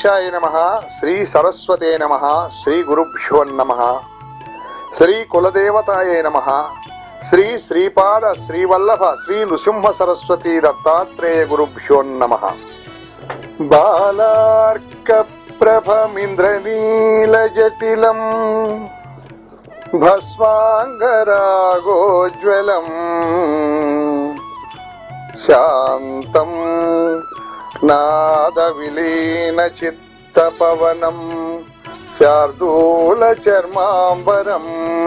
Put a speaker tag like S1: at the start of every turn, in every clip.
S1: గణేశాయ నమ శ్రీ సరస్వతే నమ శ్రీ గురుభ్యో నమ శ్రీ కులదేవతాయ నమ శ్రీ శ్రీపాద శ్రీవల్లభ శ్రీ నృసింహ సరస్వతీ దత్తాత్రేయ గురుభ్యో నమ బాలార్క ప్రభమింద్రనీల జటిలం భస్వాంగరాగోజ్వలం శాంతం నాద విలీన చిత్తపవనం శార్దూల చర్మాంబరం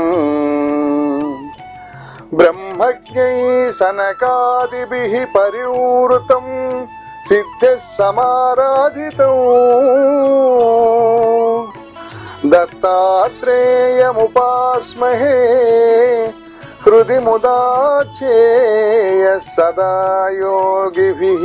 S1: బ్రహ్మజ్ఞై సనకాదిభిః పరివృతం సిద్ధ సమారాధితం దత్తాత్రేయముపాస్మహే హృది ముదాచేయ సదా యోగిభిః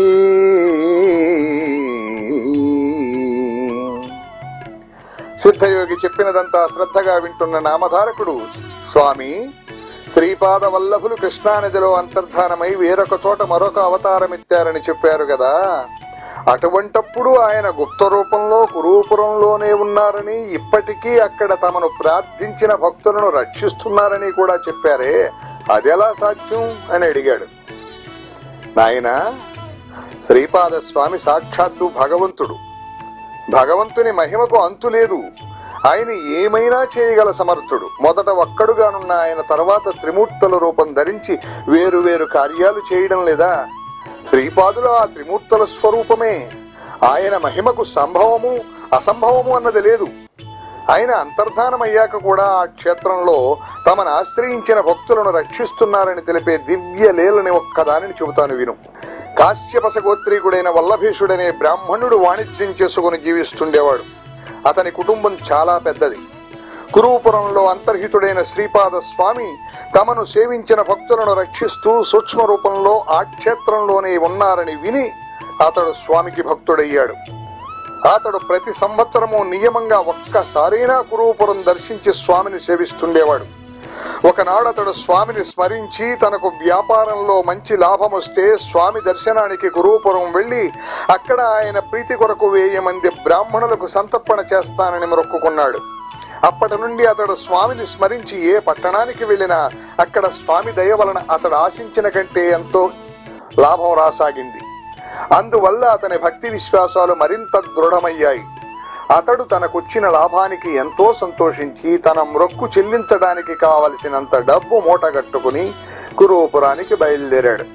S1: సిద్ధయోగి చెప్పినదంతా శ్రద్ధగా వింటున్న నామధారకుడు స్వామి శ్రీపాద వల్లభులు కృష్ణానదిలో అంతర్ధానమై వేరొక చోట మరొక అవతారమిత్తారని చెప్పారు కదా అటువంటప్పుడు ఆయన గుప్త రూపంలో కురూపురంలోనే ఉన్నారని ఇప్పటికీ అక్కడ తమను ప్రార్థించిన భక్తులను రక్షిస్తున్నారని కూడా చెప్పారే అదెలా సాధ్యం అని అడిగాడు నాయన శ్రీపాద స్వామి సాక్షాత్తు భగవంతుడు భగవంతుని మహిమకు అంతు లేదు ఆయన ఏమైనా చేయగల సమర్థుడు మొదట ఒక్కడుగానున్న ఆయన తర్వాత త్రిమూర్తుల రూపం ధరించి వేరు వేరు కార్యాలు చేయడం లేదా శ్రీపాదులు ఆ త్రిమూర్తుల స్వరూపమే ఆయన మహిమకు సంభవము అసంభవము అన్నది లేదు ఆయన అంతర్ధానమయ్యాక కూడా ఆ క్షేత్రంలో తమను ఆశ్రయించిన భక్తులను రక్షిస్తున్నారని తెలిపే దివ్య లీలని ఒక్కదానిని చెబుతాను విను కాశ్యపస గోత్రీకుడైన వల్లభీషుడనే బ్రాహ్మణుడు వాణిజ్యం చేసుకుని జీవిస్తుండేవాడు అతని కుటుంబం చాలా పెద్దది కురూపురంలో అంతర్హితుడైన శ్రీపాద స్వామి తమను సేవించిన భక్తులను రక్షిస్తూ సూక్ష్మ రూపంలో ఆ క్షేత్రంలోనే ఉన్నారని విని అతడు స్వామికి భక్తుడయ్యాడు అతడు ప్రతి సంవత్సరము నియమంగా ఒక్కసారైనా కురూపురం దర్శించి స్వామిని సేవిస్తుండేవాడు ఒకనాడు అతడు స్వామిని స్మరించి తనకు వ్యాపారంలో మంచి లాభం వస్తే స్వామి దర్శనానికి కురూపురం వెళ్లి అక్కడ ఆయన ప్రీతి కొరకు వెయ్యి మంది బ్రాహ్మణులకు సంతర్పణ చేస్తానని మొక్కుకున్నాడు అప్పటి నుండి అతడు స్వామిని స్మరించి ఏ పట్టణానికి వెళ్ళినా అక్కడ స్వామి దయ వలన అతడు ఆశించిన కంటే ఎంతో లాభం రాసాగింది అందువల్ల అతని భక్తి విశ్వాసాలు మరింత దృఢమయ్యాయి అతడు తనకొచ్చిన లాభానికి ఎంతో సంతోషించి తన మ్రొక్కు చెల్లించడానికి కావలసినంత డబ్బు మూటగట్టుకుని కురూపురానికి బయలుదేరాడు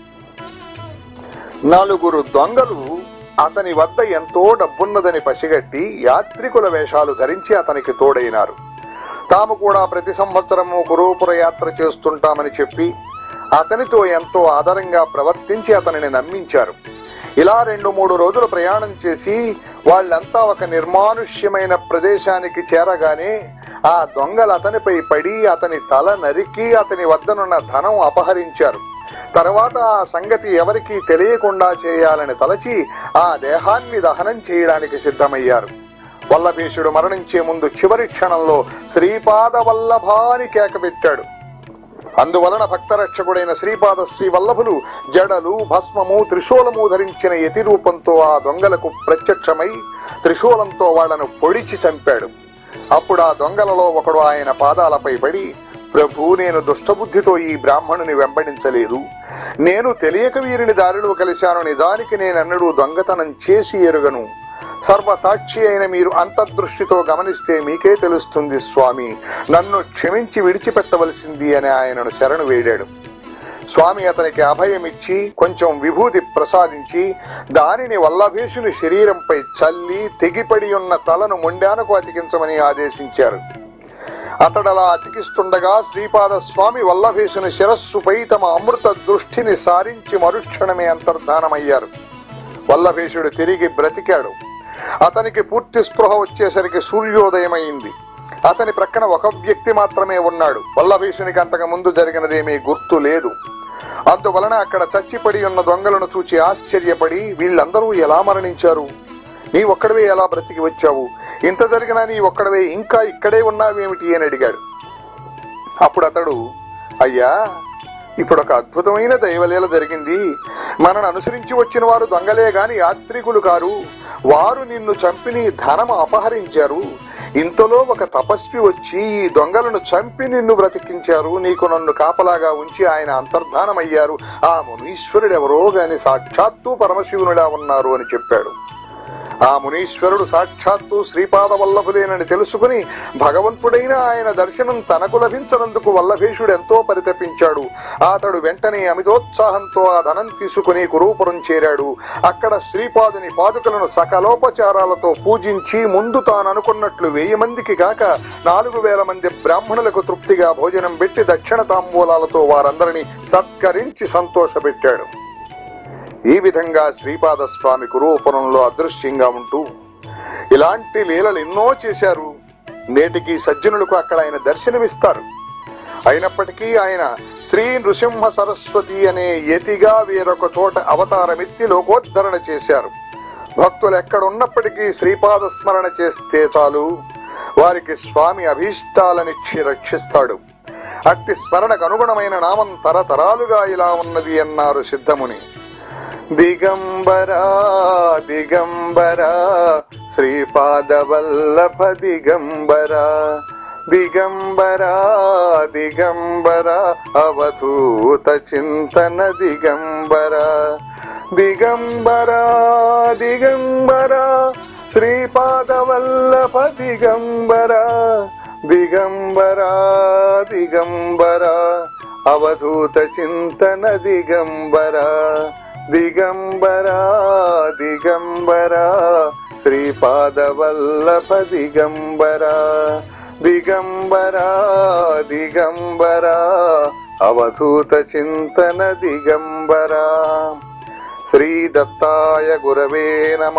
S1: నలుగురు దొంగలు అతని వద్ద ఎంతో డబ్బున్నదని పసిగట్టి యాత్రికుల వేషాలు ధరించి అతనికి తోడైనారు తాము కూడా ప్రతి సంవత్సరము కురూపుర యాత్ర చేస్తుంటామని చెప్పి అతనితో ఎంతో ఆదరంగా ప్రవర్తించి అతనిని నమ్మించారు ఇలా రెండు మూడు రోజులు ప్రయాణం చేసి వాళ్ళంతా ఒక నిర్మానుష్యమైన ప్రదేశానికి చేరగానే ఆ దొంగలు అతనిపై పడి అతని తల నరికి అతని వద్దనున్న ధనం అపహరించారు తర్వాత ఆ సంగతి ఎవరికీ తెలియకుండా చేయాలని తలచి ఆ దేహాన్ని దహనం చేయడానికి సిద్ధమయ్యారు వల్లభేషుడు మరణించే ముందు చివరి క్షణంలో శ్రీపాద వల్లభాని కేకపెట్టాడు అందువలన భక్తరక్షకుడైన శ్రీపాద శ్రీ వల్లభులు జడలు భస్మము త్రిశూలము ధరించిన యతి రూపంతో ఆ దొంగలకు ప్రత్యక్షమై త్రిశూలంతో వాళ్లను పొడిచి చంపాడు అప్పుడు ఆ దొంగలలో ఒకడు ఆయన పాదాలపై పడి ప్రభు నేను దుష్టబుద్ధితో ఈ బ్రాహ్మణుని వెంబడించలేదు నేను తెలియక వీరిని దారిలో కలిశాను నిజానికి నేనన్నడు దొంగతనం చేసి ఎరుగను సర్వసాక్షి అయిన మీరు అంతర్దృష్టితో గమనిస్తే మీకే తెలుస్తుంది స్వామి నన్ను క్షమించి విడిచిపెట్టవలసింది అని ఆయనను శరణు వేడాడు స్వామి అతనికి అభయమిచ్చి కొంచెం విభూతి ప్రసాదించి దానిని వల్లభేషుని శరీరంపై చల్లి తెగిపడి ఉన్న తలను మొండానకు అతికించమని ఆదేశించారు అతడలా అతికిస్తుండగా శ్రీపాద స్వామి వల్లభేషుని శిరస్సుపై తమ అమృత దృష్టిని సారించి మరుక్షణమే అంతర్ధానమయ్యారు వల్లభేషుడు తిరిగి బ్రతికాడు అతనికి పూర్తి స్పృహ వచ్చేసరికి సూర్యోదయమైంది అతని ప్రక్కన ఒక వ్యక్తి మాత్రమే ఉన్నాడు వల్లభీషునికి అంతకు ముందు జరిగినదేమీ గుర్తు లేదు అందువలన అక్కడ చచ్చిపడి ఉన్న దొంగలను చూచి ఆశ్చర్యపడి వీళ్ళందరూ ఎలా మరణించారు నీ ఒక్కడవే ఎలా బ్రతికి వచ్చావు ఇంత జరిగినా నీ ఒక్కడవే ఇంకా ఇక్కడే ఉన్నావేమిటి అని అడిగాడు అప్పుడు అతడు అయ్యా ఇప్పుడు ఒక అద్భుతమైన దైవలీల జరిగింది మనను అనుసరించి వచ్చిన వారు దొంగలే గాని యాత్రికులు కారు వారు నిన్ను చంపి నీ ధనము అపహరించారు ఇంతలో ఒక తపస్వి వచ్చి ఈ దొంగలను చంపి నిన్ను బ్రతికించారు నీకు నన్ను కాపలాగా ఉంచి ఆయన అంతర్ధానమయ్యారు ఆ మునీశ్వరుడెవరో గాని సాక్షాత్తు పరమశివునిలా ఉన్నారు అని చెప్పాడు ఆ మునీశ్వరుడు సాక్షాత్తు శ్రీపాద వల్లభులేనని తెలుసుకుని భగవంతుడైన ఆయన దర్శనం తనకు లభించనందుకు వల్లభేషుడు ఎంతో పరితపించాడు అతడు వెంటనే అమితోత్సాహంతో ఆ ధనం తీసుకుని కురూపురం చేరాడు అక్కడ శ్రీపాదుని పాదుకలను సకలోపచారాలతో పూజించి ముందు తాను అనుకున్నట్లు వెయ్యి మందికి కాక నాలుగు వేల మంది బ్రాహ్మణులకు తృప్తిగా భోజనం పెట్టి దక్షిణ తాంబూలాలతో వారందరినీ సత్కరించి సంతోషపెట్టాడు ఈ విధంగా శ్రీపాద స్వామి కురూపురంలో అదృశ్యంగా ఉంటూ ఇలాంటి లీలలు ఎన్నో చేశారు నేటికి సజ్జనులకు అక్కడ ఆయన దర్శనమిస్తారు అయినప్పటికీ ఆయన శ్రీ నృసింహ సరస్వతి అనే యతిగా వేరొక చోట అవతారమెత్తి లోకోద్ధరణ చేశారు భక్తులు ఎక్కడున్నప్పటికీ శ్రీపాద స్మరణ చేస్తే చాలు వారికి స్వామి అభీష్టాలనిచ్చి రక్షిస్తాడు అట్టి స్మరణకు అనుగుణమైన నామం తరతరాలుగా ఇలా ఉన్నది అన్నారు సిద్ధముని దిగంబరా దిగంబరా శ్రీపాదవల్లభ దిగంబరా దిగంబరా దిగంబరా అవధూత చింతన దిగంబరా దిగంబరా దిగంబరా శ్రీపాదవల్లభ దిగంబరా దిగంబరా దిగంబరా అవధూత చింతన దిగంబరా దిగంబరా దిగంబరా శ్రీపాదవల్లభ దిగంబరా దిగంబరా దిగంబరా అవధూత చింతన దిగంబరా శ్రీ దత్తాయ గురవే నమ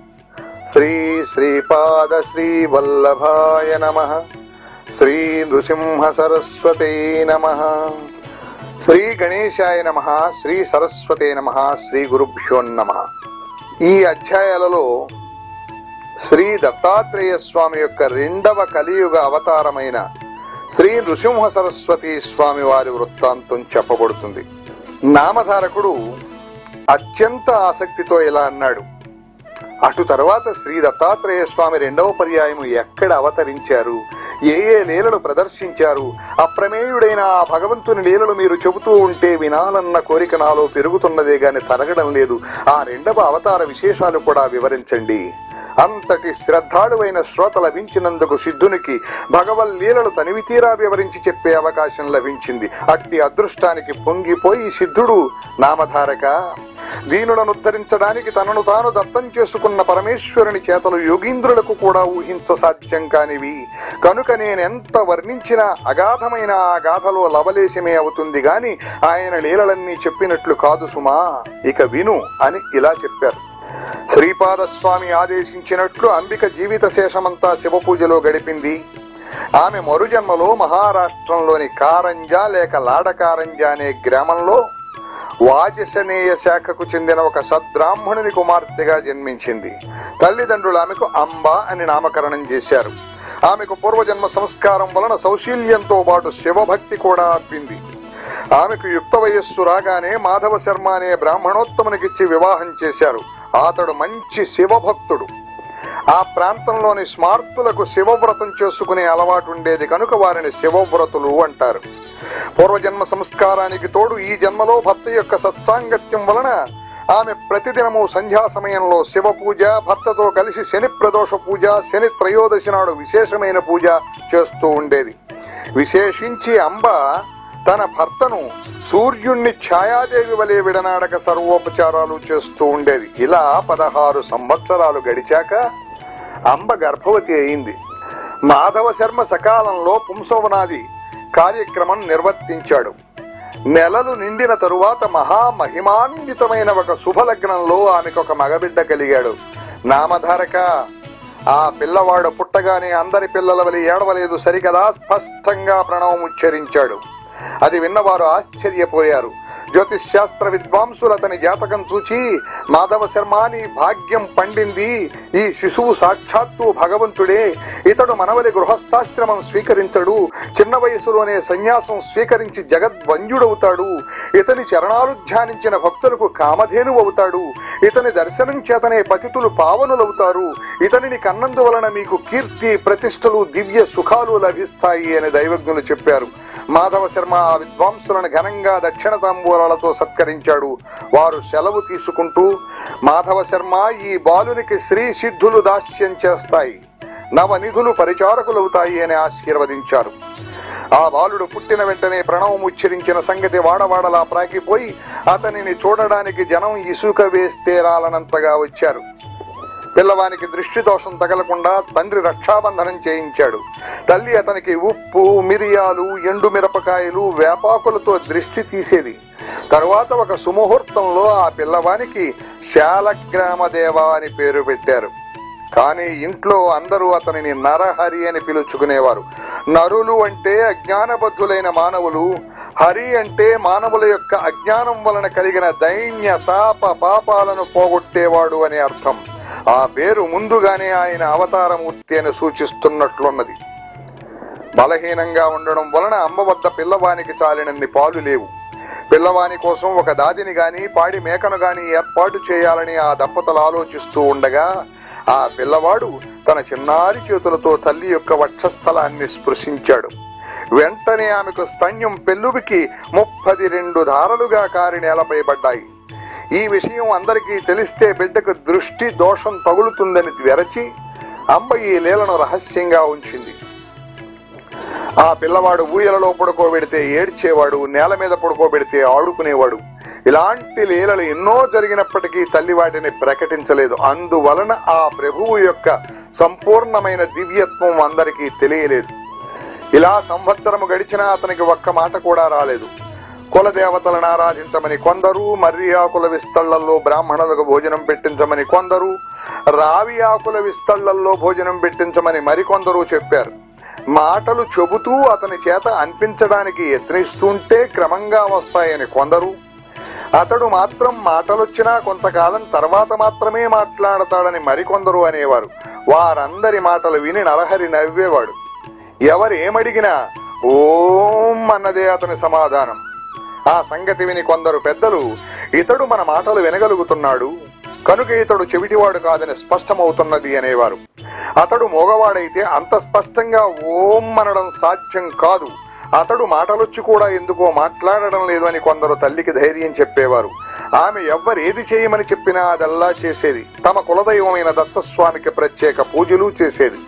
S1: శ్రీ శ్రీపాద శ్రీ వల్లభాయ నమ శ్రీ నృసింహ సరస్వతే నమ శ్రీ గణేశాయ నమ శ్రీ సరస్వతే నమ శ్రీ గురుభ్యో నమ ఈ అధ్యాయాలలో శ్రీ దత్తాత్రేయ స్వామి యొక్క రెండవ కలియుగ అవతారమైన శ్రీ నృసింహ సరస్వతి స్వామి వారి వృత్తాంతం చెప్పబడుతుంది నామధారకుడు అత్యంత ఆసక్తితో ఇలా అన్నాడు అటు తర్వాత శ్రీ దత్తాత్రేయ స్వామి రెండవ పర్యాయము ఎక్కడ అవతరించారు ఏ ఏ లీలలు ప్రదర్శించారు అప్రమేయుడైన ఆ భగవంతుని లీలలు మీరు చెబుతూ ఉంటే వినాలన్న కోరిక నాలో పెరుగుతున్నదే గాని తరగడం లేదు ఆ రెండవ అవతార విశేషాలు కూడా వివరించండి అంతటి శ్రద్ధాళువైన శ్రోత లభించినందుకు సిద్ధునికి భగవల్ లీలలు తనివి తీరా వివరించి చెప్పే అవకాశం లభించింది అట్టి అదృష్టానికి పొంగిపోయి సిద్ధుడు నామధారక దీనులను ఉద్ధరించడానికి తనను తాను దత్తం చేసుకున్న పరమేశ్వరుని చేతలు యోగీంద్రులకు కూడా ఊహించ సాధ్యం కానివి కనుక నేనెంత వర్ణించినా అగాధమైన ఆ గాథలో లవలేశమే అవుతుంది గాని ఆయన లీలలన్నీ చెప్పినట్లు కాదు సుమా ఇక విను అని ఇలా చెప్పారు శ్రీపాద స్వామి ఆదేశించినట్లు అంబిక జీవిత శేషమంతా శివ పూజలో గడిపింది ఆమె మరుజన్మలో మహారాష్ట్రంలోని కారంజా లేక లాడకారంజా అనే గ్రామంలో వాజసనేయ శాఖకు చెందిన ఒక సద్బ్రాహ్మణుని కుమార్తెగా జన్మించింది తల్లిదండ్రులు ఆమెకు అంబ అని నామకరణం చేశారు ఆమెకు పూర్వజన్మ సంస్కారం వలన సౌశీల్యంతో పాటు శివభక్తి కూడా అబ్బింది ఆమెకు యుక్త వయస్సు రాగానే మాధవ శర్మ అనే బ్రాహ్మణోత్తమునికిచ్చి వివాహం చేశారు అతడు మంచి శివభక్తుడు ఆ ప్రాంతంలోని స్మార్తులకు శివవ్రతం చేసుకునే అలవాటు ఉండేది కనుక వారిని శివవ్రతులు అంటారు పూర్వజన్మ సంస్కారానికి తోడు ఈ జన్మలో భర్త యొక్క సత్సాంగత్యం వలన ఆమె ప్రతిదినము సంధ్యా సమయంలో శివ పూజ భర్తతో కలిసి శని ప్రదోష పూజ శని త్రయోదశి నాడు విశేషమైన పూజ చేస్తూ ఉండేది విశేషించి అంబ తన భర్తను సూర్యుణ్ణి ఛాయాదేవి వలె విడనాడక సర్వోపచారాలు చేస్తూ ఉండేది ఇలా పదహారు సంవత్సరాలు గడిచాక అంబ గర్భవతి అయింది మాధవ శర్మ సకాలంలో పుంసవనాది కార్యక్రమం నిర్వర్తించాడు నెలలు నిండిన తరువాత మహామహిమాన్వితమైన ఒక శుభలగ్నంలో ఆమెకు ఒక మగబిడ్డ కలిగాడు నామధారక ఆ పిల్లవాడు పుట్టగానే అందరి పిల్లల వలి ఏడవలేదు సరికదా స్పష్టంగా ప్రణవం ఉచ్చరించాడు అది విన్నవారు ఆశ్చర్యపోయారు జ్యోతిష్ శాస్త్ర విద్వాంసులు అతని జాతకం చూచి మాధవ శర్మ నీ భాగ్యం పండింది ఈ శిశువు సాక్షాత్తు భగవంతుడే ఇతడు మనవలి గృహస్థాశ్రమం స్వీకరించడు చిన్న వయసులోనే సన్యాసం స్వీకరించి జగద్వంద్యుడవుతాడు ఇతని చరణాలు ధ్యానించిన భక్తులకు కామధేను అవుతాడు ఇతని దర్శనం చేతనే పతితులు పావనులవుతారు ఇతనిని కన్నందువలన మీకు కీర్తి ప్రతిష్టలు దివ్య సుఖాలు లభిస్తాయి అని దైవజ్ఞులు చెప్పారు మాధవ శర్మ ఆ విద్వాంసులను ఘనంగా దక్షిణ తాంబూలాలతో సత్కరించాడు వారు సెలవు తీసుకుంటూ మాధవ శర్మ ఈ బాలునికి శ్రీ సిద్ధులు దాస్యం చేస్తాయి నవనిధులు పరిచారకులవుతాయి అని ఆశీర్వదించారు ఆ బాలుడు పుట్టిన వెంటనే ప్రణవం ఉచ్చరించిన సంగతి వాడవాడలా ప్రాకిపోయి అతనిని చూడడానికి జనం ఇసుక వేస్తే రాలనంతగా వచ్చారు పిల్లవానికి దృష్టి దోషం తగలకుండా తండ్రి రక్షాబంధనం చేయించాడు తల్లి అతనికి ఉప్పు మిరియాలు ఎండు మిరపకాయలు వేపాకులతో దృష్టి తీసేది తరువాత ఒక సుముహూర్తంలో ఆ పిల్లవానికి శాలగ్రామదేవ అని పేరు పెట్టారు కానీ ఇంట్లో అందరూ అతనిని నరహరి అని పిలుచుకునేవారు నరులు అంటే అజ్ఞానబద్ధులైన మానవులు హరి అంటే మానవుల యొక్క అజ్ఞానం వలన కలిగిన దైన్య తాప పాపాలను పోగొట్టేవాడు అని అర్థం ఆ పేరు ముందుగానే ఆయన అవతారమూర్తి అని సూచిస్తున్నట్లున్నది బలహీనంగా ఉండడం వలన అమ్మ వద్ద పిల్లవానికి చాలినన్ని పాలు లేవు పిల్లవాని కోసం ఒక దాదిని గాని పాడి మేకను గాని ఏర్పాటు చేయాలని ఆ దంపతులు ఆలోచిస్తూ ఉండగా ఆ పిల్లవాడు తన చిన్నారి చేతులతో తల్లి యొక్క వక్షస్థలాన్ని స్పృశించాడు వెంటనే ఆమెకు స్తన్యం పెళ్ళువికి ముప్పది రెండు ధారలుగా కారి నేలపై పడ్డాయి ఈ విషయం అందరికీ తెలిస్తే బిడ్డకు దృష్టి దోషం తగులుతుందని వెరచి అమ్మ ఈ లీలను రహస్యంగా ఉంచింది ఆ పిల్లవాడు ఊయలలో పడుకోబెడితే ఏడ్చేవాడు నేల మీద పడుకోబెడితే ఆడుకునేవాడు ఇలాంటి లీలలు ఎన్నో జరిగినప్పటికీ తల్లి వాటిని ప్రకటించలేదు అందువలన ఆ ప్రభువు యొక్క సంపూర్ణమైన దివ్యత్వం అందరికీ తెలియలేదు ఇలా సంవత్సరము గడిచినా అతనికి ఒక్క మాట కూడా రాలేదు కుల దేవతలను ఆరాధించమని కొందరు మర్రి ఆకుల విస్తళ్లలో బ్రాహ్మణులకు భోజనం పెట్టించమని కొందరు రావి ఆకుల విస్తళ్లలో భోజనం పెట్టించమని మరికొందరు చెప్పారు మాటలు చెబుతూ అతని చేత అనిపించడానికి యత్నిస్తుంటే క్రమంగా వస్తాయని కొందరు అతడు మాత్రం మాటలొచ్చినా కొంతకాలం తర్వాత మాత్రమే మాట్లాడతాడని మరికొందరు అనేవారు వారందరి మాటలు విని నరహరి నవ్వేవాడు ఎవరు ఏమడిగినా ఓం అన్నదే అతని సమాధానం ఆ సంగతి విని కొందరు పెద్దలు ఇతడు మన మాటలు వినగలుగుతున్నాడు కనుక ఇతడు చెవిటివాడు కాదని స్పష్టమవుతున్నది అనేవారు అతడు మోగవాడైతే అంత స్పష్టంగా ఓం అనడం సాధ్యం కాదు అతడు మాటలొచ్చి కూడా ఎందుకో మాట్లాడడం లేదు అని కొందరు తల్లికి ధైర్యం చెప్పేవారు ఆమె ఎవ్వరు ఏది చేయమని చెప్పినా అదల్లా చేసేది తమ కులదైవమైన దత్తస్వామికి ప్రత్యేక పూజలు చేసేది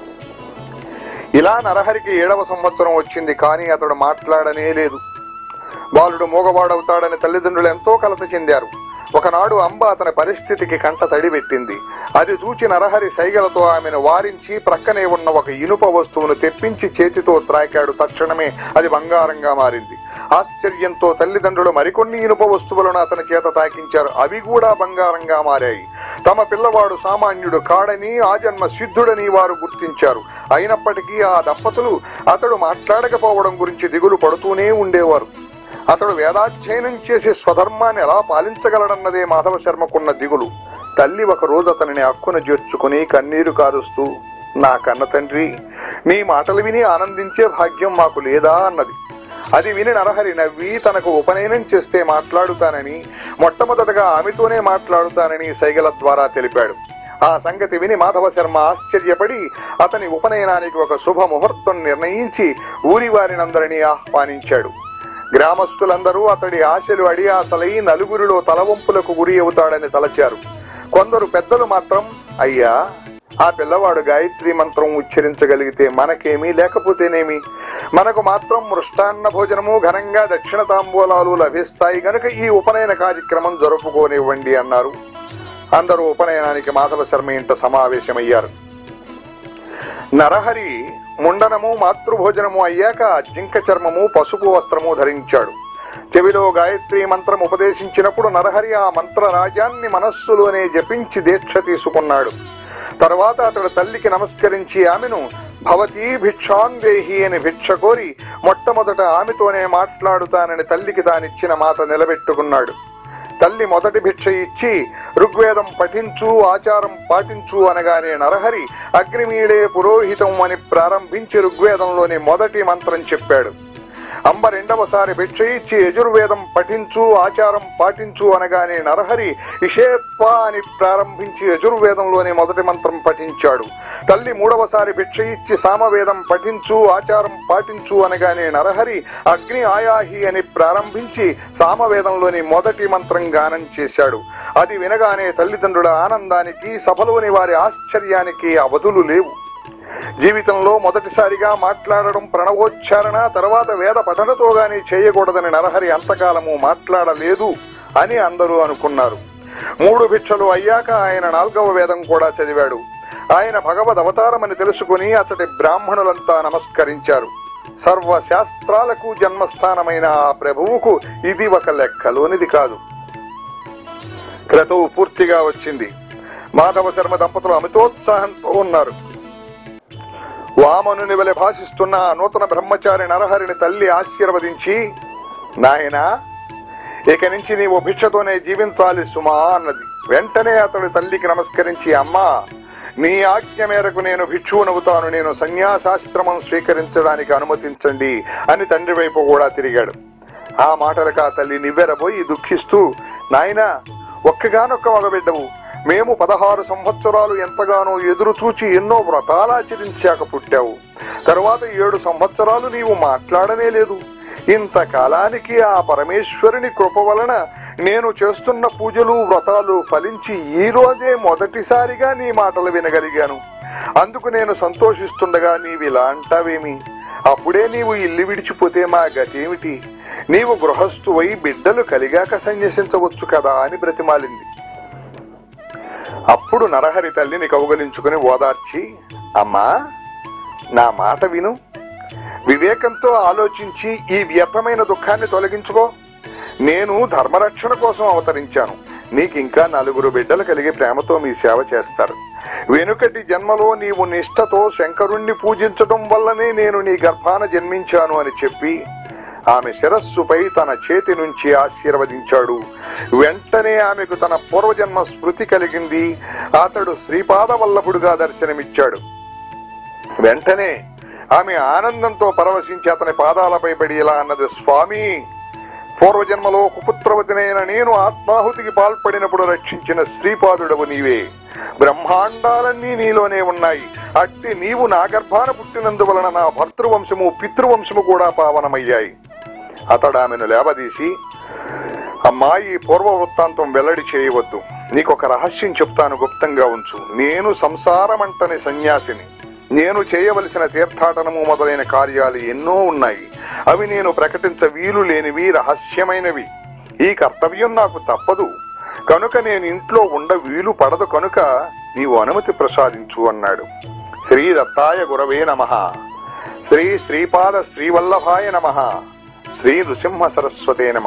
S1: ఇలా నరహరికి ఏడవ సంవత్సరం వచ్చింది కానీ అతడు మాట్లాడనే లేదు బాలుడు మూగవాడవుతాడని తల్లిదండ్రులు ఎంతో కలత చెందారు ఒకనాడు అంబ అతని పరిస్థితికి కంట తడి పెట్టింది అది చూచి నరహరి సైగలతో ఆమెను వారించి ప్రక్కనే ఉన్న ఒక ఇనుప వస్తువును తెప్పించి చేతితో త్రాకాడు తక్షణమే అది బంగారంగా మారింది ఆశ్చర్యంతో తల్లిదండ్రులు మరికొన్ని ఇనుప వస్తువులను అతని చేత తాకించారు అవి కూడా బంగారంగా మారాయి తమ పిల్లవాడు సామాన్యుడు కాడని ఆ జన్మ సిద్ధుడని వారు గుర్తించారు అయినప్పటికీ ఆ దంపతులు అతడు మాట్లాడకపోవడం గురించి దిగులు పడుతూనే ఉండేవారు అతడు వేదాధ్యయనం చేసి స్వధర్మాన్ని ఎలా పాలించగలడన్నదే మాధవ శర్మకున్న దిగులు తల్లి ఒక రోజు అతనిని అక్కున చేర్చుకుని కన్నీరు కారుస్తూ నా కన్న తండ్రి నీ మాటలు విని ఆనందించే భాగ్యం మాకు లేదా అన్నది అది విని నరహరి నవ్వి తనకు ఉపనయనం చేస్తే మాట్లాడుతానని మొట్టమొదటగా ఆమెతోనే మాట్లాడుతానని సైగల ద్వారా తెలిపాడు ఆ సంగతి విని మాధవ శర్మ ఆశ్చర్యపడి అతని ఉపనయనానికి ఒక శుభ ముహూర్తం నిర్ణయించి ఊరి వారినందరినీ ఆహ్వానించాడు గ్రామస్తులందరూ అతడి ఆశలు అడియాసలై నలుగురిలో తలవంపులకు గురి అవుతాడని తలచారు కొందరు పెద్దలు మాత్రం అయ్యా ఆ పిల్లవాడు గాయత్రి మంత్రం ఉచ్చరించగలిగితే మనకేమీ లేకపోతేనేమి మనకు మాత్రం మృష్టాన్న భోజనము ఘనంగా దక్షిణ తాంబూలాలు లభిస్తాయి గనుక ఈ ఉపనయన కార్యక్రమం జరుపుకోనివ్వండి అన్నారు అందరూ ఉపనయనానికి మాధవ శర్మ ఇంట సమావేశమయ్యారు నరహరి ముండనము మాతృభోజనము అయ్యాక జింక చర్మము పసుపు వస్త్రము ధరించాడు చెవిలో గాయత్రి మంత్రం ఉపదేశించినప్పుడు నరహరి ఆ మంత్ర రాజ్యాన్ని మనస్సులోనే జపించి దీక్ష తీసుకున్నాడు తర్వాత అతడు తల్లికి నమస్కరించి ఆమెను భవతీ భిక్షాందేహి అని భిక్ష కోరి మొట్టమొదట ఆమెతోనే మాట్లాడుతానని తల్లికి తానిచ్చిన మాట నిలబెట్టుకున్నాడు తల్లి మొదటి భిక్ష ఇచ్చి ఋగ్వేదం పఠించు ఆచారం పాటించు అనగానే నరహరి అగ్నిమీడే పురోహితం అని ప్రారంభించి ఋగ్వేదంలోని మొదటి మంత్రం చెప్పాడు అంబ రెండవసారి భిక్ష ఇచ్చి యజుర్వేదం పఠించు ఆచారం పాటించు అనగానే నరహరి ఇషేత్వ అని ప్రారంభించి యజుర్వేదంలోని మొదటి మంత్రం పఠించాడు తల్లి మూడవసారి భిక్ష ఇచ్చి సామవేదం పఠించు ఆచారం పాటించు అనగానే నరహరి అగ్ని ఆయాహి అని ప్రారంభించి సామవేదంలోని మొదటి మంత్రం గానం చేశాడు అది వినగానే తల్లిదండ్రుల ఆనందానికి సభలోని వారి ఆశ్చర్యానికి అవధులు లేవు జీవితంలో మొదటిసారిగా మాట్లాడడం ప్రణవోచ్చారణ తర్వాత వేద పఠనతో గాని చేయకూడదని నరహరి అంతకాలము మాట్లాడలేదు అని అందరూ అనుకున్నారు మూడు భిక్షలు అయ్యాక ఆయన నాల్గవ వేదం కూడా చదివాడు ఆయన భగవద్ అవతారమని తెలుసుకుని అతడి బ్రాహ్మణులంతా నమస్కరించారు సర్వ శాస్త్రాలకు జన్మస్థానమైన ఆ ప్రభువుకు ఇది ఒక లెక్కలోనిది కాదు క్రతువు పూర్తిగా వచ్చింది మాధవ శర్మ దంపతులు అమితోత్సాహంతో ఉన్నారు వామనుని వలె భాషిస్తున్న ఆ నూతన బ్రహ్మచారి నరహరిని తల్లి ఆశీర్వదించి నాయనా ఇక నుంచి నీవు భిక్షతోనే జీవించాలి సుమా అన్నది వెంటనే అతడు తల్లికి నమస్కరించి అమ్మా నీ ఆజ్ఞ మేరకు నేను భిక్షువునవుతాను నేను సన్యాసాశ్రమం స్వీకరించడానికి అనుమతించండి అని తండ్రి వైపు కూడా తిరిగాడు ఆ మాటలకు ఆ తల్లి నివ్వెరబోయి దుఃఖిస్తూ నాయనా ఒక్కగానొక్క మగబిడ్డవు మేము పదహారు సంవత్సరాలు ఎంతగానో ఎదురు చూచి ఎన్నో వ్రతాలాచరించాక పుట్టావు తరువాత ఏడు సంవత్సరాలు నీవు మాట్లాడనే లేదు ఇంతకాలానికి ఆ పరమేశ్వరుని కృప వలన నేను చేస్తున్న పూజలు వ్రతాలు ఫలించి ఈ రోజే మొదటిసారిగా నీ మాటలు వినగలిగాను అందుకు నేను సంతోషిస్తుండగా నీవిలా అంటావేమి అప్పుడే నీవు ఇల్లు విడిచిపోతే మా గతేమిటి నీవు గృహస్థువై బిడ్డలు కలిగాక సన్యసించవచ్చు కదా అని బ్రతిమాలింది అప్పుడు నరహరి తల్లిని కౌగలించుకుని ఓదార్చి అమ్మా నా మాట విను వివేకంతో ఆలోచించి ఈ వ్యర్థమైన దుఃఖాన్ని తొలగించుకో నేను ధర్మరక్షణ కోసం అవతరించాను నీకింకా నలుగురు బిడ్డలు కలిగి ప్రేమతో మీ సేవ చేస్తారు వెనుకటి జన్మలో నీవు నిష్ఠతో శంకరుణ్ణి పూజించడం వల్లనే నేను నీ గర్భాన జన్మించాను అని చెప్పి ఆమె శిరస్సుపై తన చేతి నుంచి ఆశీర్వదించాడు వెంటనే ఆమెకు తన పూర్వజన్మ స్మృతి కలిగింది అతడు శ్రీపాద వల్లభుడుగా దర్శనమిచ్చాడు వెంటనే ఆమె ఆనందంతో పరవశించి అతని పాదాలపై పడి ఇలా అన్నది స్వామి పూర్వజన్మలో కుపుత్రవతినైన నేను ఆత్మాహుతికి పాల్పడినప్పుడు రక్షించిన శ్రీపాదుడవు నీవే బ్రహ్మాండాలన్నీ నీలోనే ఉన్నాయి అట్టి నీవు నా గర్భాన పుట్టినందువలన నా భర్తృవంశము పితృవంశము కూడా పావనమయ్యాయి అతడు ఆమెను లేవదీసి అమ్మా ఈ పూర్వ వృత్తాంతం వెల్లడి చేయవద్దు నీకొక రహస్యం చెప్తాను గుప్తంగా ఉంచు నేను సంసారమంటని సన్యాసిని నేను చేయవలసిన తీర్థాటనము మొదలైన కార్యాలు ఎన్నో ఉన్నాయి అవి నేను ప్రకటించ వీలు లేనివి రహస్యమైనవి ఈ కర్తవ్యం నాకు తప్పదు కనుక నేను ఇంట్లో ఉండ వీలు పడదు కనుక నీవు అనుమతి ప్రసాదించు అన్నాడు శ్రీ దత్తాయ గురవే నమ శ్రీ శ్రీపాద శ్రీవల్లభాయ నమ శ్రీ నృసింహ సరస్వతే నమ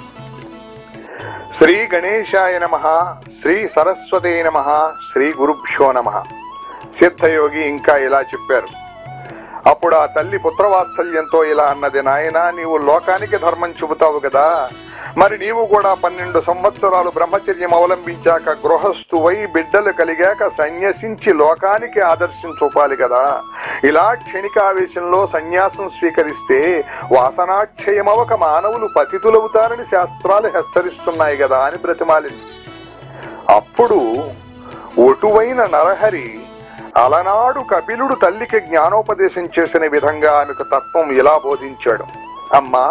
S1: శ్రీ గణేశాయ నమ శ్రీ సరస్వతే నమ శ్రీ గురుభ్యో నమ సిద్ధయోగి ఇంకా ఇలా చెప్పారు అప్పుడు ఆ తల్లి పుత్రవాత్సల్యంతో ఇలా అన్నది నాయనా నీవు లోకానికి ధర్మం చెబుతావు కదా మరి నీవు కూడా పన్నెండు సంవత్సరాలు బ్రహ్మచర్యం అవలంబించాక గృహస్థువై బిడ్డలు కలిగాక సన్యసించి లోకానికి ఆదర్శం చూపాలి కదా ఇలా క్షణికావేశంలో సన్యాసం స్వీకరిస్తే వాసనాక్షయమవక మానవులు పతితులవుతారని శాస్త్రాలు హెచ్చరిస్తున్నాయి కదా అని బ్రతిమాలింది అప్పుడు ఒటువైన నరహరి అలనాడు కపిలుడు తల్లికి జ్ఞానోపదేశం చేసిన విధంగా ఆమెకు తత్వం ఇలా బోధించాడు అమ్మా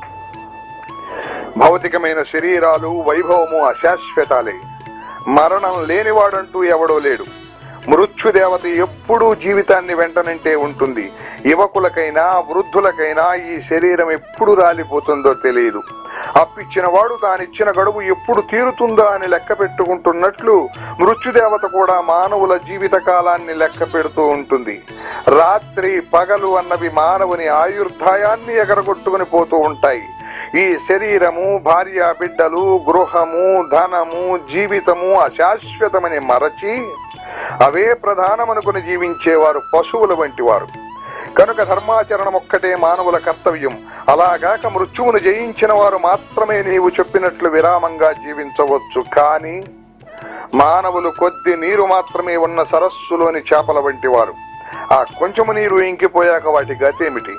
S1: భౌతికమైన శరీరాలు వైభవము అశాశ్వతాలే మరణం లేనివాడంటూ ఎవడో లేడు మృత్యుదేవత ఎప్పుడూ జీవితాన్ని వెంటనంటే ఉంటుంది యువకులకైనా వృద్ధులకైనా ఈ శరీరం ఎప్పుడు రాలిపోతుందో తెలియదు అప్పిచ్చిన వాడు తానిచ్చిన గడువు ఎప్పుడు తీరుతుందా అని లెక్క పెట్టుకుంటున్నట్లు మృత్యుదేవత కూడా మానవుల జీవిత కాలాన్ని లెక్క పెడుతూ ఉంటుంది రాత్రి పగలు అన్నవి మానవుని ఆయుర్దాయాన్ని ఎగరగొట్టుకుని పోతూ ఉంటాయి ఈ శరీరము భార్య బిడ్డలు గృహము ధనము జీవితము అశాశ్వతమని మరచి అవే ప్రధానమనుకుని జీవించేవారు పశువుల వంటి వారు కనుక ధర్మాచరణం ఒక్కటే మానవుల కర్తవ్యం అలాగాక మృత్యువును జయించిన వారు మాత్రమే నీవు చెప్పినట్లు విరామంగా జీవించవచ్చు కానీ మానవులు కొద్ది నీరు మాత్రమే ఉన్న సరస్సులోని చేపల వంటి వారు ఆ కొంచెము నీరు ఇంకిపోయాక వాటి గతేమిటి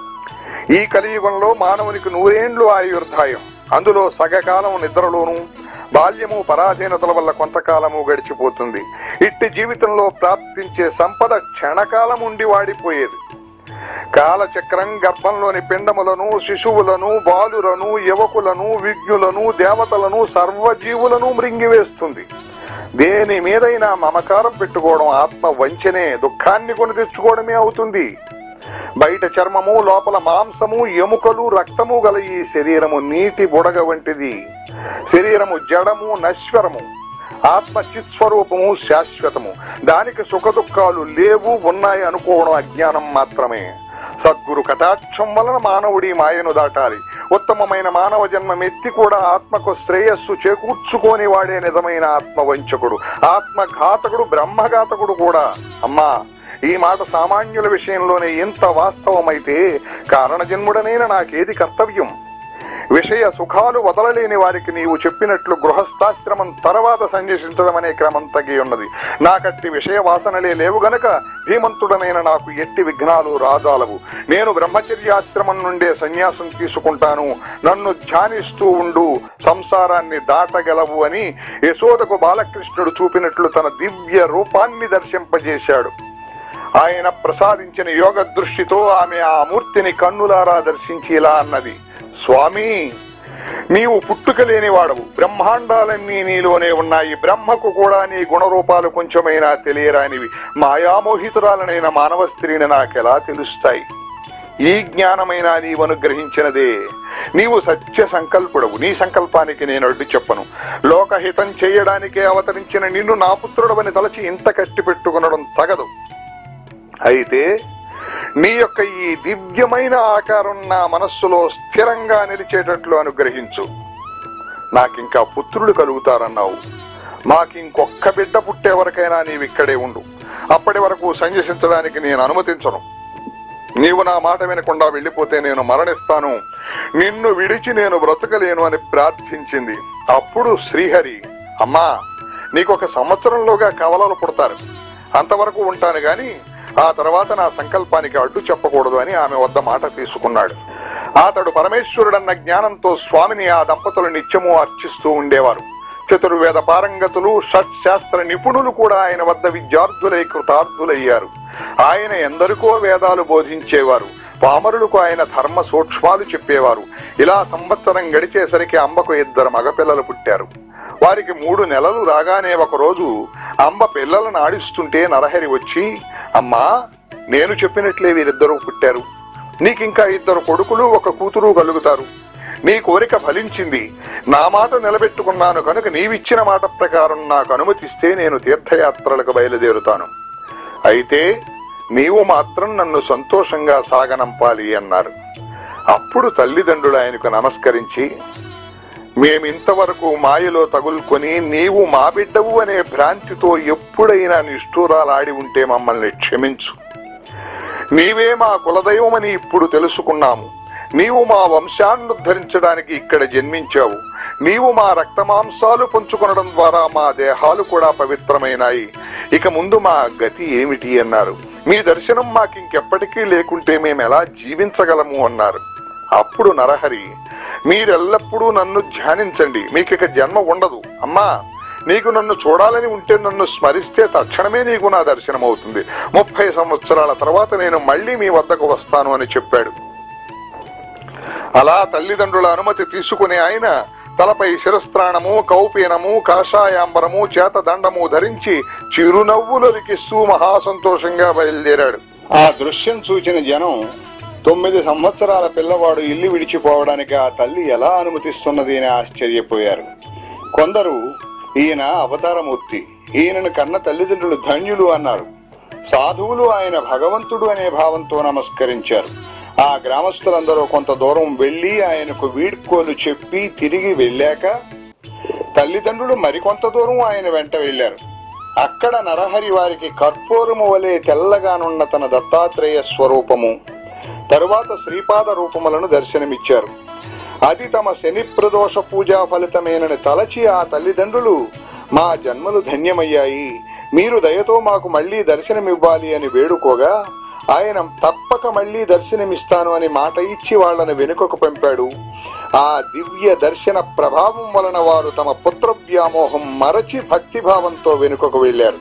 S1: ఈ కలియుగంలో మానవునికి నూరేండ్లు ఆయుర్దాయం అందులో సగకాలం నిద్రలోను బాల్యము పరాధీనతల వల్ల కొంతకాలము గడిచిపోతుంది ఇట్టి జీవితంలో ప్రాప్తించే సంపద క్షణకాలం ఉండి వాడిపోయేది కాలచక్రం గర్భంలోని పిండములను శిశువులను బాలులను యువకులను విజ్ఞులను దేవతలను సర్వజీవులను మృంగివేస్తుంది దేని మీదైనా మమకారం పెట్టుకోవడం ఆత్మ వంచనే దుఃఖాన్ని కొని తెచ్చుకోవడమే అవుతుంది బయట చర్మము లోపల మాంసము ఎముకలు రక్తము గల ఈ శరీరము నీటి బుడగ వంటిది శరీరము జడము నశ్వరము ఆత్మ చిత్స్వరూపము శాశ్వతము దానికి సుఖ దుఃఖాలు లేవు ఉన్నాయి అనుకోవడం అజ్ఞానం మాత్రమే సద్గురు కటాక్షం వలన మానవుడి మాయను దాటాలి ఉత్తమమైన మానవ జన్మం ఎత్తి కూడా ఆత్మకు శ్రేయస్సు చేకూర్చుకోని వాడే నిజమైన ఆత్మవంచకుడు ఆత్మఘాతకుడు బ్రహ్మఘాతకుడు కూడా అమ్మా ఈ మాట సామాన్యుల విషయంలోనే ఇంత వాస్తవమైతే కారణజన్ముడనైన నాకేది కర్తవ్యం విషయ సుఖాలు వదలలేని వారికి నీవు చెప్పినట్లు గృహస్థాశ్రమం తర్వాత సన్యసించడం అనే క్రమం తగ్గి ఉన్నది నాకట్టి విషయ వాసనలే లేవు గనక ధీమంతుడనైన నాకు ఎట్టి విఘ్నాలు రాజాలవు నేను బ్రహ్మచర్యాశ్రమం నుండే సన్యాసం తీసుకుంటాను నన్ను ధ్యానిస్తూ ఉండు సంసారాన్ని దాటగలవు అని యశోదకు బాలకృష్ణుడు చూపినట్లు తన దివ్య రూపాన్ని దర్శింపజేశాడు ఆయన ప్రసాదించిన యోగ దృష్టితో ఆమె ఆ మూర్తిని కన్నులారా దర్శించి ఇలా అన్నది స్వామి నీవు పుట్టుక లేనివాడవు బ్రహ్మాండాలన్నీ నీలోనే ఉన్నాయి బ్రహ్మకు కూడా నీ గుణరూపాలు కొంచెమైనా తెలియరానివి మాయామోహితురాలనైన మానవ స్త్రీని నాకెలా తెలుస్తాయి ఈ జ్ఞానమైన నీవు అనుగ్రహించినదే నీవు సత్య సంకల్పుడవు నీ సంకల్పానికి నేను అడ్డు చెప్పను లోకహితం చేయడానికే అవతరించిన నిన్ను నా పుత్రుడవని తలచి ఇంత కట్టి పెట్టుకునడం తగదు అయితే నీ యొక్క ఈ దివ్యమైన ఆకారం నా మనస్సులో స్థిరంగా నిలిచేటట్లు అనుగ్రహించు నాకింకా పుత్రులు కలుగుతారన్నావు మాకింకొక్క బిడ్డ పుట్టే వరకైనా నీవిక్కడే ఉండు అప్పటి వరకు సన్యసించడానికి నేను అనుమతించను నీవు నా మాట వినకుండా వెళ్ళిపోతే నేను మరణిస్తాను నిన్ను విడిచి నేను బ్రతకలేను అని ప్రార్థించింది అప్పుడు శ్రీహరి అమ్మా నీకొక సంవత్సరంలోగా కవలలు పుడతారు అంతవరకు ఉంటాను గాని ఆ తర్వాత నా సంకల్పానికి అడ్డు చెప్పకూడదు అని ఆమె వద్ద మాట తీసుకున్నాడు అతడు పరమేశ్వరుడన్న జ్ఞానంతో స్వామిని ఆ దంపతులు నిత్యము అర్చిస్తూ ఉండేవారు చతుర్వేద పారంగతులు షట్ శాస్త్ర నిపుణులు కూడా ఆయన వద్ద విద్యార్థులై కృతార్థులయ్యారు ఆయన ఎందరికో వేదాలు బోధించేవారు పామరులకు ఆయన ధర్మ సూక్ష్మాలు చెప్పేవారు ఇలా సంవత్సరం గడిచేసరికి అంబకు ఇద్దరు మగపిల్లలు పుట్టారు వారికి మూడు నెలలు రాగానే ఒక రోజు అంబ పిల్లలను ఆడిస్తుంటే నరహరి వచ్చి అమ్మా నేను చెప్పినట్లే వీరిద్దరూ పుట్టారు నీకింకా ఇద్దరు కొడుకులు ఒక కూతురు కలుగుతారు నీ కోరిక ఫలించింది నా మాట నిలబెట్టుకున్నాను కనుక నీవిచ్చిన మాట ప్రకారం నాకు అనుమతిస్తే నేను తీర్థయాత్రలకు బయలుదేరుతాను అయితే నీవు మాత్రం నన్ను సంతోషంగా సాగనంపాలి అన్నారు అప్పుడు తల్లిదండ్రులు ఆయనకు నమస్కరించి మేమింతవరకు మాయలో తగులుకొని నీవు మా బిడ్డవు అనే భ్రాంతితో ఎప్పుడైనా నిష్ఠూరాలాడి ఉంటే మమ్మల్ని క్షమించు నీవే మా కులదైవమని ఇప్పుడు తెలుసుకున్నాము నీవు మా వంశాన్ని ఉద్ధరించడానికి ఇక్కడ జన్మించావు నీవు మా రక్తమాంసాలు పంచుకొనడం ద్వారా మా దేహాలు కూడా పవిత్రమైనాయి ఇక ముందు మా గతి ఏమిటి అన్నారు మీ దర్శనం మాకింకెప్పటికీ లేకుంటే మేము ఎలా జీవించగలము అన్నారు అప్పుడు నరహరి మీరెల్లప్పుడూ నన్ను ధ్యానించండి మీకిక జన్మ ఉండదు అమ్మా నీకు నన్ను చూడాలని ఉంటే నన్ను స్మరిస్తే తక్షణమే నీకు నా దర్శనం అవుతుంది ముప్పై సంవత్సరాల తర్వాత నేను మళ్ళీ మీ వద్దకు వస్తాను అని చెప్పాడు అలా తల్లిదండ్రుల అనుమతి తీసుకుని ఆయన తలపై శిరస్త్రాణము కౌపీనము కాషాయాంబరము చేతదండము ధరించి చిరునవ్వులొలికిస్తూ మహాసంతోషంగా బయలుదేరాడు ఆ దృశ్యం చూచిన జనం తొమ్మిది సంవత్సరాల పిల్లవాడు ఇల్లు విడిచిపోవడానికి ఆ తల్లి ఎలా అనుమతిస్తున్నది అని ఆశ్చర్యపోయారు కొందరు ఈయన అవతారమూర్తి ఈయనను కన్న తల్లిదండ్రులు ధన్యులు అన్నారు సాధువులు ఆయన భగవంతుడు అనే భావంతో నమస్కరించారు ఆ గ్రామస్తులందరూ కొంత దూరం వెళ్లి ఆయనకు వీడ్కోలు చెప్పి తిరిగి వెళ్ళాక తల్లిదండ్రులు మరికొంత దూరం ఆయన వెంట వెళ్లారు అక్కడ నరహరి వారికి కర్పూరము వలె తెల్లగానున్న తన దత్తాత్రేయ స్వరూపము తరువాత శ్రీపాద రూపములను దర్శనమిచ్చారు అది తమ శని ప్రదోష పూజా ఫలితమేనని తలచి ఆ తల్లిదండ్రులు మా జన్మలు ధన్యమయ్యాయి మీరు దయతో మాకు మళ్లీ దర్శనమివ్వాలి అని వేడుకోగా ఆయన తప్పక మళ్లీ దర్శనమిస్తాను అని మాట ఇచ్చి వాళ్ళని వెనుకకు పంపాడు ఆ దివ్య దర్శన ప్రభావం వలన వారు తమ పుత్ర వ్యామోహం మరచి భక్తిభావంతో వెనుకకు వెళ్లారు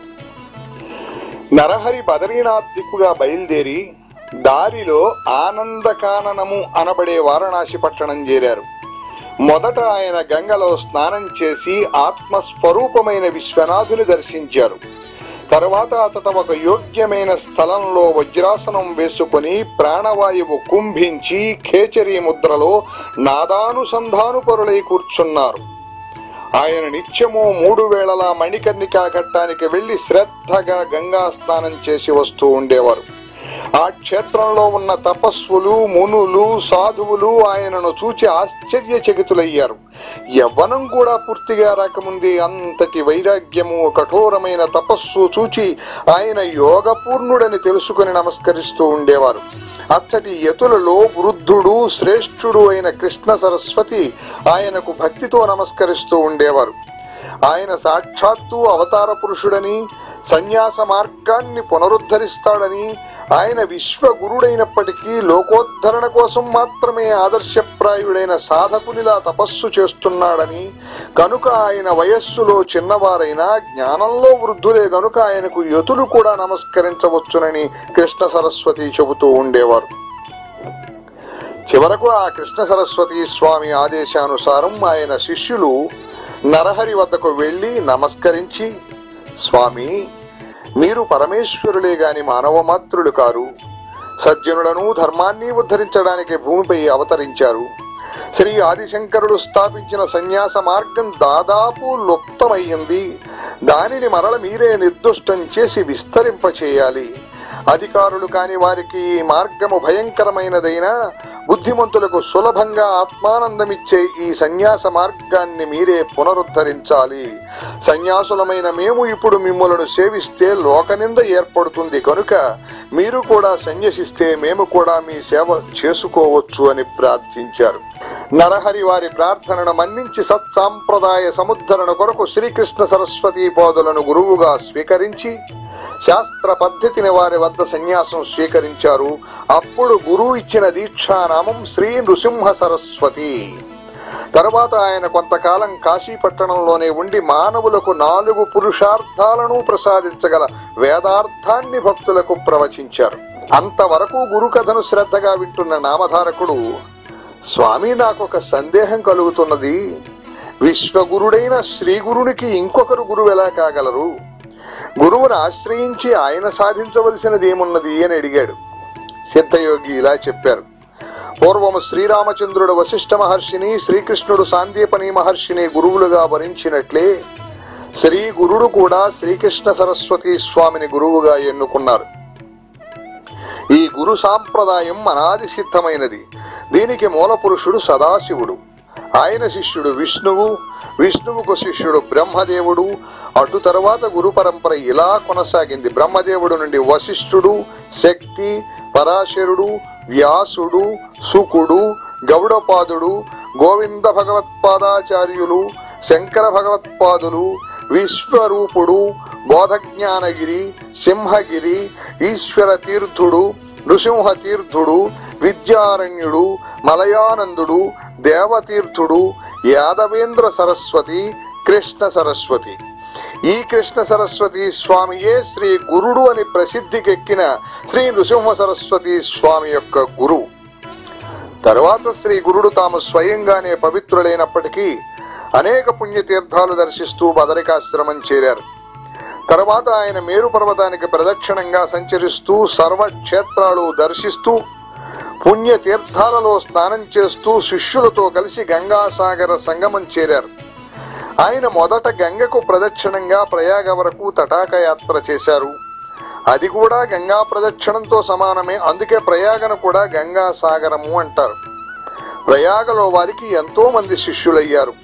S1: నరహరి బదరీనాథ్ దిక్కుగా బయలుదేరి దారిలో ఆనందకాననము అనబడే వారణాసి పట్టణం చేరారు మొదట ఆయన గంగలో స్నానం చేసి ఆత్మస్వరూపమైన విశ్వనాథుని దర్శించారు తర్వాత అతట ఒక యోగ్యమైన స్థలంలో వజ్రాసనం వేసుకుని ప్రాణవాయువు కుంభించి ఖేచరీ ముద్రలో నాదానుసంధాను పరులై కూర్చున్నారు ఆయన నిత్యము మూడు వేళలా మణికర్ణికా ఘట్టానికి వెళ్లి శ్రద్ధగా గంగా స్నానం చేసి వస్తూ ఉండేవారు ఆ క్షేత్రంలో ఉన్న తపస్సులు మునులు సాధువులు ఆయనను చూచి ఆశ్చర్యచకితులయ్యారు యవ్వనం కూడా పూర్తిగా రాకముందే అంతటి వైరాగ్యము కఠోరమైన తపస్సు చూచి ఆయన యోగపూర్ణుడని తెలుసుకుని నమస్కరిస్తూ ఉండేవారు అచ్చటి యతులలో వృద్ధుడు శ్రేష్ఠుడు అయిన కృష్ణ సరస్వతి ఆయనకు భక్తితో నమస్కరిస్తూ ఉండేవారు ఆయన సాక్షాత్తు అవతార పురుషుడని సన్యాస మార్గాన్ని పునరుద్ధరిస్తాడని ఆయన విశ్వగురుడైనప్పటికీ లోకోద్ధరణ కోసం మాత్రమే ఆదర్శప్రాయుడైన సాధకునిలా తపస్సు చేస్తున్నాడని కనుక ఆయన వయస్సులో చిన్నవారైనా జ్ఞానంలో వృద్ధులే గనుక ఆయనకు యతులు కూడా నమస్కరించవచ్చునని కృష్ణ సరస్వతి చెబుతూ ఉండేవారు చివరకు ఆ కృష్ణ సరస్వతి స్వామి ఆదేశానుసారం ఆయన శిష్యులు నరహరి వద్దకు వెళ్లి నమస్కరించి స్వామి మీరు పరమేశ్వరులే గాని మానవ మాత్రులు కారు సజ్జనులను ధర్మాన్ని ఉద్ధరించడానికి భూమిపై అవతరించారు శ్రీ ఆదిశంకరుడు స్థాపించిన సన్యాస మార్గం దాదాపు లుప్తమయ్యింది దానిని మరల మీరే నిర్దుష్టం చేసి విస్తరింపచేయాలి అధికారులు కాని వారికి ఈ మార్గము భయంకరమైనదైనా బుద్ధిమంతులకు సులభంగా ఆత్మానందమిచ్చే ఈ సన్యాస మార్గాన్ని మీరే పునరుద్ధరించాలి సన్యాసులమైన మేము ఇప్పుడు మిమ్మలను సేవిస్తే లోకనింద ఏర్పడుతుంది కనుక మీరు కూడా సన్యసిస్తే మేము కూడా మీ సేవ చేసుకోవచ్చు అని ప్రార్థించారు నరహరి వారి ప్రార్థనను మన్నించి సత్సాంప్రదాయ సముద్ధరణ కొరకు శ్రీకృష్ణ సరస్వతి పాదులను గురువుగా స్వీకరించి శాస్త్ర పద్ధతిని వారి వద్ద సన్యాసం స్వీకరించారు అప్పుడు గురువు ఇచ్చిన దీక్షానామం శ్రీ నృసింహ సరస్వతి తర్వాత ఆయన కొంతకాలం కాశీ పట్టణంలోనే ఉండి మానవులకు నాలుగు పురుషార్థాలను ప్రసాదించగల వేదార్థాన్ని భక్తులకు ప్రవచించారు అంతవరకు గురు కథను శ్రద్ధగా వింటున్న నామధారకుడు స్వామి నాకొక సందేహం కలుగుతున్నది విశ్వగురుడైన శ్రీ గురునికి ఇంకొకరు గురువు ఎలా కాగలరు గురువును ఆశ్రయించి ఆయన సాధించవలసినది ఏమున్నది అని అడిగాడు సిద్ధయోగి ఇలా చెప్పారు పూర్వము శ్రీరామచంద్రుడు వశిష్ఠ మహర్షిని శ్రీకృష్ణుడు సాందీపని మహర్షిని గురువులుగా వరించినట్లే శ్రీ గురుడు కూడా శ్రీకృష్ణ సరస్వతి స్వామిని గురువుగా ఎన్నుకున్నారు ఈ గురు సాంప్రదాయం అనాది సిద్ధమైనది దీనికి మూల పురుషుడు సదాశివుడు ఆయన శిష్యుడు విష్ణువు విష్ణువుకు శిష్యుడు బ్రహ్మదేవుడు అటు తరువాత గురు పరంపర ఇలా కొనసాగింది బ్రహ్మదేవుడు నుండి వశిష్ఠుడు శక్తి పరాశరుడు వ్యాసుడు సుకుడు గౌడపాదుడు గోవింద భగవత్పాదాచార్యులు శంకర భగవత్పాదులు విశ్వరూపుడు బోధజ్ఞానగిరి సింహగిరి ఈశ్వర తీర్థుడు నృసింహ తీర్థుడు విద్యారణ్యుడు మలయానందుడు దేవతీర్థుడు యాదవేంద్ర సరస్వతి కృష్ణ సరస్వతి ఈ కృష్ణ సరస్వతి స్వామియే శ్రీ గురుడు అని ప్రసిద్ధికెక్కిన శ్రీ నృసింహ సరస్వతి స్వామి యొక్క గురువు తరువాత శ్రీ గురుడు తాము స్వయంగానే పవిత్రులైనప్పటికీ అనేక పుణ్యతీర్థాలు దర్శిస్తూ బదరికాశ్రమం చేరారు తర్వాత ఆయన మేరు పర్వతానికి ప్రదక్షిణంగా సంచరిస్తూ సర్వక్షేత్రాలు దర్శిస్తూ పుణ్య తీర్థాలలో స్నానం చేస్తూ శిష్యులతో కలిసి గంగాసాగర సంగమం చేరారు ఆయన మొదట గంగకు ప్రదక్షిణంగా ప్రయాగ వరకు తటాక యాత్ర చేశారు అది కూడా గంగా ప్రదక్షిణంతో సమానమే అందుకే ప్రయాగను కూడా గంగా సాగరము అంటారు ప్రయాగలో వారికి ఎంతో మంది శిష్యులయ్యారు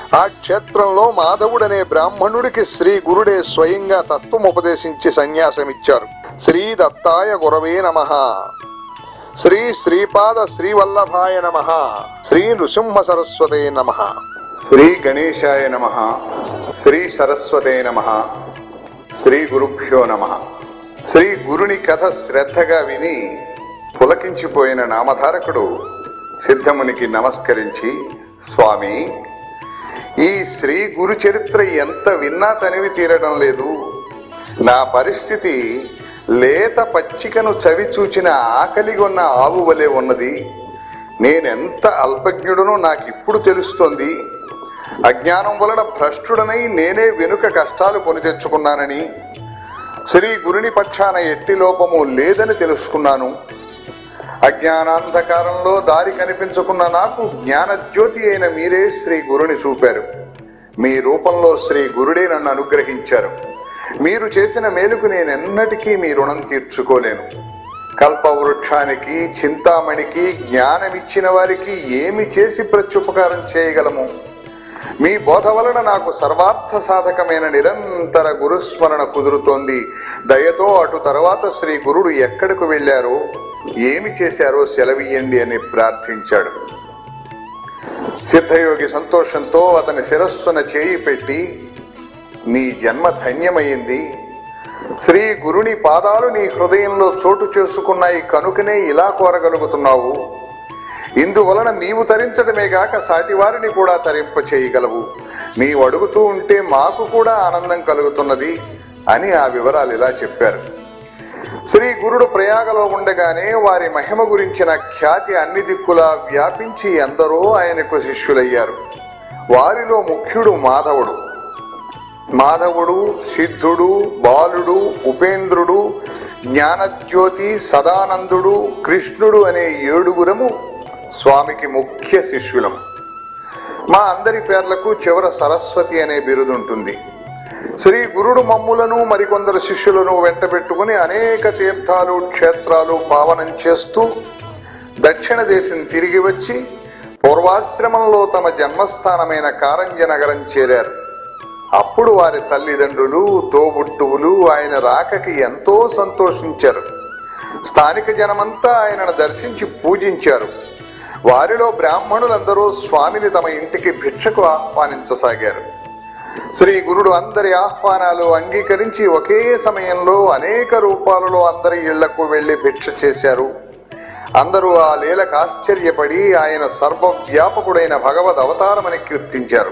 S1: ఆ క్షేత్రంలో మాధవుడనే బ్రాహ్మణుడికి శ్రీ గురుడే స్వయంగా తత్వం ఉపదేశించి సన్యాసమిచ్చారు శ్రీ దత్తాయ గురవే నమ శ్రీ శ్రీపాద శ్రీవల్లభాయ నమ శ్రీ నృసింహ సరస్వతే నమ శ్రీ గణేశాయ నమ శ్రీ సరస్వతే నమ శ్రీ గురుభ్యో నమ శ్రీ గురుని కథ శ్రద్ధగా విని పులకించిపోయిన నామధారకుడు సిద్ధమునికి నమస్కరించి స్వామి ఈ శ్రీ గురు చరిత్ర ఎంత విన్నా తనివి తీరడం లేదు నా పరిస్థితి లేత పచ్చికను చవి చూచిన ఆకలిగొన్న ఆవు వలె ఉన్నది నేనెంత అల్పజ్ఞుడనో నాకిప్పుడు తెలుస్తోంది అజ్ఞానం వలన భ్రష్టుడనై నేనే వెనుక కష్టాలు కొని తెచ్చుకున్నానని శ్రీ గురుని పక్షాన ఎట్టి లోపము లేదని తెలుసుకున్నాను అజ్ఞానాంధకారంలో దారి కనిపించుకున్న నాకు జ్ఞానజ్యోతి అయిన మీరే శ్రీ గురుని చూపారు మీ రూపంలో శ్రీ గురుడే నన్ను అనుగ్రహించారు మీరు చేసిన మేలుకు నేనెన్నటికీ మీ రుణం తీర్చుకోలేను కల్పవృక్షానికి చింతామణికి జ్ఞానమిచ్చిన వారికి ఏమి చేసి ప్రత్యుపకారం చేయగలము మీ బోధ వలన నాకు సర్వార్థ సాధకమైన నిరంతర గురుస్మరణ కుదురుతోంది దయతో అటు తర్వాత శ్రీ గురుడు ఎక్కడకు వెళ్ళారో ఏమి చేశారో సెలవియ్యండి అని ప్రార్థించాడు సిద్ధయోగి సంతోషంతో అతని శిరస్సున చేయి పెట్టి నీ జన్మ ధన్యమైంది శ్రీ గురుని పాదాలు నీ హృదయంలో చోటు చేసుకున్నాయి కనుకనే ఇలా కోరగలుగుతున్నావు ఇందువలన నీవు తరించడమే గాక సాటివారిని కూడా తరింప చేయగలవు నీవు అడుగుతూ ఉంటే మాకు కూడా ఆనందం కలుగుతున్నది అని ఆ వివరాలు ఇలా చెప్పారు శ్రీ గురుడు ప్రయాగలో ఉండగానే వారి మహిమ గురించిన ఖ్యాతి అన్ని దిక్కులా వ్యాపించి ఎందరో ఆయనకు శిష్యులయ్యారు వారిలో ముఖ్యుడు మాధవుడు మాధవుడు సిద్ధుడు బాలుడు ఉపేంద్రుడు జ్ఞానజ్యోతి సదానందుడు కృష్ణుడు అనే ఏడుగురము స్వామికి ముఖ్య శిష్యులం మా అందరి పేర్లకు చివర సరస్వతి అనే బిరుదుంటుంది శ్రీ గురుడు మమ్ములను మరికొందరు శిష్యులను వెంట పెట్టుకుని అనేక తీర్థాలు క్షేత్రాలు పావనం చేస్తూ దక్షిణ దేశం తిరిగి వచ్చి పూర్వాశ్రమంలో తమ జన్మస్థానమైన కారంజ నగరం చేరారు అప్పుడు వారి తల్లిదండ్రులు తోబుట్టువులు ఆయన రాకకి ఎంతో సంతోషించారు స్థానిక జనమంతా ఆయనను దర్శించి పూజించారు వారిలో బ్రాహ్మణులందరూ స్వామిని తమ ఇంటికి భిక్షకు ఆహ్వానించసాగారు శ్రీ గురుడు అందరి ఆహ్వానాలు అంగీకరించి ఒకే సమయంలో అనేక రూపాలలో అందరి ఇళ్లకు వెళ్లి భిక్ష చేశారు అందరూ ఆ లీలకు ఆశ్చర్యపడి ఆయన సర్వవ్యాపకుడైన భగవద్ అవతారమని కీర్తించారు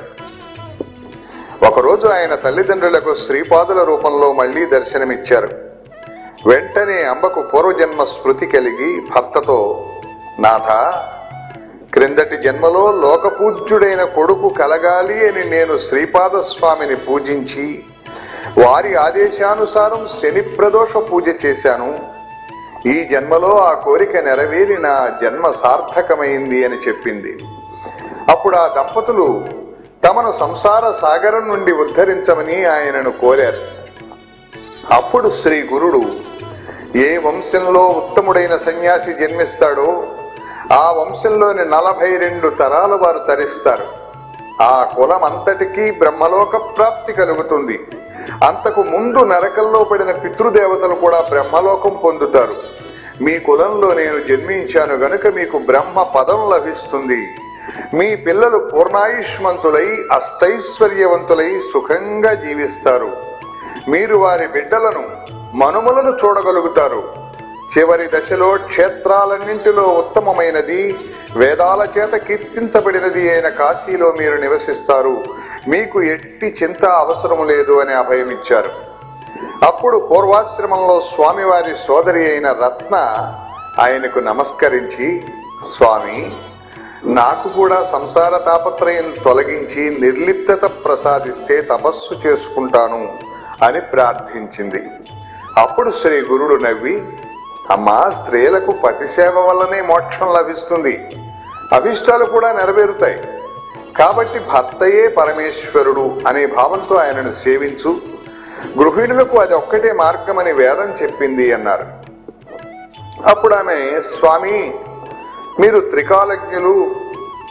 S1: ఒకరోజు ఆయన తల్లిదండ్రులకు శ్రీపాదుల రూపంలో మళ్లీ దర్శనమిచ్చారు వెంటనే అంబకు పూర్వజన్మ స్మృతి కలిగి భర్తతో నాథ క్రిందటి జన్మలో లోకపూజ్యుడైన కొడుకు కలగాలి అని నేను శ్రీపాద స్వామిని పూజించి వారి ఆదేశానుసారం శని ప్రదోష పూజ చేశాను ఈ జన్మలో ఆ కోరిక నెరవేరి నా జన్మ సార్థకమైంది అని చెప్పింది అప్పుడు ఆ దంపతులు తమను సంసార సాగరం నుండి ఉద్ధరించమని ఆయనను కోరారు అప్పుడు శ్రీ గురుడు ఏ వంశంలో ఉత్తముడైన సన్యాసి జన్మిస్తాడో ఆ వంశంలోని నలభై రెండు తరాల వారు తరిస్తారు ఆ కులం అంతటికీ బ్రహ్మలోక ప్రాప్తి కలుగుతుంది అంతకు ముందు నరకంలో పడిన పితృదేవతలు కూడా బ్రహ్మలోకం పొందుతారు మీ కులంలో నేను జన్మించాను గనుక మీకు బ్రహ్మ పదం లభిస్తుంది మీ పిల్లలు పూర్ణాయుష్మంతులై అష్టైశ్వర్యవంతులై సుఖంగా జీవిస్తారు మీరు వారి బిడ్డలను మనుమలను చూడగలుగుతారు చివరి దశలో క్షేత్రాలన్నింటిలో ఉత్తమమైనది వేదాల చేత కీర్తించబడినది అయిన కాశీలో మీరు నివసిస్తారు మీకు ఎట్టి చింత అవసరం లేదు అని అభయమిచ్చారు అప్పుడు పూర్వాశ్రమంలో స్వామివారి సోదరి అయిన రత్న ఆయనకు నమస్కరించి స్వామి నాకు కూడా సంసార తాపత్రయం తొలగించి నిర్లిప్తత ప్రసాదిస్తే తపస్సు చేసుకుంటాను అని ప్రార్థించింది అప్పుడు శ్రీ గురుడు నవ్వి అమ్మా స్త్రీలకు పతి సేవ వల్లనే మోక్షం లభిస్తుంది అభిష్టాలు కూడా నెరవేరుతాయి కాబట్టి భర్తయే పరమేశ్వరుడు అనే భావంతో ఆయనను సేవించు గృహిణులకు అది ఒక్కటే మార్గమని వేదం చెప్పింది అన్నారు అప్పుడు ఆమె స్వామి మీరు త్రికాలజ్ఞులు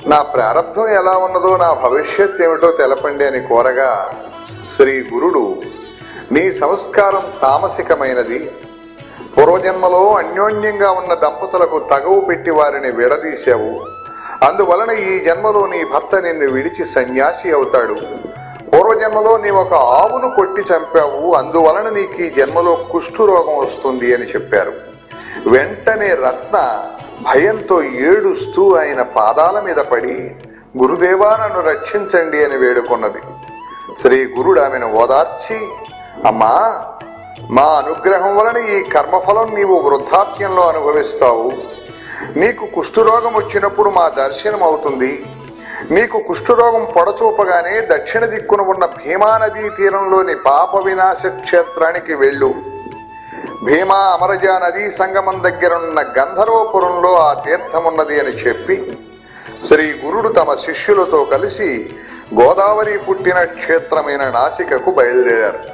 S1: నా ప్రారంధం ఎలా ఉన్నదో నా భవిష్యత్ ఏమిటో తెలపండి అని కోరగా శ్రీ గురుడు నీ సంస్కారం తామసికమైనది పూర్వజన్మలో అన్యోన్యంగా ఉన్న దంపతులకు తగవు పెట్టి వారిని విడదీశావు అందువలన ఈ జన్మలో నీ భర్త నిన్ను విడిచి సన్యాసి అవుతాడు పూర్వజన్మలో నీ ఒక ఆవును కొట్టి చంపావు అందువలన నీకు ఈ జన్మలో కుష్ఠురోగం వస్తుంది అని చెప్పారు వెంటనే రత్న భయంతో ఏడుస్తూ ఆయన పాదాల మీద పడి గురుదేవా నన్ను రక్షించండి అని వేడుకున్నది శ్రీ గురుడు ఆమెను ఓదార్చి అమ్మా మా అనుగ్రహం వలన ఈ కర్మఫలం నీవు వృద్ధాప్యంలో అనుభవిస్తావు నీకు కుష్ఠురోగం వచ్చినప్పుడు మా దర్శనం అవుతుంది నీకు కుష్ఠురోగం పొడచూపగానే దక్షిణ దిక్కున ఉన్న భీమా నదీ తీరంలోని పాప వినాశ క్షేత్రానికి వెళ్ళు భీమా అమరజ నదీ సంగమం దగ్గరున్న గంధర్వపురంలో ఆ తీర్థమున్నది అని చెప్పి శ్రీ గురుడు తమ శిష్యులతో కలిసి గోదావరి పుట్టిన క్షేత్రమైన నాసికకు బయలుదేరారు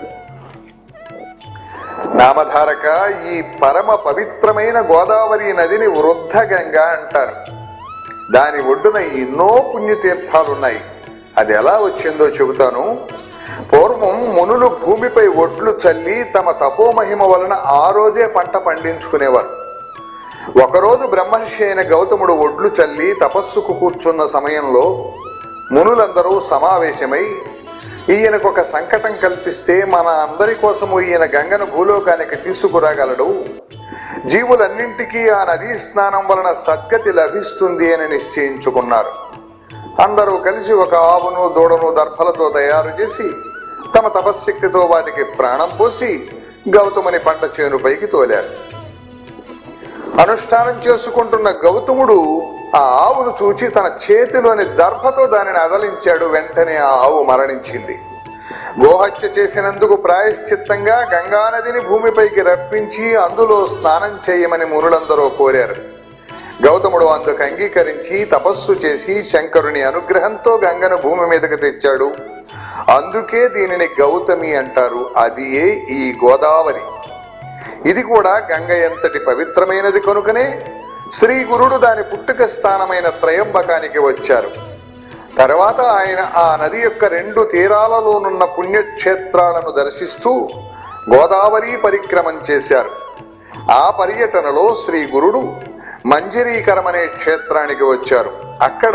S1: నామధారక ఈ పరమ పవిత్రమైన గోదావరి నదిని వృద్ధ గంగా అంటారు దాని ఒడ్డున ఎన్నో పుణ్యతీర్థాలున్నాయి అది ఎలా వచ్చిందో చెబుతాను పూర్వం మునులు భూమిపై ఒడ్లు చల్లి తమ తపోమహిమ వలన ఆ రోజే పంట పండించుకునేవారు ఒకరోజు బ్రహ్మర్షి అయిన గౌతముడు ఒడ్లు చల్లి తపస్సుకు కూర్చున్న సమయంలో మునులందరూ సమావేశమై ఈయనకు ఒక సంకటం కల్పిస్తే మన అందరి కోసము ఈయన గంగను భూలోకానికి తీసుకురాగలడు జీవులన్నింటికీ ఆ నదీ స్నానం వలన సద్గతి లభిస్తుంది అని నిశ్చయించుకున్నారు అందరూ కలిసి ఒక ఆవును దూడను దర్భలతో తయారు చేసి తమ తపశ్శక్తితో వాటికి ప్రాణం పోసి గౌతముని పంట చేనుపైకి తోలారు అనుష్ఠానం చేసుకుంటున్న గౌతముడు ఆ ఆవును చూచి తన చేతిలోని దర్భతో దానిని అదలించాడు వెంటనే ఆ ఆవు మరణించింది గోహత్య చేసినందుకు ప్రాయశ్చిత్తంగా గంగానదిని భూమిపైకి రప్పించి అందులో స్నానం చేయమని మునులందరూ కోరారు గౌతముడు అందుకు అంగీకరించి తపస్సు చేసి శంకరుని అనుగ్రహంతో గంగను భూమి మీదకి తెచ్చాడు అందుకే దీనిని గౌతమి అంటారు అది ఈ గోదావరి ఇది కూడా గంగ ఎంతటి పవిత్రమైనది కనుకనే శ్రీ గురుడు దాని పుట్టుక స్థానమైన త్రయంబకానికి వచ్చారు తర్వాత ఆయన ఆ నది యొక్క రెండు తీరాలలోనున్న పుణ్యక్షేత్రాలను దర్శిస్తూ గోదావరి పరిక్రమం చేశారు ఆ పర్యటనలో శ్రీ గురుడు మంజరీకరం అనే క్షేత్రానికి వచ్చారు అక్కడ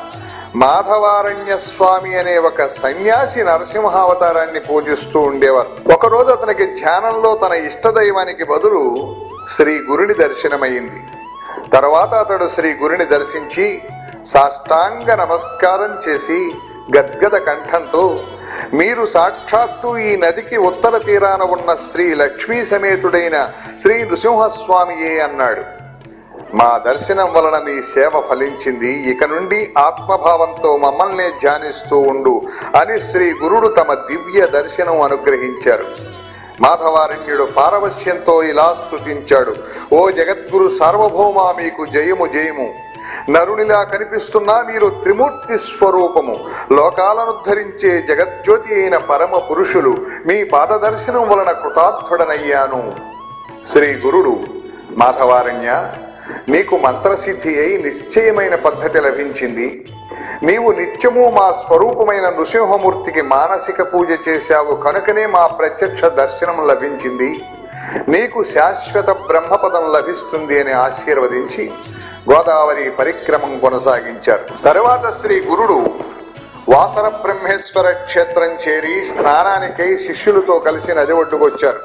S1: మాధవారణ్య స్వామి అనే ఒక సన్యాసి నరసింహావతారాన్ని పూజిస్తూ ఉండేవారు ఒకరోజు అతనికి ధ్యానంలో తన ఇష్టదైవానికి బదులు శ్రీ గురుని దర్శనమైంది తర్వాత అతడు శ్రీ గురుని దర్శించి సాష్టాంగ నమస్కారం చేసి గద్గద కంఠంతో మీరు సాక్షాత్తు ఈ నదికి ఉత్తర తీరాన ఉన్న శ్రీ లక్ష్మీ సమేతుడైన శ్రీ నృసింహస్వామియే అన్నాడు మా దర్శనం వలన నీ సేవ ఫలించింది ఇక నుండి ఆత్మభావంతో మమ్మల్ని ధ్యానిస్తూ ఉండు అని శ్రీ గురుడు తమ దివ్య దర్శనం అనుగ్రహించారు మాధవారణ్యుడు పారవశ్యంతో ఇలా స్తుతించాడు ఓ జగద్గురు సార్వభౌమ మీకు జయము జయము నరునిలా కనిపిస్తున్నా మీరు త్రిమూర్తి స్వరూపము లోకాలను ధరించే జగజ్యోతి అయిన పరమ పురుషులు మీ పాదదర్శనం వలన కృతార్థుడనయ్యాను శ్రీ గురుడు మాధవారణ్య నీకు మంత్రసిద్ధి అయి నిశ్చయమైన పద్ధతి లభించింది నీవు నిత్యము మా స్వరూపమైన నృసింహమూర్తికి మానసిక పూజ చేశావు కనుకనే మా ప్రత్యక్ష దర్శనం లభించింది నీకు శాశ్వత బ్రహ్మపదం లభిస్తుంది అని ఆశీర్వదించి గోదావరి పరిక్రమం కొనసాగించారు తరువాత శ్రీ గురుడు వాసర బ్రహ్మేశ్వర క్షేత్రం చేరి స్నానానికై శిష్యులతో కలిసి నది ఒడ్డుకొచ్చారు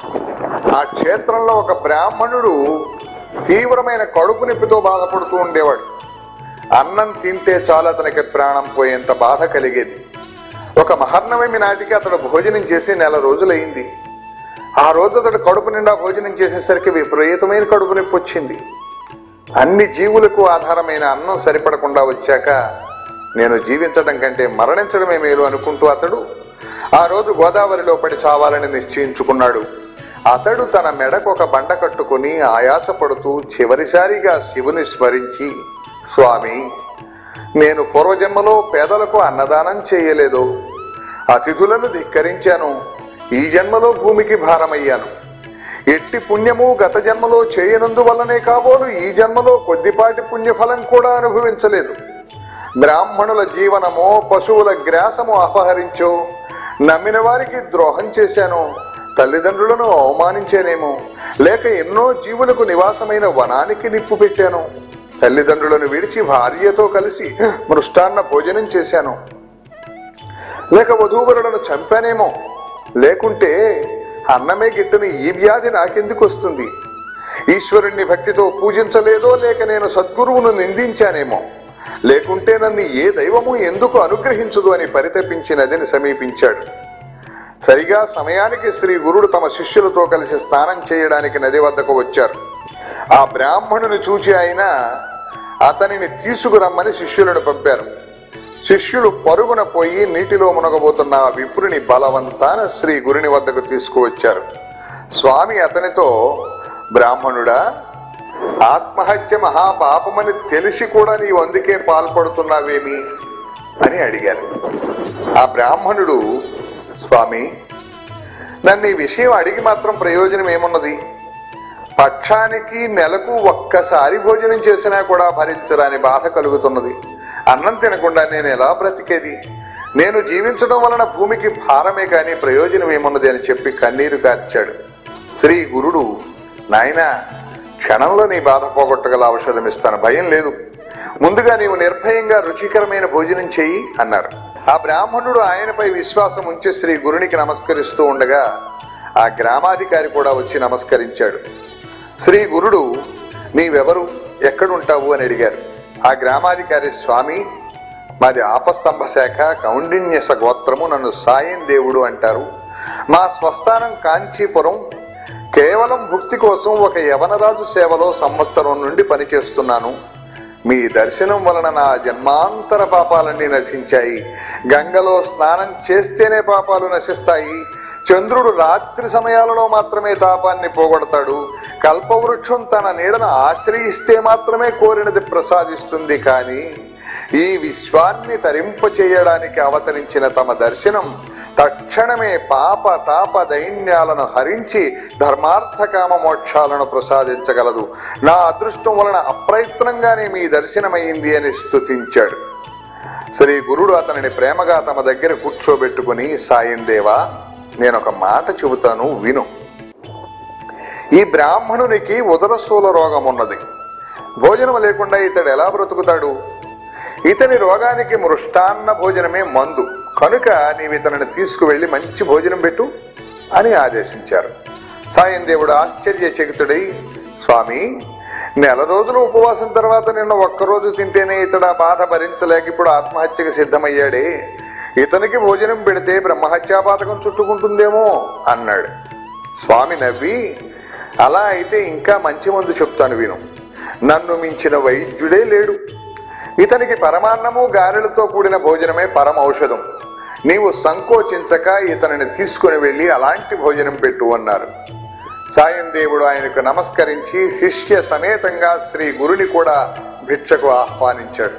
S1: ఆ క్షేత్రంలో ఒక బ్రాహ్మణుడు తీవ్రమైన కడుపు నొప్పితో బాధపడుతూ ఉండేవాడు అన్నం తింటే చాలు అతనికి ప్రాణం పోయేంత బాధ కలిగేది ఒక మహర్నవమి నాటికి అతడు భోజనం చేసి నెల రోజులైంది ఆ రోజు అతడు కడుపు నిండా భోజనం చేసేసరికి విపరీతమైన కడుపు నొప్పి వచ్చింది అన్ని జీవులకు ఆధారమైన అన్నం సరిపడకుండా వచ్చాక నేను జీవించడం కంటే మరణించడమే మేలు అనుకుంటూ అతడు ఆ రోజు గోదావరిలో పడి చావాలని నిశ్చయించుకున్నాడు అతడు తన మెడకు ఒక బండ కట్టుకుని ఆయాసపడుతూ చివరిసారిగా శివుని స్మరించి స్వామి నేను పూర్వజన్మలో పేదలకు అన్నదానం చేయలేదు అతిథులను ధిక్కరించాను ఈ జన్మలో భూమికి భారమయ్యాను ఎట్టి పుణ్యము గత జన్మలో చేయనందువల్లనే కాబోలు ఈ జన్మలో కొద్దిపాటి పుణ్యఫలం కూడా అనుభవించలేదు బ్రాహ్మణుల జీవనమో పశువుల గ్రాసము అపహరించో నమ్మిన వారికి ద్రోహం చేశాను తల్లిదండ్రులను అవమానించానేమో లేక ఎన్నో జీవులకు నివాసమైన వనానికి నిప్పు పెట్టాను తల్లిదండ్రులను విడిచి భార్యతో కలిసి మృష్టాన్న భోజనం చేశాను లేక వధూవరులను చంపానేమో లేకుంటే అన్నమే గిట్టని ఈ వ్యాధి నాకెందుకు వస్తుంది ఈశ్వరుణ్ణి భక్తితో పూజించలేదో లేక నేను సద్గురువును నిందించానేమో లేకుంటే నన్ను ఏ దైవము ఎందుకు అనుగ్రహించదు అని పరితపించి నదిని సమీపించాడు సరిగా సమయానికి శ్రీ గురుడు తమ శిష్యులతో కలిసి స్నానం చేయడానికి నది వద్దకు వచ్చారు ఆ బ్రాహ్మణుని చూచి ఆయన అతనిని తీసుకురమ్మని శిష్యులను పంపారు శిష్యులు పరుగున పోయి నీటిలో మునగబోతున్న ఆ విప్రుని బలవంతాన శ్రీ గురుని వద్దకు తీసుకువచ్చారు స్వామి అతనితో బ్రాహ్మణుడా ఆత్మహత్య మహాపాపమని తెలిసి కూడా నీవు అందుకే పాల్పడుతున్నావేమి అని అడిగారు ఆ బ్రాహ్మణుడు స్వామి నన్ను ఈ విషయం అడిగి మాత్రం ప్రయోజనం ఏమున్నది పక్షానికి నెలకు ఒక్కసారి భోజనం చేసినా కూడా భరించరాని బాధ కలుగుతున్నది అన్నం తినకుండా నేను ఎలా బ్రతికేది నేను జీవించడం వలన భూమికి భారమే కాని ప్రయోజనం ఏమున్నది అని చెప్పి కన్నీరు కార్చాడు శ్రీ గురుడు నాయనా క్షణంలో నీ బాధ పోగొట్టగల ఔషధం ఇస్తాను భయం లేదు ముందుగా నీవు నిర్భయంగా రుచికరమైన భోజనం చెయ్యి అన్నారు ఆ బ్రాహ్మణుడు ఆయనపై విశ్వాసం ఉంచి శ్రీ గురునికి నమస్కరిస్తూ ఉండగా ఆ గ్రామాధికారి కూడా వచ్చి నమస్కరించాడు శ్రీ గురుడు నీవెవరు ఎక్కడుంటావు అని అడిగారు ఆ గ్రామాధికారి స్వామి మాది ఆపస్తంభ శాఖ కౌండిన్యస గోత్రము నన్ను సాయం దేవుడు అంటారు మా స్వస్థానం కాంచీపురం కేవలం భుక్తి కోసం ఒక యవనరాజు సేవలో సంవత్సరం నుండి పనిచేస్తున్నాను మీ దర్శనం వలన నా జన్మాంతర పాపాలన్నీ నశించాయి గంగలో స్నానం చేస్తేనే పాపాలు నశిస్తాయి చంద్రుడు రాత్రి సమయాలలో మాత్రమే తాపాన్ని పోగొడతాడు కల్పవృక్షం తన నీడను ఆశ్రయిస్తే మాత్రమే కోరినది ప్రసాదిస్తుంది కానీ ఈ విశ్వాన్ని తరింప చేయడానికి అవతరించిన తమ దర్శనం తక్షణమే పాప తాప దైన్యాలను హరించి ధర్మార్థ కామ మోక్షాలను ప్రసాదించగలదు నా అదృష్టం వలన అప్రయత్నంగానే మీ దర్శనమైంది అని స్తుతించాడు శ్రీ గురుడు అతనిని ప్రేమగా తమ దగ్గర కూర్చోబెట్టుకుని సాయం దేవా నేను ఒక మాట చెబుతాను విను ఈ బ్రాహ్మణునికి ఉదరశూల రోగం ఉన్నది భోజనం లేకుండా ఇతడు ఎలా బ్రతుకుతాడు ఇతని రోగానికి మృష్టాన్న భోజనమే మందు కనుక నీవు ఇతనిని తీసుకువెళ్లి మంచి భోజనం పెట్టు అని ఆదేశించారు సాయం దేవుడు ఆశ్చర్యచకితుడై స్వామి నెల రోజులు ఉపవాసం తర్వాత నిన్న ఒక్కరోజు తింటేనే ఇతడు ఆ బాధ భరించలేక ఇప్పుడు ఆత్మహత్యకు సిద్ధమయ్యాడే ఇతనికి భోజనం పెడితే బ్రహ్మహత్యాపాతకం చుట్టుకుంటుందేమో అన్నాడు స్వామి నవ్వి అలా అయితే ఇంకా మంచి మందు చెప్తాను విను నన్ను మించిన వైద్యుడే లేడు ఇతనికి పరమాన్నము గారెలతో కూడిన భోజనమే పరమ ఔషధం నీవు సంకోచించక ఇతనిని తీసుకుని వెళ్లి అలాంటి భోజనం పెట్టు అన్నారు సాయం దేవుడు ఆయనకు నమస్కరించి శిష్య సమేతంగా శ్రీ గురుని కూడా భిక్షకు ఆహ్వానించాడు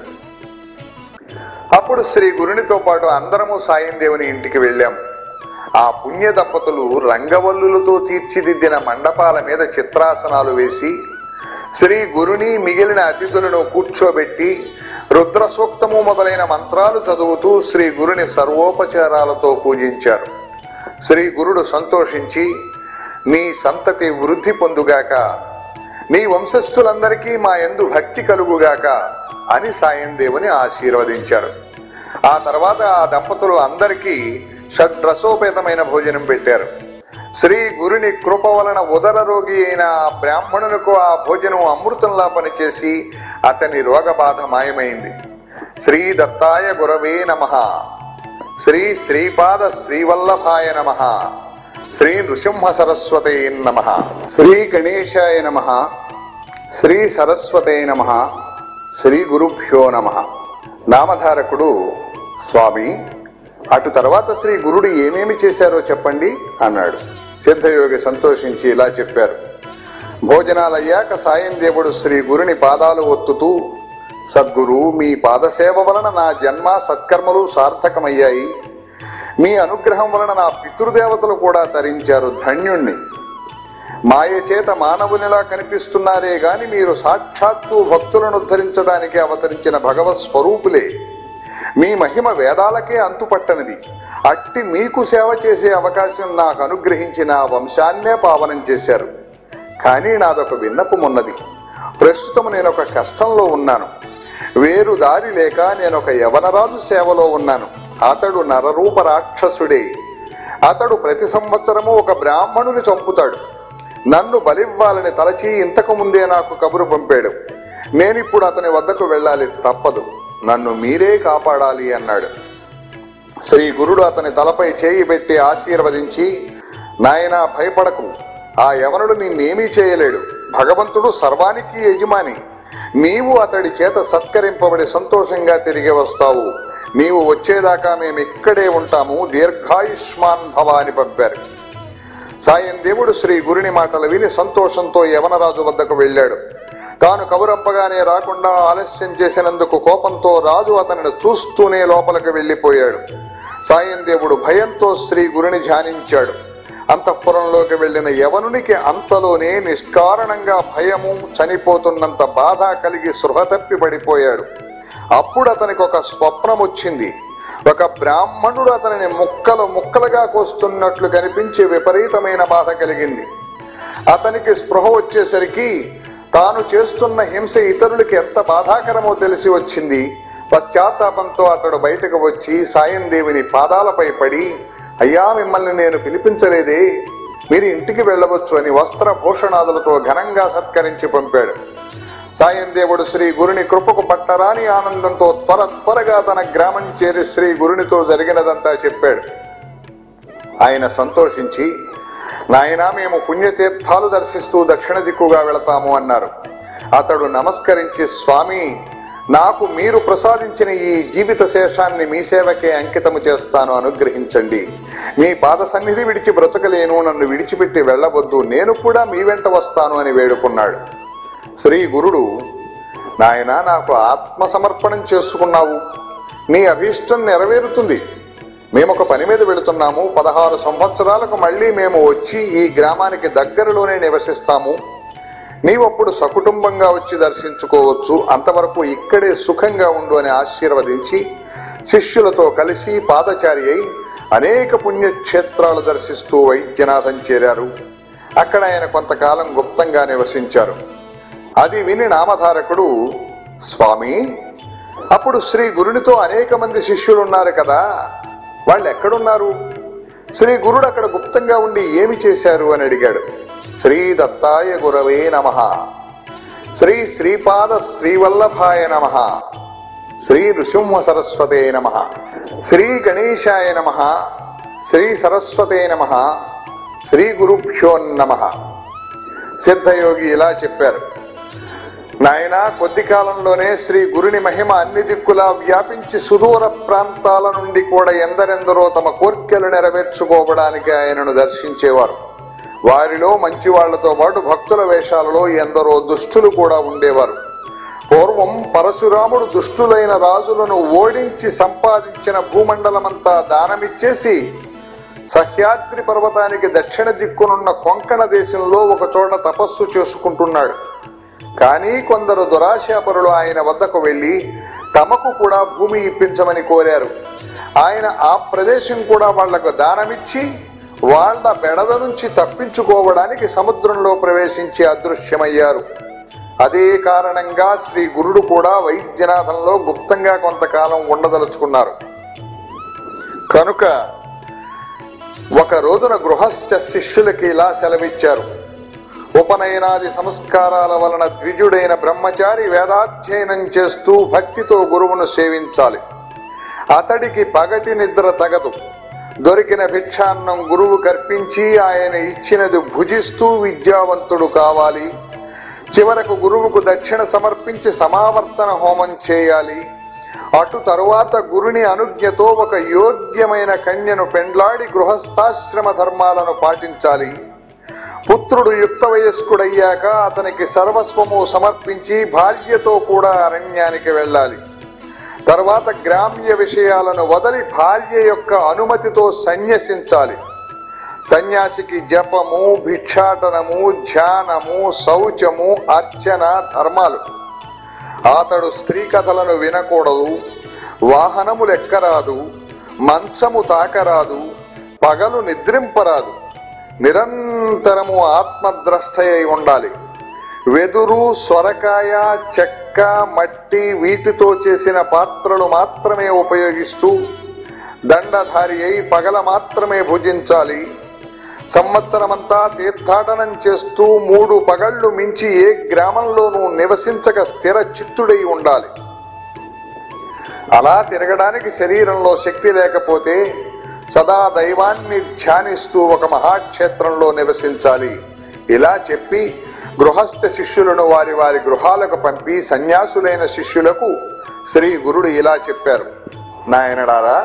S1: అప్పుడు శ్రీ గురునితో పాటు అందరము సాయం దేవుని ఇంటికి వెళ్ళాం ఆ పుణ్య దంపతులు రంగవల్లులతో తీర్చిదిద్దిన మండపాల మీద చిత్రాసనాలు వేసి శ్రీ గురుని మిగిలిన అతిథులను కూర్చోబెట్టి రుద్ర సూక్తము మొదలైన మంత్రాలు చదువుతూ శ్రీ గురుని సర్వోపచారాలతో పూజించారు శ్రీ గురుడు సంతోషించి నీ సంతతి వృద్ధి పొందుగాక నీ వంశస్థులందరికీ మా యందు భక్తి కలుగుగాక అని సాయం దేవుని ఆశీర్వదించారు ఆ తర్వాత ఆ దంపతులు అందరికీ షడ్రసోపేతమైన భోజనం పెట్టారు శ్రీ గురుని కృప వలన ఉదర రోగి అయిన ఆ బ్రాహ్మణులకు ఆ భోజనం అమృతంలా పనిచేసి అతని రోగబాధ మాయమైంది శ్రీ దత్తాయ గురవే నమ శ్రీ శ్రీపాద శ్రీవల్లభాయ నమ శ్రీ నృసింహ సరస్వతే నమ శ్రీ గణేశాయ నమ శ్రీ సరస్వతే నమ శ్రీ గురుభ్యో నమ నామధారకుడు స్వామి అటు తర్వాత శ్రీ గురుడు ఏమేమి చేశారో చెప్పండి అన్నాడు సిద్ధయోగి సంతోషించి ఇలా చెప్పారు భోజనాలయ్యాక సాయం దేవుడు శ్రీ గురుని పాదాలు ఒత్తుతూ సద్గురు మీ పాదసేవ వలన నా జన్మ సత్కర్మలు సార్థకమయ్యాయి మీ అనుగ్రహం వలన నా పితృదేవతలు కూడా తరించారు ధన్యుణ్ణి మాయ చేత మానవునిలా కనిపిస్తున్నారే గాని మీరు సాక్షాత్తు భక్తులను ఉద్ధరించడానికి అవతరించిన భగవత్ స్వరూపులే మీ మహిమ వేదాలకే అంతుపట్టనిది అట్టి మీకు సేవ చేసే అవకాశం నాకు అనుగ్రహించి నా వంశాన్నే పావనం చేశారు కానీ నాదొక విన్నపమున్నది ప్రస్తుతం నేను ఒక కష్టంలో ఉన్నాను వేరు దారి లేక నేను ఒక యవనరాజు సేవలో ఉన్నాను అతడు నరరూప రాక్షసుడే అతడు ప్రతి సంవత్సరము ఒక బ్రాహ్మణుని చంపుతాడు నన్ను బలివ్వాలని తలచి ఇంతకు ముందే నాకు కబురు పంపాడు నేనిప్పుడు అతని వద్దకు వెళ్ళాలి తప్పదు నన్ను మీరే కాపాడాలి అన్నాడు శ్రీ గురుడు అతని తలపై చేయి పెట్టి ఆశీర్వదించి నాయనా భయపడకు ఆ యవనుడు నిన్నేమీ చేయలేడు భగవంతుడు సర్వానికి యజమాని నీవు అతడి చేత సత్కరింపబడి సంతోషంగా తిరిగి వస్తావు నీవు వచ్చేదాకా మేము ఇక్కడే ఉంటాము దీర్ఘాయుష్మాన్ భవ అని పంపారు సాయం దేవుడు శ్రీ గురుని మాటలు విని సంతోషంతో యవనరాజు వద్దకు వెళ్ళాడు తాను కబురంపగానే రాకుండా ఆలస్యం చేసినందుకు కోపంతో రాజు అతనిని చూస్తూనే లోపలికి వెళ్లిపోయాడు సాయం దేవుడు భయంతో శ్రీ గురుని ధ్యానించాడు అంతఃపురంలోకి వెళ్లిన యవనునికి అంతలోనే నిష్కారణంగా భయము చనిపోతున్నంత బాధ కలిగి సృహ తప్పి పడిపోయాడు అప్పుడు అతనికి ఒక స్వప్నం వచ్చింది ఒక బ్రాహ్మణుడు అతనిని ముక్కలు ముక్కలుగా కోస్తున్నట్లు కనిపించి విపరీతమైన బాధ కలిగింది అతనికి స్పృహ వచ్చేసరికి తాను చేస్తున్న హింస ఇతరులకి ఎంత బాధాకరమో తెలిసి వచ్చింది పశ్చాత్తాపంతో అతడు బయటకు వచ్చి సాయం దేవిని పాదాలపై పడి అయ్యా మిమ్మల్ని నేను పిలిపించలేదే మీరు ఇంటికి వెళ్ళవచ్చు అని వస్త్ర భూషణాదులతో ఘనంగా సత్కరించి పంపాడు సాయం దేవుడు శ్రీ గురుని కృపకు పట్టరాని ఆనందంతో త్వర త్వరగా తన గ్రామం చేరి శ్రీ గురునితో జరిగినదంతా చెప్పాడు ఆయన సంతోషించి నాయనా మేము పుణ్యతీర్థాలు దర్శిస్తూ దక్షిణ దిక్కుగా వెళతాము అన్నారు అతడు నమస్కరించి స్వామి నాకు మీరు ప్రసాదించిన ఈ జీవిత శేషాన్ని మీ సేవకే అంకితము చేస్తాను అనుగ్రహించండి మీ పాద సన్నిధి విడిచి బ్రతకలేను నన్ను విడిచిపెట్టి వెళ్ళవద్దు నేను కూడా మీ వెంట వస్తాను అని వేడుకున్నాడు శ్రీ గురుడు నాయన నాకు ఆత్మ సమర్పణం చేసుకున్నావు నీ అభీష్టం నెరవేరుతుంది మేము ఒక పని మీద వెళుతున్నాము పదహారు సంవత్సరాలకు మళ్ళీ మేము వచ్చి ఈ గ్రామానికి దగ్గరలోనే నివసిస్తాము నీవప్పుడు సకుటుంబంగా వచ్చి దర్శించుకోవచ్చు అంతవరకు ఇక్కడే సుఖంగా ఉండు అని ఆశీర్వదించి శిష్యులతో కలిసి పాదచారి అయి అనేక పుణ్యక్షేత్రాలు దర్శిస్తూ వైద్యనాథం చేరారు అక్కడ ఆయన కొంతకాలం గుప్తంగా నివసించారు అది విని నామధారకుడు స్వామి అప్పుడు శ్రీ గురునితో అనేక మంది శిష్యులు ఉన్నారు కదా వాళ్ళు ఎక్కడున్నారు శ్రీ గురుడు అక్కడ గుప్తంగా ఉండి ఏమి చేశారు అని అడిగాడు శ్రీ దత్తాయ గురవే నమ శ్రీ శ్రీపాద శ్రీవల్లభాయ నమ శ్రీ నృసింహ సరస్వతే నమ శ్రీ గణేశాయ నమ శ్రీ సరస్వతే నమ శ్రీ గురుభ్యో నమ సిద్ధయోగి ఇలా చెప్పారు నాయన కొద్ది కాలంలోనే శ్రీ గురుని మహిమ అన్ని దిక్కులా వ్యాపించి సుదూర ప్రాంతాల నుండి కూడా ఎందరెందరో తమ కోర్కెలు నెరవేర్చుకోవడానికి ఆయనను దర్శించేవారు వారిలో మంచి వాళ్లతో పాటు భక్తుల వేషాలలో ఎందరో దుష్టులు కూడా ఉండేవారు పూర్వం పరశురాముడు దుష్టులైన రాజులను ఓడించి సంపాదించిన భూమండలమంతా దానమిచ్చేసి సహ్యాద్రి పర్వతానికి దక్షిణ దిక్కునున్న కొంకణ దేశంలో ఒక చోట తపస్సు చేసుకుంటున్నాడు కానీ కొందరు దురాశాపరులు ఆయన వద్దకు వెళ్లి తమకు కూడా భూమి ఇప్పించమని కోరారు ఆయన ఆ ప్రదేశం కూడా వాళ్లకు దానమిచ్చి వాళ్ళ బెడద నుంచి తప్పించుకోవడానికి సముద్రంలో ప్రవేశించి అదృశ్యమయ్యారు అదే కారణంగా శ్రీ గురుడు కూడా వైద్యనాథంలో గుప్తంగా కొంతకాలం ఉండదలుచుకున్నారు కనుక ఒక రోజున గృహస్థ శిష్యులకి ఇలా సెలవిచ్చారు ఉపనయనాది సంస్కారాల వలన ద్విజుడైన బ్రహ్మచారి వేదాధ్యయనం చేస్తూ భక్తితో గురువును సేవించాలి అతడికి పగటి నిద్ర తగదు దొరికిన భిక్షాన్నం గురువు కర్పించి ఆయన ఇచ్చినది భుజిస్తూ విద్యావంతుడు కావాలి చివరకు గురువుకు దక్షిణ సమర్పించి సమావర్తన హోమం చేయాలి అటు తరువాత గురుని అనుజ్ఞతో ఒక యోగ్యమైన కన్యను పెండ్లాడి గృహస్థాశ్రమ ధర్మాలను పాటించాలి పుత్రుడు యుక్త వయస్కుడయ్యాక అతనికి సర్వస్వము సమర్పించి భార్యతో కూడా అరణ్యానికి వెళ్ళాలి తర్వాత గ్రామ్య విషయాలను వదలి భార్య యొక్క అనుమతితో సన్యసించాలి సన్యాసికి జపము భిక్షాటనము ధ్యానము శౌచము అర్చన ధర్మాలు అతడు స్త్రీ కథలను వినకూడదు వాహనములు ఎక్కరాదు మంచము తాకరాదు పగలు నిద్రింపరాదు నిరంతరము ఆత్మద్రష్టయై ఉండాలి వెదురు సొరకాయ చెక్క మట్టి వీటితో చేసిన పాత్రలు మాత్రమే ఉపయోగిస్తూ దండధారి అయి పగల మాత్రమే భుజించాలి సంవత్సరమంతా తీర్థాటనం చేస్తూ మూడు పగళ్ళు మించి ఏ గ్రామంలోనూ నివసించక స్థిర చిత్తుడై ఉండాలి అలా తిరగడానికి శరీరంలో శక్తి లేకపోతే సదా దైవాన్ని ధ్యానిస్తూ ఒక మహాక్షేత్రంలో నివసించాలి ఇలా చెప్పి గృహస్థ శిష్యులను వారి వారి గృహాలకు పంపి సన్యాసులైన శిష్యులకు శ్రీ గురుడు ఇలా చెప్పారు నాయనడారా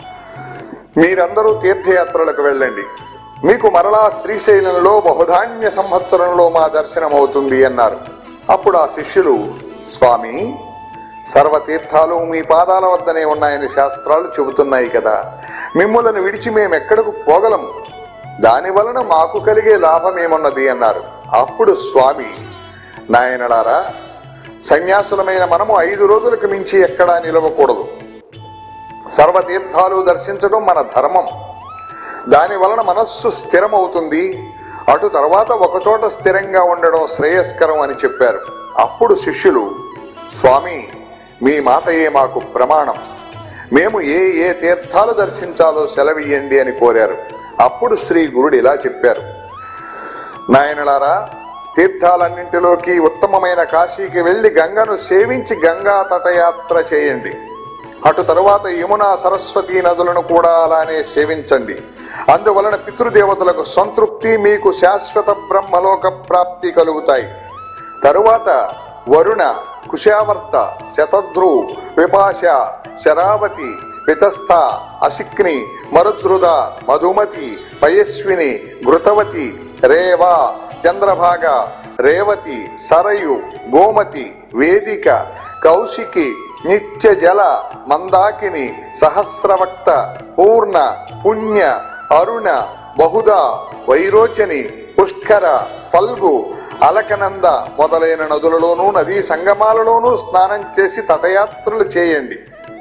S1: మీరందరూ తీర్థయాత్రలకు వెళ్ళండి మీకు మరలా శ్రీశైలంలో బహుధాన్య సంవత్సరంలో మా దర్శనం అవుతుంది అన్నారు అప్పుడు ఆ శిష్యులు స్వామి సర్వతీర్థాలు మీ పాదాల వద్దనే ఉన్నాయని శాస్త్రాలు చెబుతున్నాయి కదా మిమ్ములను విడిచి మేమెక్కడకు పోగలము దాని వలన మాకు కలిగే లాభమేమున్నది అన్నారు అప్పుడు స్వామి నాయనడారా సన్యాసులమైన మనము ఐదు రోజులకు మించి ఎక్కడా నిలవకూడదు సర్వతీర్థాలు దర్శించడం మన ధర్మం దాని వలన మనస్సు స్థిరమవుతుంది అటు తర్వాత ఒకచోట స్థిరంగా ఉండడం శ్రేయస్కరం అని చెప్పారు అప్పుడు శిష్యులు స్వామి మీ మాటయే మాకు ప్రమాణం మేము ఏ ఏ తీర్థాలు దర్శించాలో సెలవియ్యండి అని కోరారు అప్పుడు శ్రీ గురుడు ఇలా చెప్పారు నాయనలారా తీర్థాలన్నింటిలోకి ఉత్తమమైన కాశీకి వెళ్లి గంగను సేవించి గంగా తటయాత్ర చేయండి అటు తరువాత యమునా సరస్వతి నదులను కూడా అలానే సేవించండి అందువలన పితృదేవతలకు సంతృప్తి మీకు శాశ్వత బ్రహ్మలోక ప్రాప్తి కలుగుతాయి తరువాత వరుణ కుశావర్త శతధ్రు విపాశ శరావతి పితస్థ అశిక్ని మరుద్రుద మధుమతి పయస్విని ఘృతవతి రేవా చంద్రభాగ రేవతి సరయు గోమతి వేదిక కౌశికి నిత్య జల మందాకిని సహస్రవక్త పూర్ణ పుణ్య అరుణ బహుదా వైరోచని పుష్కర ఫల్గు అలకనంద మొదలైన నదులలోనూ నదీ సంగమాలలోనూ స్నానం చేసి తటయాత్రలు చేయండి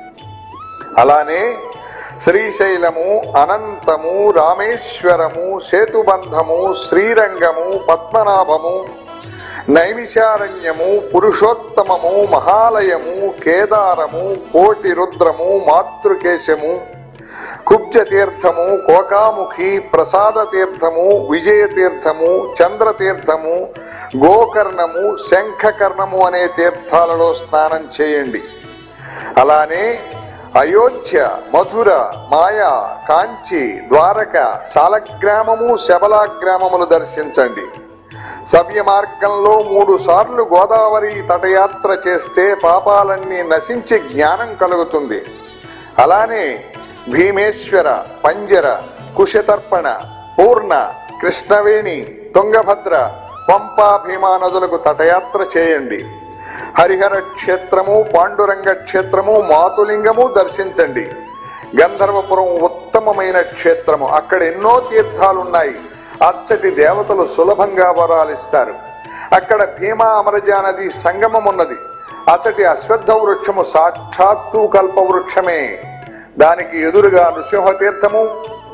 S1: అలానే శ్రీశైలము అనంతము రామేశ్వరము సేతుబంధము శ్రీరంగము పద్మనాభము నైమిషారణ్యము పురుషోత్తమము మహాలయము కేదారము కోటి రుద్రము మాతృకేశము కుబ్జ తీర్థము కోకాముఖి ప్రసాద తీర్థము విజయ తీర్థము చంద్ర తీర్థము గోకర్ణము శంఖకర్ణము అనే తీర్థాలలో స్నానం చేయండి అలానే అయోధ్య మధుర మాయా కాంచి ద్వారక శాలగ్రామము శబలా గ్రామములు దర్శించండి సవ్య మార్గంలో మూడు సార్లు గోదావరి తటయాత్ర చేస్తే పాపాలన్నీ నశించి జ్ఞానం కలుగుతుంది అలానే భీమేశ్వర పంజర కుశతర్పణ పూర్ణ కృష్ణవేణి తుంగభద్ర పంపా భీమా నదులకు తటయాత్ర చేయండి హరిహర క్షేత్రము పాండురంగ క్షేత్రము మాతులింగము దర్శించండి గంధర్వపురం ఉత్తమమైన క్షేత్రము అక్కడ ఎన్నో తీర్థాలున్నాయి అచ్చటి దేవతలు సులభంగా వరాలిస్తారు అక్కడ భీమా అమరజా నది సంగమం ఉన్నది అచ్చటి అశ్వత్థ వృక్షము సాక్షాత్తు కల్పవృక్షమే దానికి ఎదురుగా నృసింహ తీర్థము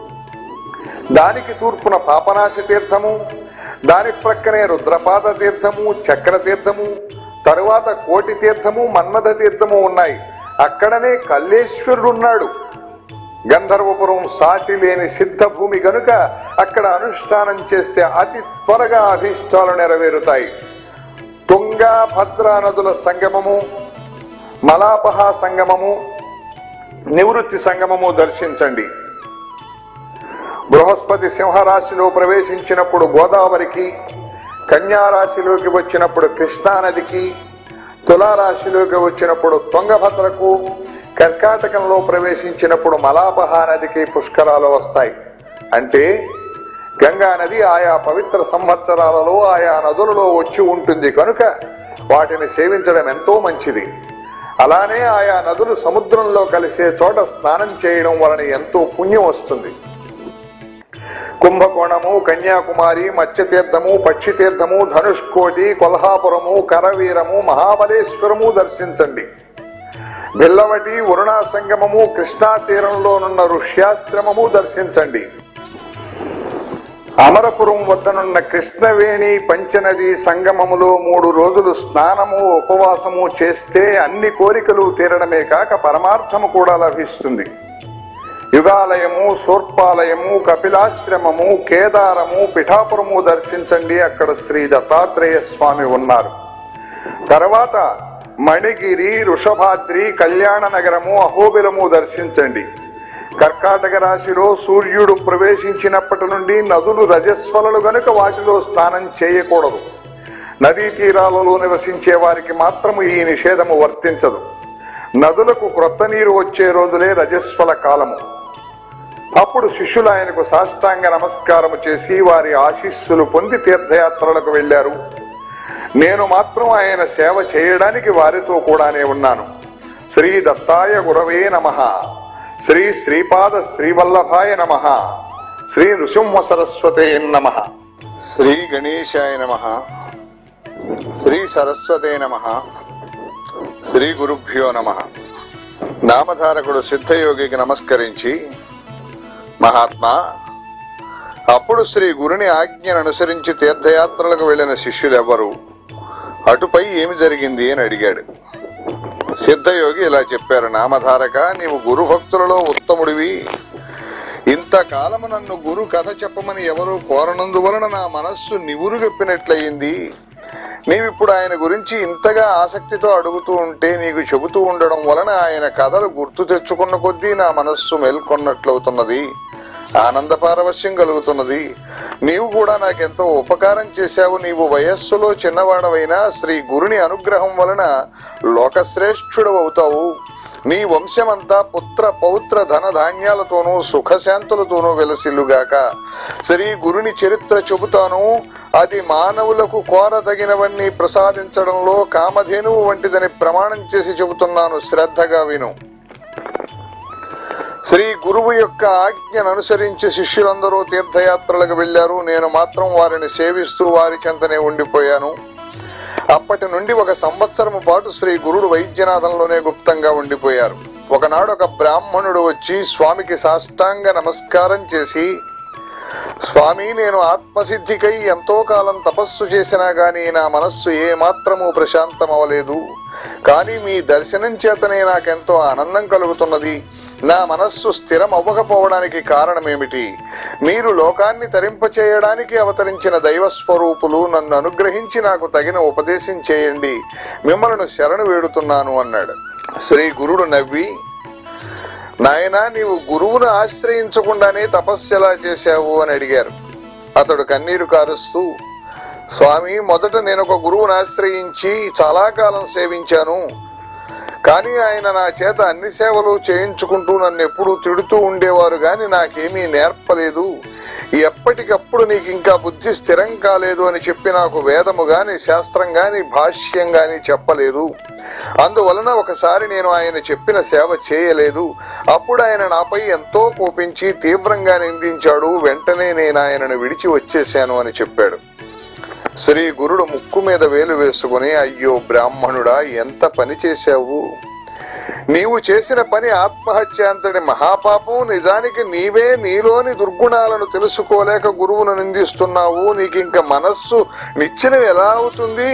S1: దానికి తూర్పున పాపనాశ తీర్థము దాని ప్రక్కనే రుద్రపాద తీర్థము చక్ర తీర్థము తరువాత కోటి తీర్థము మన్మథ తీర్థము ఉన్నాయి అక్కడనే కల్లేశ్వరుడు ఉన్నాడు గంధర్వపురం సాటి లేని సిద్ధ భూమి గనుక అక్కడ అనుష్ఠానం చేస్తే అతి త్వరగా అభీష్టాలు నెరవేరుతాయి తుంగా భద్రా నదుల సంగమము మలాపహ సంగమము నివృత్తి సంగమము దర్శించండి బృహస్పతి సింహరాశిలో ప్రవేశించినప్పుడు గోదావరికి కన్యారాశిలోకి వచ్చినప్పుడు కృష్ణానదికి తులారాశిలోకి వచ్చినప్పుడు తుంగభద్రకు కర్కాటకంలో ప్రవేశించినప్పుడు మలాపహ నదికి పుష్కరాలు వస్తాయి అంటే గంగా నది ఆయా పవిత్ర సంవత్సరాలలో ఆయా నదులలో వచ్చి ఉంటుంది కనుక వాటిని సేవించడం ఎంతో మంచిది అలానే ఆయా నదులు సముద్రంలో కలిసే చోట స్నానం చేయడం వలన ఎంతో పుణ్యం వస్తుంది కుంభకోణము కన్యాకుమారి మత్స్యతీర్థము పక్షితీర్థము ధనుష్కోటి కొల్హాపురము కరవీరము మహాబలేశ్వరము దర్శించండి బిల్లవటి వరుణా సంగమము కృష్ణా తీరంలోనున్న ఋష్యాశ్రమము దర్శించండి అమరపురం వద్దనున్న కృష్ణవేణి పంచనది సంగమములో మూడు రోజులు స్నానము ఉపవాసము చేస్తే అన్ని కోరికలు తీరడమే కాక పరమార్థము కూడా లభిస్తుంది యుగాలయము శూర్పాలయము కపిలాశ్రమము కేదారము పిఠాపురము దర్శించండి అక్కడ శ్రీ దత్తాత్రేయ స్వామి ఉన్నారు తర్వాత మణిగిరి వృషభాద్రి కళ్యాణ నగరము అహోబిలము దర్శించండి కర్కాటక రాశిలో సూర్యుడు ప్రవేశించినప్పటి నుండి నదులు రజస్వలలు గనుక వాటిలో స్నానం చేయకూడదు నదీ తీరాలలో నివసించే వారికి మాత్రము ఈ నిషేధము వర్తించదు నదులకు క్రొత్త నీరు వచ్చే రోజులే రజస్వల కాలము అప్పుడు శిష్యులు ఆయనకు సాష్టాంగ నమస్కారము చేసి వారి ఆశీస్సులు పొంది తీర్థయాత్రలకు వెళ్లారు నేను మాత్రం ఆయన సేవ చేయడానికి వారితో కూడానే ఉన్నాను శ్రీ దత్తాయ గురవే నమ శ్రీ శ్రీపాద శ్రీవల్లభాయ నమ శ్రీ నృసింహ సరస్వతే నమ శ్రీ గణేశాయ నమ శ్రీ సరస్వతే నమ శ్రీ గురుభ్యో నమ నామధారకుడు సిద్ధయోగికి నమస్కరించి మహాత్మా అప్పుడు శ్రీ గురుని ఆజ్ఞను అనుసరించి తీర్థయాత్రలకు వెళ్లిన శిష్యులెవ్వరు అటుపై ఏమి జరిగింది అని అడిగాడు సిద్ధయోగి ఇలా చెప్పారు నామధారక నీవు గురు భక్తులలో ఉత్తముడివి ఇంతకాలము నన్ను గురు కథ చెప్పమని ఎవరు కోరనందువలన నా మనస్సు నివురుగప్పినట్లయింది నీవిప్పుడు ఆయన గురించి ఇంతగా ఆసక్తితో అడుగుతూ ఉంటే నీకు చెబుతూ ఉండడం వలన ఆయన కథలు గుర్తు తెచ్చుకున్న కొద్దీ నా మనస్సు మేల్కొన్నట్లవుతున్నది ఆనంద పారవశ్యం కలుగుతున్నది నీవు కూడా నాకెంతో ఉపకారం చేశావు నీవు వయస్సులో చిన్నవాడవైనా శ్రీ గురుని అనుగ్రహం వలన లోకశ్రేష్ఠుడవుతావు నీ వంశమంతా పుత్ర పౌత్ర ధన ధాన్యాలతోనూ సుఖశాంతులతోనూ వెలసిల్లుగాక శ్రీ గురుని చరిత్ర చెబుతాను అది మానవులకు కోరదగినవన్నీ ప్రసాదించడంలో కామధేనువు వంటిదని ప్రమాణం చేసి చెబుతున్నాను శ్రద్ధగా విను శ్రీ గురువు యొక్క ఆజ్ఞను అనుసరించి శిష్యులందరూ తీర్థయాత్రలకు వెళ్లారు నేను మాత్రం వారిని సేవిస్తూ వారి చెంతనే ఉండిపోయాను అప్పటి నుండి ఒక సంవత్సరము పాటు శ్రీ గురుడు వైద్యనాథంలోనే గుప్తంగా ఉండిపోయారు ఒకనాడు ఒక బ్రాహ్మణుడు వచ్చి స్వామికి సాష్టాంగ నమస్కారం చేసి స్వామి నేను ఆత్మసిద్ధికై ఎంతో కాలం తపస్సు చేసినా గాని నా మనస్సు ఏ మాత్రము ప్రశాంతమవలేదు కానీ మీ దర్శనం చేతనే నాకెంతో ఆనందం కలుగుతున్నది నా మనస్సు స్థిరం అవ్వకపోవడానికి కారణమేమిటి మీరు లోకాన్ని తరింపచేయడానికి అవతరించిన దైవ స్వరూపులు నన్ను అనుగ్రహించి నాకు తగిన ఉపదేశం చేయండి మిమ్మల్ని శరణు వేడుతున్నాను అన్నాడు శ్రీ గురుడు నవ్వి నాయనా నీవు గురువును ఆశ్రయించకుండానే తపస్సు ఎలా చేశావు అని అడిగారు అతడు కన్నీరు కారుస్తూ స్వామి మొదట నేను ఒక గురువును ఆశ్రయించి చాలా కాలం సేవించాను కానీ ఆయన నా చేత అన్ని సేవలు చేయించుకుంటూ నన్ను ఎప్పుడూ తిడుతూ ఉండేవారు గాని నాకేమీ నేర్పలేదు ఎప్పటికప్పుడు నీకు ఇంకా బుద్ధి స్థిరం కాలేదు అని చెప్పి నాకు వేదము గాని శాస్త్రం గాని భాష్యం గాని చెప్పలేదు అందువలన ఒకసారి నేను ఆయన చెప్పిన సేవ చేయలేదు అప్పుడు ఆయన నాపై ఎంతో కోపించి తీవ్రంగా నిందించాడు వెంటనే నేను ఆయనను విడిచి వచ్చేశాను అని చెప్పాడు శ్రీ గురుడు ముక్కు మీద వేలు వేసుకుని అయ్యో బ్రాహ్మణుడా ఎంత పని చేశావు నీవు చేసిన పని ఆత్మహత్య అంతటి మహాపాపం నిజానికి నీవే నీలోని దుర్గుణాలను తెలుసుకోలేక గురువును నిందిస్తున్నావు నీకింక మనస్సు నిచ్చెన ఎలా అవుతుంది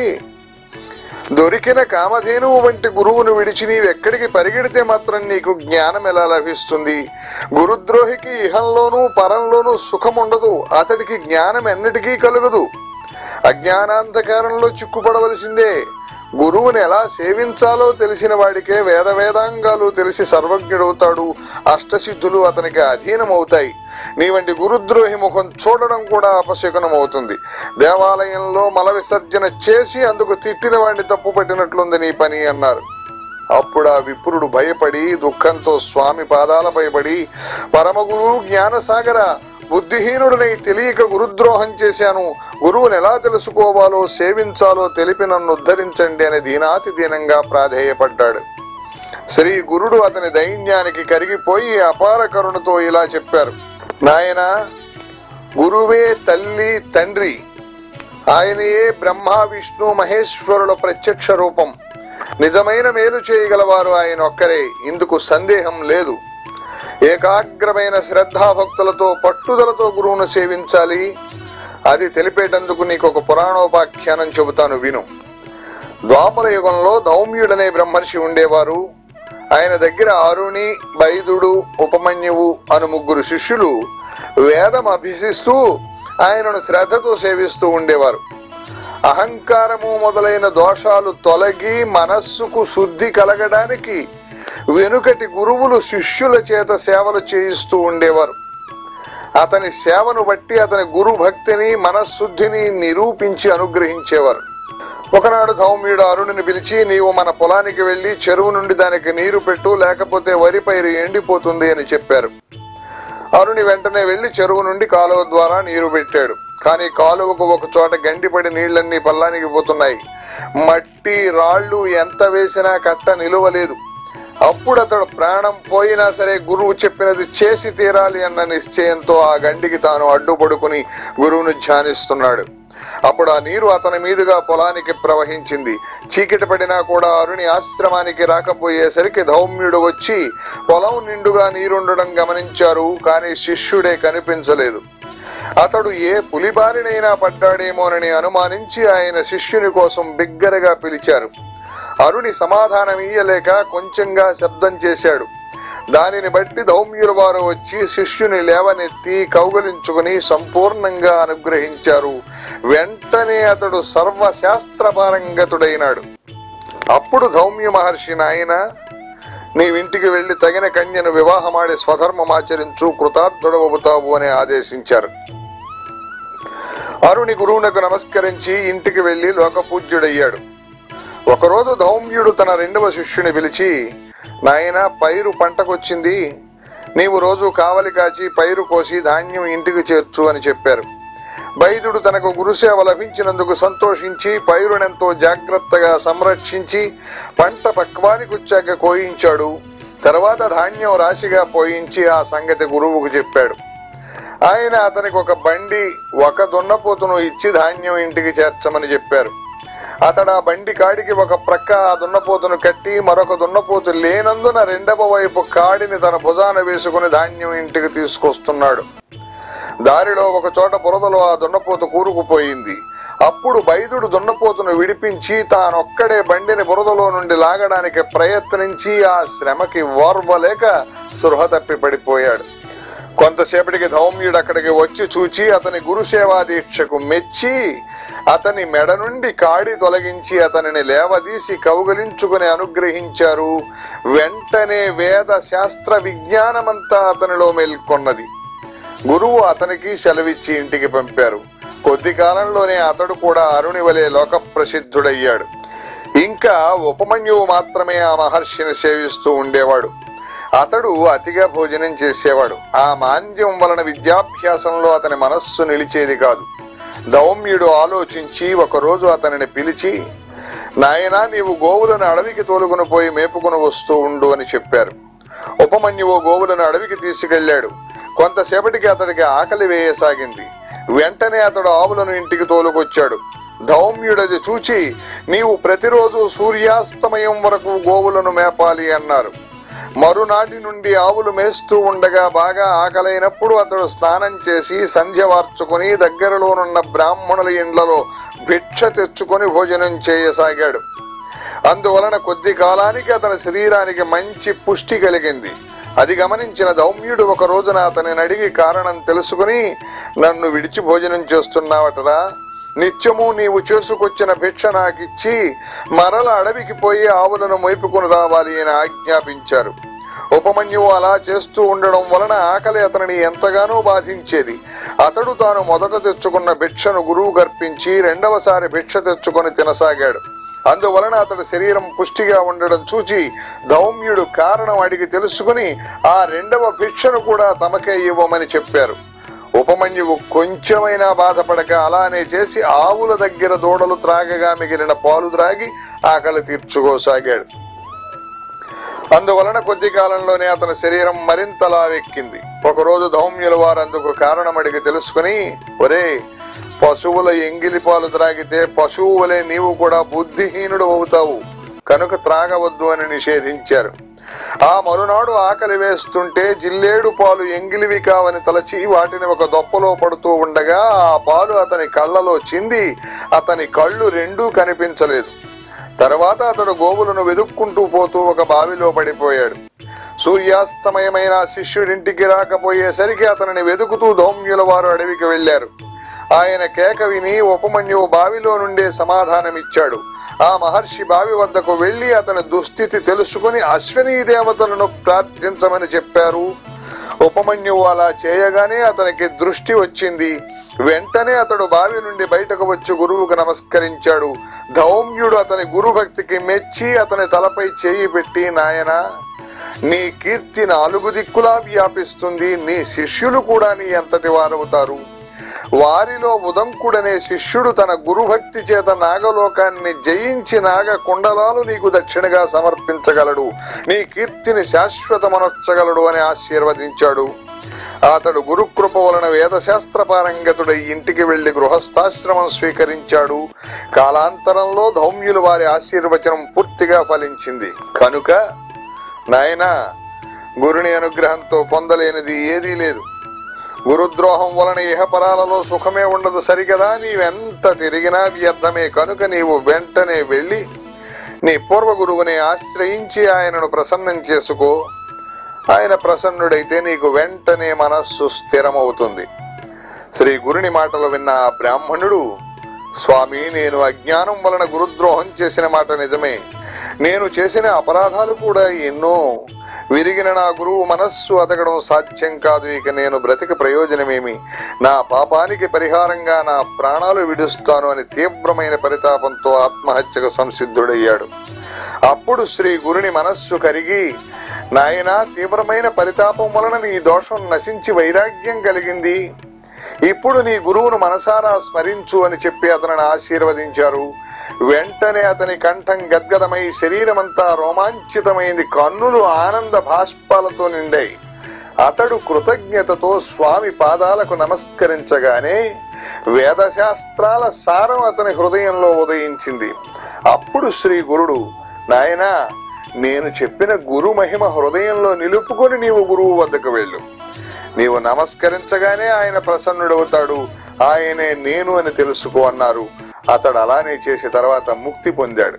S1: దొరికిన కామధేనువు వంటి గురువును విడిచి నీవెక్కడికి పరిగెడితే మాత్రం నీకు జ్ఞానం ఎలా లభిస్తుంది గురుద్రోహికి ఇహంలోనూ పరంలోనూ సుఖం ఉండదు అతడికి జ్ఞానం ఎన్నటికీ కలుగదు అజ్ఞానాంధకారంలో చిక్కుపడవలసిందే గురువుని ఎలా సేవించాలో తెలిసిన వాడికే వేద వేదాంగాలు తెలిసి సర్వజ్ఞుడవుతాడు అష్టసిద్ధులు అతనికి అధీనమవుతాయి నీ వంటి గురుద్రోహి ముఖం చూడడం కూడా అపశకునం అవుతుంది దేవాలయంలో మల విసర్జన చేసి అందుకు తిట్టిన వాడిని తప్పు పట్టినట్లుంది నీ పని అన్నారు అప్పుడు ఆ విప్రుడు భయపడి దుఃఖంతో స్వామి పాదాలపై పడి పరమగురు జ్ఞానసాగర బుద్ధిహీనుడినై తెలియక గురుద్రోహం చేశాను గురువుని ఎలా తెలుసుకోవాలో సేవించాలో తెలిపి నన్ను ఉద్ధరించండి అని దీనాతి దీనంగా ప్రాధేయపడ్డాడు శ్రీ గురుడు అతని దైన్యానికి కరిగిపోయి అపార కరుణతో ఇలా చెప్పారు నాయనా గురువే తల్లి తండ్రి ఆయనయే బ్రహ్మ విష్ణు మహేశ్వరుల ప్రత్యక్ష రూపం నిజమైన మేలు చేయగలవారు ఆయన ఒక్కరే ఇందుకు సందేహం లేదు ఏకాగ్రమైన శ్రద్ధాభక్తులతో పట్టుదలతో గురువును సేవించాలి అది తెలిపేటందుకు నీకు ఒక పురాణోపాఖ్యానం చెబుతాను విను ద్వాపర యుగంలో దౌమ్యుడనే బ్రహ్మర్షి ఉండేవారు ఆయన దగ్గర అరుణి బైదుడు ఉపమన్యువు అను ముగ్గురు శిష్యులు వేదం అభ్యసిస్తూ ఆయనను శ్రద్ధతో సేవిస్తూ ఉండేవారు అహంకారము మొదలైన దోషాలు తొలగి మనస్సుకు శుద్ధి కలగడానికి వెనుకటి గురువులు శిష్యుల చేత సేవలు చేయిస్తూ ఉండేవారు అతని సేవను బట్టి అతని గురు భక్తిని మనశుద్ధిని నిరూపించి అనుగ్రహించేవారు ఒకనాడు ధౌమ్యుడు అరుణుని పిలిచి నీవు మన పొలానికి వెళ్లి చెరువు నుండి దానికి నీరు పెట్టు లేకపోతే వరి పైరు ఎండిపోతుంది అని చెప్పారు అరుణి వెంటనే వెళ్లి చెరువు నుండి కాలువ ద్వారా నీరు పెట్టాడు కానీ కాలువకు ఒక చోట గండిపడి నీళ్లన్నీ పల్లానికి పోతున్నాయి మట్టి రాళ్లు ఎంత వేసినా కట్ట నిలువలేదు అప్పుడు అతడు ప్రాణం పోయినా సరే గురువు చెప్పినది చేసి తీరాలి అన్న నిశ్చయంతో ఆ గండికి తాను అడ్డుపడుకుని గురువును ధ్యానిస్తున్నాడు అప్పుడు ఆ నీరు అతని మీదుగా పొలానికి ప్రవహించింది చీకటి పడినా కూడా అరుణి ఆశ్రమానికి రాకపోయేసరికి ధౌమ్యుడు వచ్చి పొలం నిండుగా నీరుండడం గమనించారు కానీ శిష్యుడే కనిపించలేదు అతడు ఏ పులిబారినైనా పడ్డాడేమోనని అనుమానించి ఆయన శిష్యుని కోసం బిగ్గరగా పిలిచారు అరుణి సమాధానం ఇయ్యలేక కొంచెంగా శబ్దం చేశాడు దానిని బట్టి దౌమ్యుల వారు వచ్చి శిష్యుని లేవనెత్తి కౌగలించుకుని సంపూర్ణంగా అనుగ్రహించారు వెంటనే అతడు సర్వశాస్త్ర పారంగతుడైనాడు అప్పుడు ధౌమ్య మహర్షి నాయన నీవింటికి వెళ్లి తగిన కన్యను వివాహమాడి స్వధర్మమాచరించు కృతార్థుడవుతావు అని ఆదేశించారు అరుణి గురువునకు నమస్కరించి ఇంటికి వెళ్లి లోకపూజ్యుడయ్యాడు ఒకరోజు ధౌమ్యుడు తన రెండవ శిష్యుని పిలిచి నాయన పైరు పంటకొచ్చింది నీవు రోజు కావలి కాచి పైరు కోసి ధాన్యం ఇంటికి చేర్చు అని చెప్పారు వైద్యుడు తనకు గురుసేవ లభించినందుకు సంతోషించి పైరునెంతో జాగ్రత్తగా సంరక్షించి పంట పక్వానికి వచ్చాక కోయించాడు తర్వాత ధాన్యం రాశిగా పోయించి ఆ సంగతి గురువుకు చెప్పాడు ఆయన అతనికి ఒక బండి ఒక దున్నపోతును ఇచ్చి ధాన్యం ఇంటికి చేర్చమని చెప్పారు అతడు ఆ బండి కాడికి ఒక ప్రక్క ఆ దున్నపోతును కట్టి మరొక దున్నపోతు లేనందున రెండవ వైపు కాడిని తన భుజాన వేసుకుని ధాన్యం ఇంటికి తీసుకొస్తున్నాడు దారిలో ఒక చోట బురదలో ఆ దున్నపోతు కూరుకుపోయింది అప్పుడు బైదుడు దున్నపోతును విడిపించి తానొక్కడే బండిని బురదలో నుండి లాగడానికి ప్రయత్నించి ఆ శ్రమకి ఓర్వలేక సృహ తప్పి పడిపోయాడు కొంతసేపటికి ధౌమ్యుడు అక్కడికి వచ్చి చూచి అతని గురుసేవా దీక్షకు మెచ్చి అతని మెడ నుండి కాడి తొలగించి అతనిని లేవదీసి కౌగలించుకుని అనుగ్రహించారు వెంటనే వేద శాస్త్ర విజ్ఞానమంతా అతనిలో మేల్కొన్నది గురువు అతనికి సెలవిచ్చి ఇంటికి పంపారు కొద్ది కాలంలోనే అతడు కూడా అరుణి వలె లోక ప్రసిద్ధుడయ్యాడు ఇంకా ఉపమన్యువు మాత్రమే ఆ మహర్షిని సేవిస్తూ ఉండేవాడు అతడు అతిగా భోజనం చేసేవాడు ఆ మాంద్యం వలన విద్యాభ్యాసంలో అతని మనస్సు నిలిచేది కాదు దౌమ్యుడు ఆలోచించి ఒకరోజు అతనిని పిలిచి నాయనా నీవు గోవులను అడవికి తోలుకుని పోయి మేపుకుని వస్తూ ఉండు అని చెప్పారు ఉపమన్యువు గోవులను అడవికి తీసుకెళ్లాడు కొంతసేపటికి అతడికి ఆకలి వేయసాగింది వెంటనే అతడు ఆవులను ఇంటికి తోలుకొచ్చాడు ధౌమ్యుడది చూచి నీవు ప్రతిరోజు సూర్యాస్తమయం వరకు గోవులను మేపాలి అన్నారు మరునాటి నుండి ఆవులు మేస్తూ ఉండగా బాగా ఆకలైనప్పుడు అతడు స్నానం చేసి సంధ్య వార్చుకుని దగ్గరలోనున్న బ్రాహ్మణుల ఇండ్లలో భిక్ష తెచ్చుకొని భోజనం చేయసాగాడు అందువలన కొద్ది కాలానికి అతని శరీరానికి మంచి పుష్టి కలిగింది అది గమనించిన దౌమ్యుడు ఒక రోజున అతనిని అడిగి కారణం తెలుసుకుని నన్ను విడిచి భోజనం చేస్తున్నావటరా నిత్యము నీవు చేసుకొచ్చిన భిక్ష నాకిచ్చి మరల అడవికి పోయి ఆవులను మోపుకుని రావాలి అని ఆజ్ఞాపించారు ఉపమన్యువు అలా చేస్తూ ఉండడం వలన ఆకలి అతనిని ఎంతగానో బాధించేది అతడు తాను మొదట తెచ్చుకున్న భిక్షను గురువు గర్పించి రెండవసారి భిక్ష తెచ్చుకొని తినసాగాడు అందువలన అతడి శరీరం పుష్టిగా ఉండడం చూచి దౌమ్యుడు కారణం అడిగి తెలుసుకుని ఆ రెండవ భిక్షను కూడా తమకే ఇవ్వమని చెప్పారు ఉపమన్యువు కొంచెమైనా బాధపడక అలానే చేసి ఆవుల దగ్గర దూడలు త్రాగగా మిగిలిన పాలు త్రాగి ఆకలి తీర్చుకోసాగాడు అందువలన కొద్ది కాలంలోనే అతని శరీరం మరింతలా వెక్కింది ఒకరోజు ధౌమ్యుల వారు అందుకు కారణం అడిగి తెలుసుకుని ఒరే పశువుల ఎంగిలి పాలు త్రాగితే పశువు వలె నీవు కూడా బుద్ధిహీనుడు అవుతావు కనుక త్రాగవద్దు అని నిషేధించారు ఆ మరునాడు ఆకలి వేస్తుంటే జిల్లేడు పాలు ఎంగిలివి కావని తలచి వాటిని ఒక దొప్పలో పడుతూ ఉండగా ఆ పాలు అతని కళ్ళలో చింది అతని కళ్ళు రెండూ కనిపించలేదు తర్వాత అతడు గోవులను వెదుక్కుంటూ పోతూ ఒక బావిలో పడిపోయాడు సూర్యాస్తమయమైన ఆ శిష్యుడింటికి రాకపోయేసరికి అతనిని వెతుకుతూ ధౌమ్యుల వారు అడవికి వెళ్లారు ఆయన కేక విని ఉపమన్యువు బావిలో నుండే సమాధానమిచ్చాడు ఆ మహర్షి బావి వద్దకు వెళ్లి అతని దుస్థితి తెలుసుకుని అశ్విని దేవతలను ప్రార్థించమని చెప్పారు ఉపమన్యువు అలా చేయగానే అతనికి దృష్టి వచ్చింది వెంటనే అతడు బావి నుండి బయటకు వచ్చి గురువుకు నమస్కరించాడు ధౌమ్యుడు అతని గురుభక్తికి మెచ్చి అతని తలపై చేయి పెట్టి నాయనా నీ కీర్తి నాలుగు దిక్కులా వ్యాపిస్తుంది నీ శిష్యులు కూడా నీ అంతటి వారవుతారు వారిలో ఉదంకుడనే శిష్యుడు తన గురుభక్తి చేత నాగలోకాన్ని జయించి నాగ కుండలాలు నీకు దక్షిణగా సమర్పించగలడు నీ కీర్తిని శాశ్వతమనొచ్చగలడు అని ఆశీర్వదించాడు అతడు గురుకృప వలన వేదశాస్త్ర పారంగతుడై ఇంటికి వెళ్లి గృహస్థాశ్రమం స్వీకరించాడు కాలాంతరంలో ధౌమ్యులు వారి ఆశీర్వచనం పూర్తిగా ఫలించింది కనుక నాయనా గురుని అనుగ్రహంతో పొందలేనిది ఏదీ లేదు గురుద్రోహం వలన ఇహపరాలలో సుఖమే ఉండదు సరిగదా నీవెంత తిరిగినా వ్యర్థమే కనుక నీవు వెంటనే వెళ్లి నీ పూర్వ గురువుని ఆశ్రయించి ఆయనను ప్రసన్నం చేసుకో ఆయన ప్రసన్నుడైతే నీకు వెంటనే మనస్సు స్థిరమవుతుంది శ్రీ గురుని మాటలు విన్న ఆ బ్రాహ్మణుడు స్వామి నేను అజ్ఞానం వలన గురుద్రోహం చేసిన మాట నిజమే నేను చేసిన అపరాధాలు కూడా ఎన్నో విరిగిన నా గురువు మనస్సు అతకడం సాధ్యం కాదు ఇక నేను బ్రతిక ప్రయోజనమేమి నా పాపానికి పరిహారంగా నా ప్రాణాలు విడుస్తాను అని తీవ్రమైన పరితాపంతో ఆత్మహత్యకు సంసిద్ధుడయ్యాడు అప్పుడు శ్రీ గురుని మనస్సు కరిగి నాయనా తీవ్రమైన పరితాపం వలన నీ దోషం నశించి వైరాగ్యం కలిగింది ఇప్పుడు నీ గురువును మనసారా స్మరించు అని చెప్పి అతనిని ఆశీర్వదించారు వెంటనే అతని కంఠం గద్గదమై శరీరమంతా రోమాంచితమైంది కన్నులు ఆనంద భాష్పాలతో నిండాయి అతడు కృతజ్ఞతతో స్వామి పాదాలకు నమస్కరించగానే వేదశాస్త్రాల సారం అతని హృదయంలో ఉదయించింది అప్పుడు శ్రీ గురుడు నాయనా నేను చెప్పిన గురు మహిమ హృదయంలో నిలుపుకొని నీవు గురువు వద్దకు వెళ్ళు నీవు నమస్కరించగానే ఆయన ప్రసన్నుడవుతాడు ఆయనే నేను అని తెలుసుకో అన్నారు అతడు అలానే చేసి తర్వాత ముక్తి పొందాడు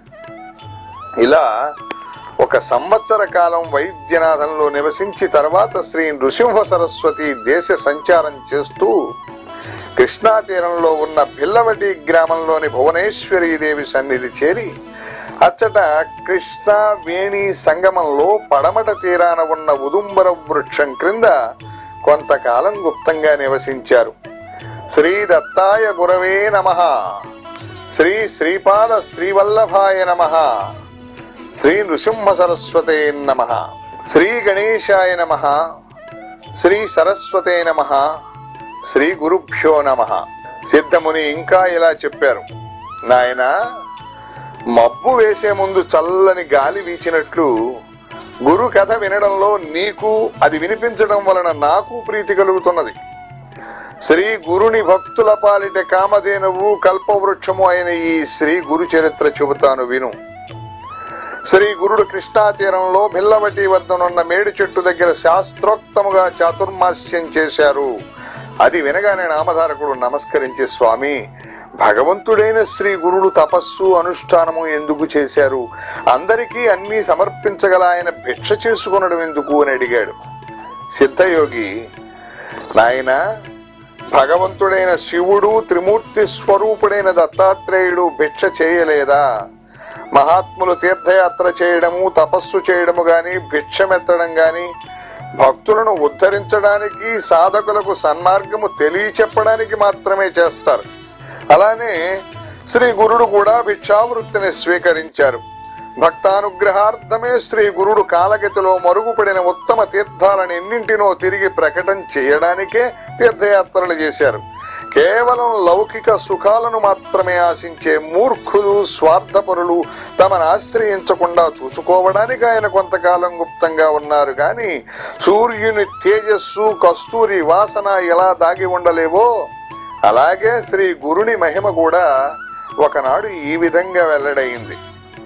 S1: ఇలా ఒక సంవత్సర కాలం వైద్యనాథంలో నివసించి తర్వాత శ్రీ నృసింహ సరస్వతి దేశ సంచారం చేస్తూ కృష్ణా తీరంలో ఉన్న పిల్లవటి గ్రామంలోని భువనేశ్వరీ దేవి సన్నిధి చేరి అచ్చట కృష్ణ వేణి సంగమంలో పడమట తీరాన ఉన్న ఉదుంబర వృక్షం క్రింద కొంతకాలం గుప్తంగా నివసించారు శ్రీ దత్తాయ గురవే నమ శ్రీ శ్రీపాద శ్రీవల్లభాయ నమ శ్రీ నృసింహ సరస్వతే నమ శ్రీ గణేశాయ నమ శ్రీ సరస్వతే నమ శ్రీ గురుభ్యో నమ సిద్ధముని ఇంకా ఇలా చెప్పారు నాయనా మబ్బు వేసే ముందు చల్లని గాలి వీచినట్లు గురు కథ వినడంలో నీకు అది వినిపించడం వలన నాకు ప్రీతి కలుగుతున్నది శ్రీ గురుని భక్తుల పాలిట కామధేనువు కల్పవృక్షము అయిన ఈ శ్రీ గురు చరిత్ర చెబుతాను విను శ్రీ గురుడు కృష్ణా తీరంలో బిల్లవటి వద్దనున్న మేడి చెట్టు దగ్గర శాస్త్రోక్తముగా చాతుర్మాస్యం చేశారు అది వినగానే నామధారకుడు నమస్కరించి స్వామి భగవంతుడైన శ్రీ గురుడు తపస్సు అనుష్ఠానము ఎందుకు చేశారు అందరికీ అన్ని సమర్పించగల ఆయన భిక్ష చేసుకునడం ఎందుకు అని అడిగాడు సిద్ధయోగి నాయన భగవంతుడైన శివుడు త్రిమూర్తి స్వరూపుడైన దత్తాత్రేయుడు భిక్ష చేయలేదా మహాత్ములు తీర్థయాత్ర చేయడము తపస్సు చేయడము గాని భిక్షమెత్తడం గాని భక్తులను ఉద్ధరించడానికి సాధకులకు సన్మార్గము తెలియచెప్పడానికి మాత్రమే చేస్తారు అలానే శ్రీ గురుడు కూడా భిక్షావృత్తిని స్వీకరించారు భక్తానుగ్రహార్థమే శ్రీ గురుడు కాలగతిలో మరుగుపడిన ఉత్తమ తీర్థాలను ఎన్నింటినో తిరిగి ప్రకటన చేయడానికే తీర్థయాత్రలు చేశారు కేవలం లౌకిక సుఖాలను మాత్రమే ఆశించే మూర్ఖులు స్వార్థపరులు తమను ఆశ్రయించకుండా చూసుకోవడానికి ఆయన కొంతకాలం గుప్తంగా ఉన్నారు గాని సూర్యుని తేజస్సు కస్తూరి వాసన ఎలా దాగి ఉండలేవో అలాగే శ్రీ గురుని మహిమ కూడా ఒకనాడు ఈ విధంగా వెల్లడైంది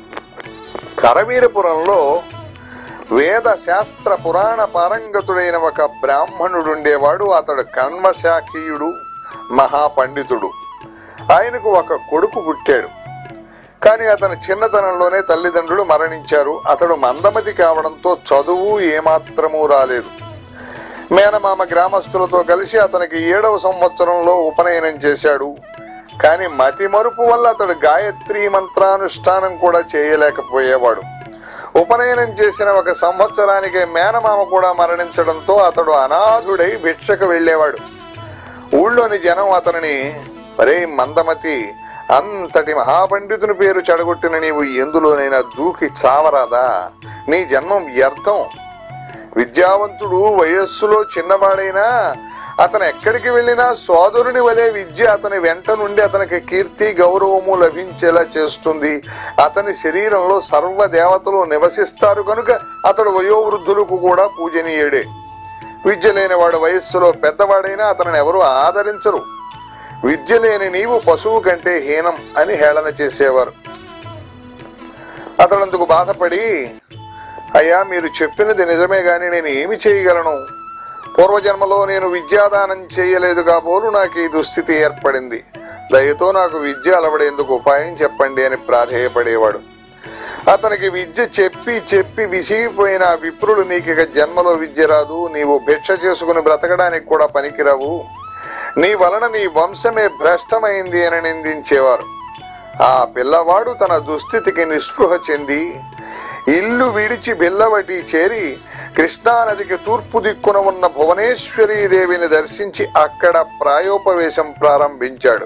S1: కరవీరపురంలో వేద శాస్త్ర పురాణ పారంగతుడైన ఒక బ్రాహ్మణుడుండేవాడు అతడు కన్మశాఖీయుడు మహాపండితుడు ఆయనకు ఒక కొడుకు పుట్టాడు కానీ అతని చిన్నతనంలోనే తల్లిదండ్రులు మరణించారు అతడు మందమతి కావడంతో చదువు ఏమాత్రమూ రాలేదు మేనమామ గ్రామస్తులతో కలిసి అతనికి ఏడవ సంవత్సరంలో ఉపనయనం చేశాడు కానీ మతి మరుపు వల్ల అతడు గాయత్రి మంత్రానుష్ఠానం కూడా చేయలేకపోయేవాడు ఉపనయనం చేసిన ఒక సంవత్సరానికి మేనమామ కూడా మరణించడంతో అతడు అనాథుడై భిక్షకు వెళ్లేవాడు ఊళ్ళోని జనం అతనిని ఒరే మందమతి అంతటి మహాపండితుని పేరు చెడగొట్టిన నీవు ఎందులోనైనా దూకి చావరాదా నీ జన్మం వ్యర్థం విద్యావంతుడు వయస్సులో చిన్నవాడైనా అతను ఎక్కడికి వెళ్ళినా సోదరుని వలె విద్య అతని వెంట నుండి అతనికి కీర్తి గౌరవము లభించేలా చేస్తుంది అతని శరీరంలో సర్వ దేవతలు నివసిస్తారు కనుక అతడు వయోవృద్ధులకు కూడా పూజనీయుడే విద్య లేనివాడు వయస్సులో పెద్దవాడైనా అతనిని ఎవరు ఆదరించరు విద్య లేని నీవు పశువు కంటే హీనం అని హేళన చేసేవారు అతడందుకు బాధపడి అయ్యా మీరు చెప్పినది నిజమే గాని నేను ఏమి చేయగలను పూర్వజన్మలో నేను విద్యాదానం చేయలేదు కాబోలు నాకు ఈ దుస్థితి ఏర్పడింది దయతో నాకు విద్య అలవడేందుకు ఉపాయం చెప్పండి అని ప్రాధేయపడేవాడు అతనికి విద్య చెప్పి చెప్పి విసిగిపోయిన ఆ విప్రులు నీకిక జన్మలో విద్య రాదు నీవు భిక్ష చేసుకుని బ్రతకడానికి కూడా పనికిరావు నీ వలన నీ వంశమే భ్రష్టమైంది అని నిందించేవారు ఆ పిల్లవాడు తన దుస్థితికి నిస్పృహ చెంది ఇల్లు విడిచి బిల్లవటి చేరి కృష్ణానదికి తూర్పు దిక్కున ఉన్న భువనేశ్వరీ దేవిని దర్శించి అక్కడ ప్రాయోపవేశం ప్రారంభించాడు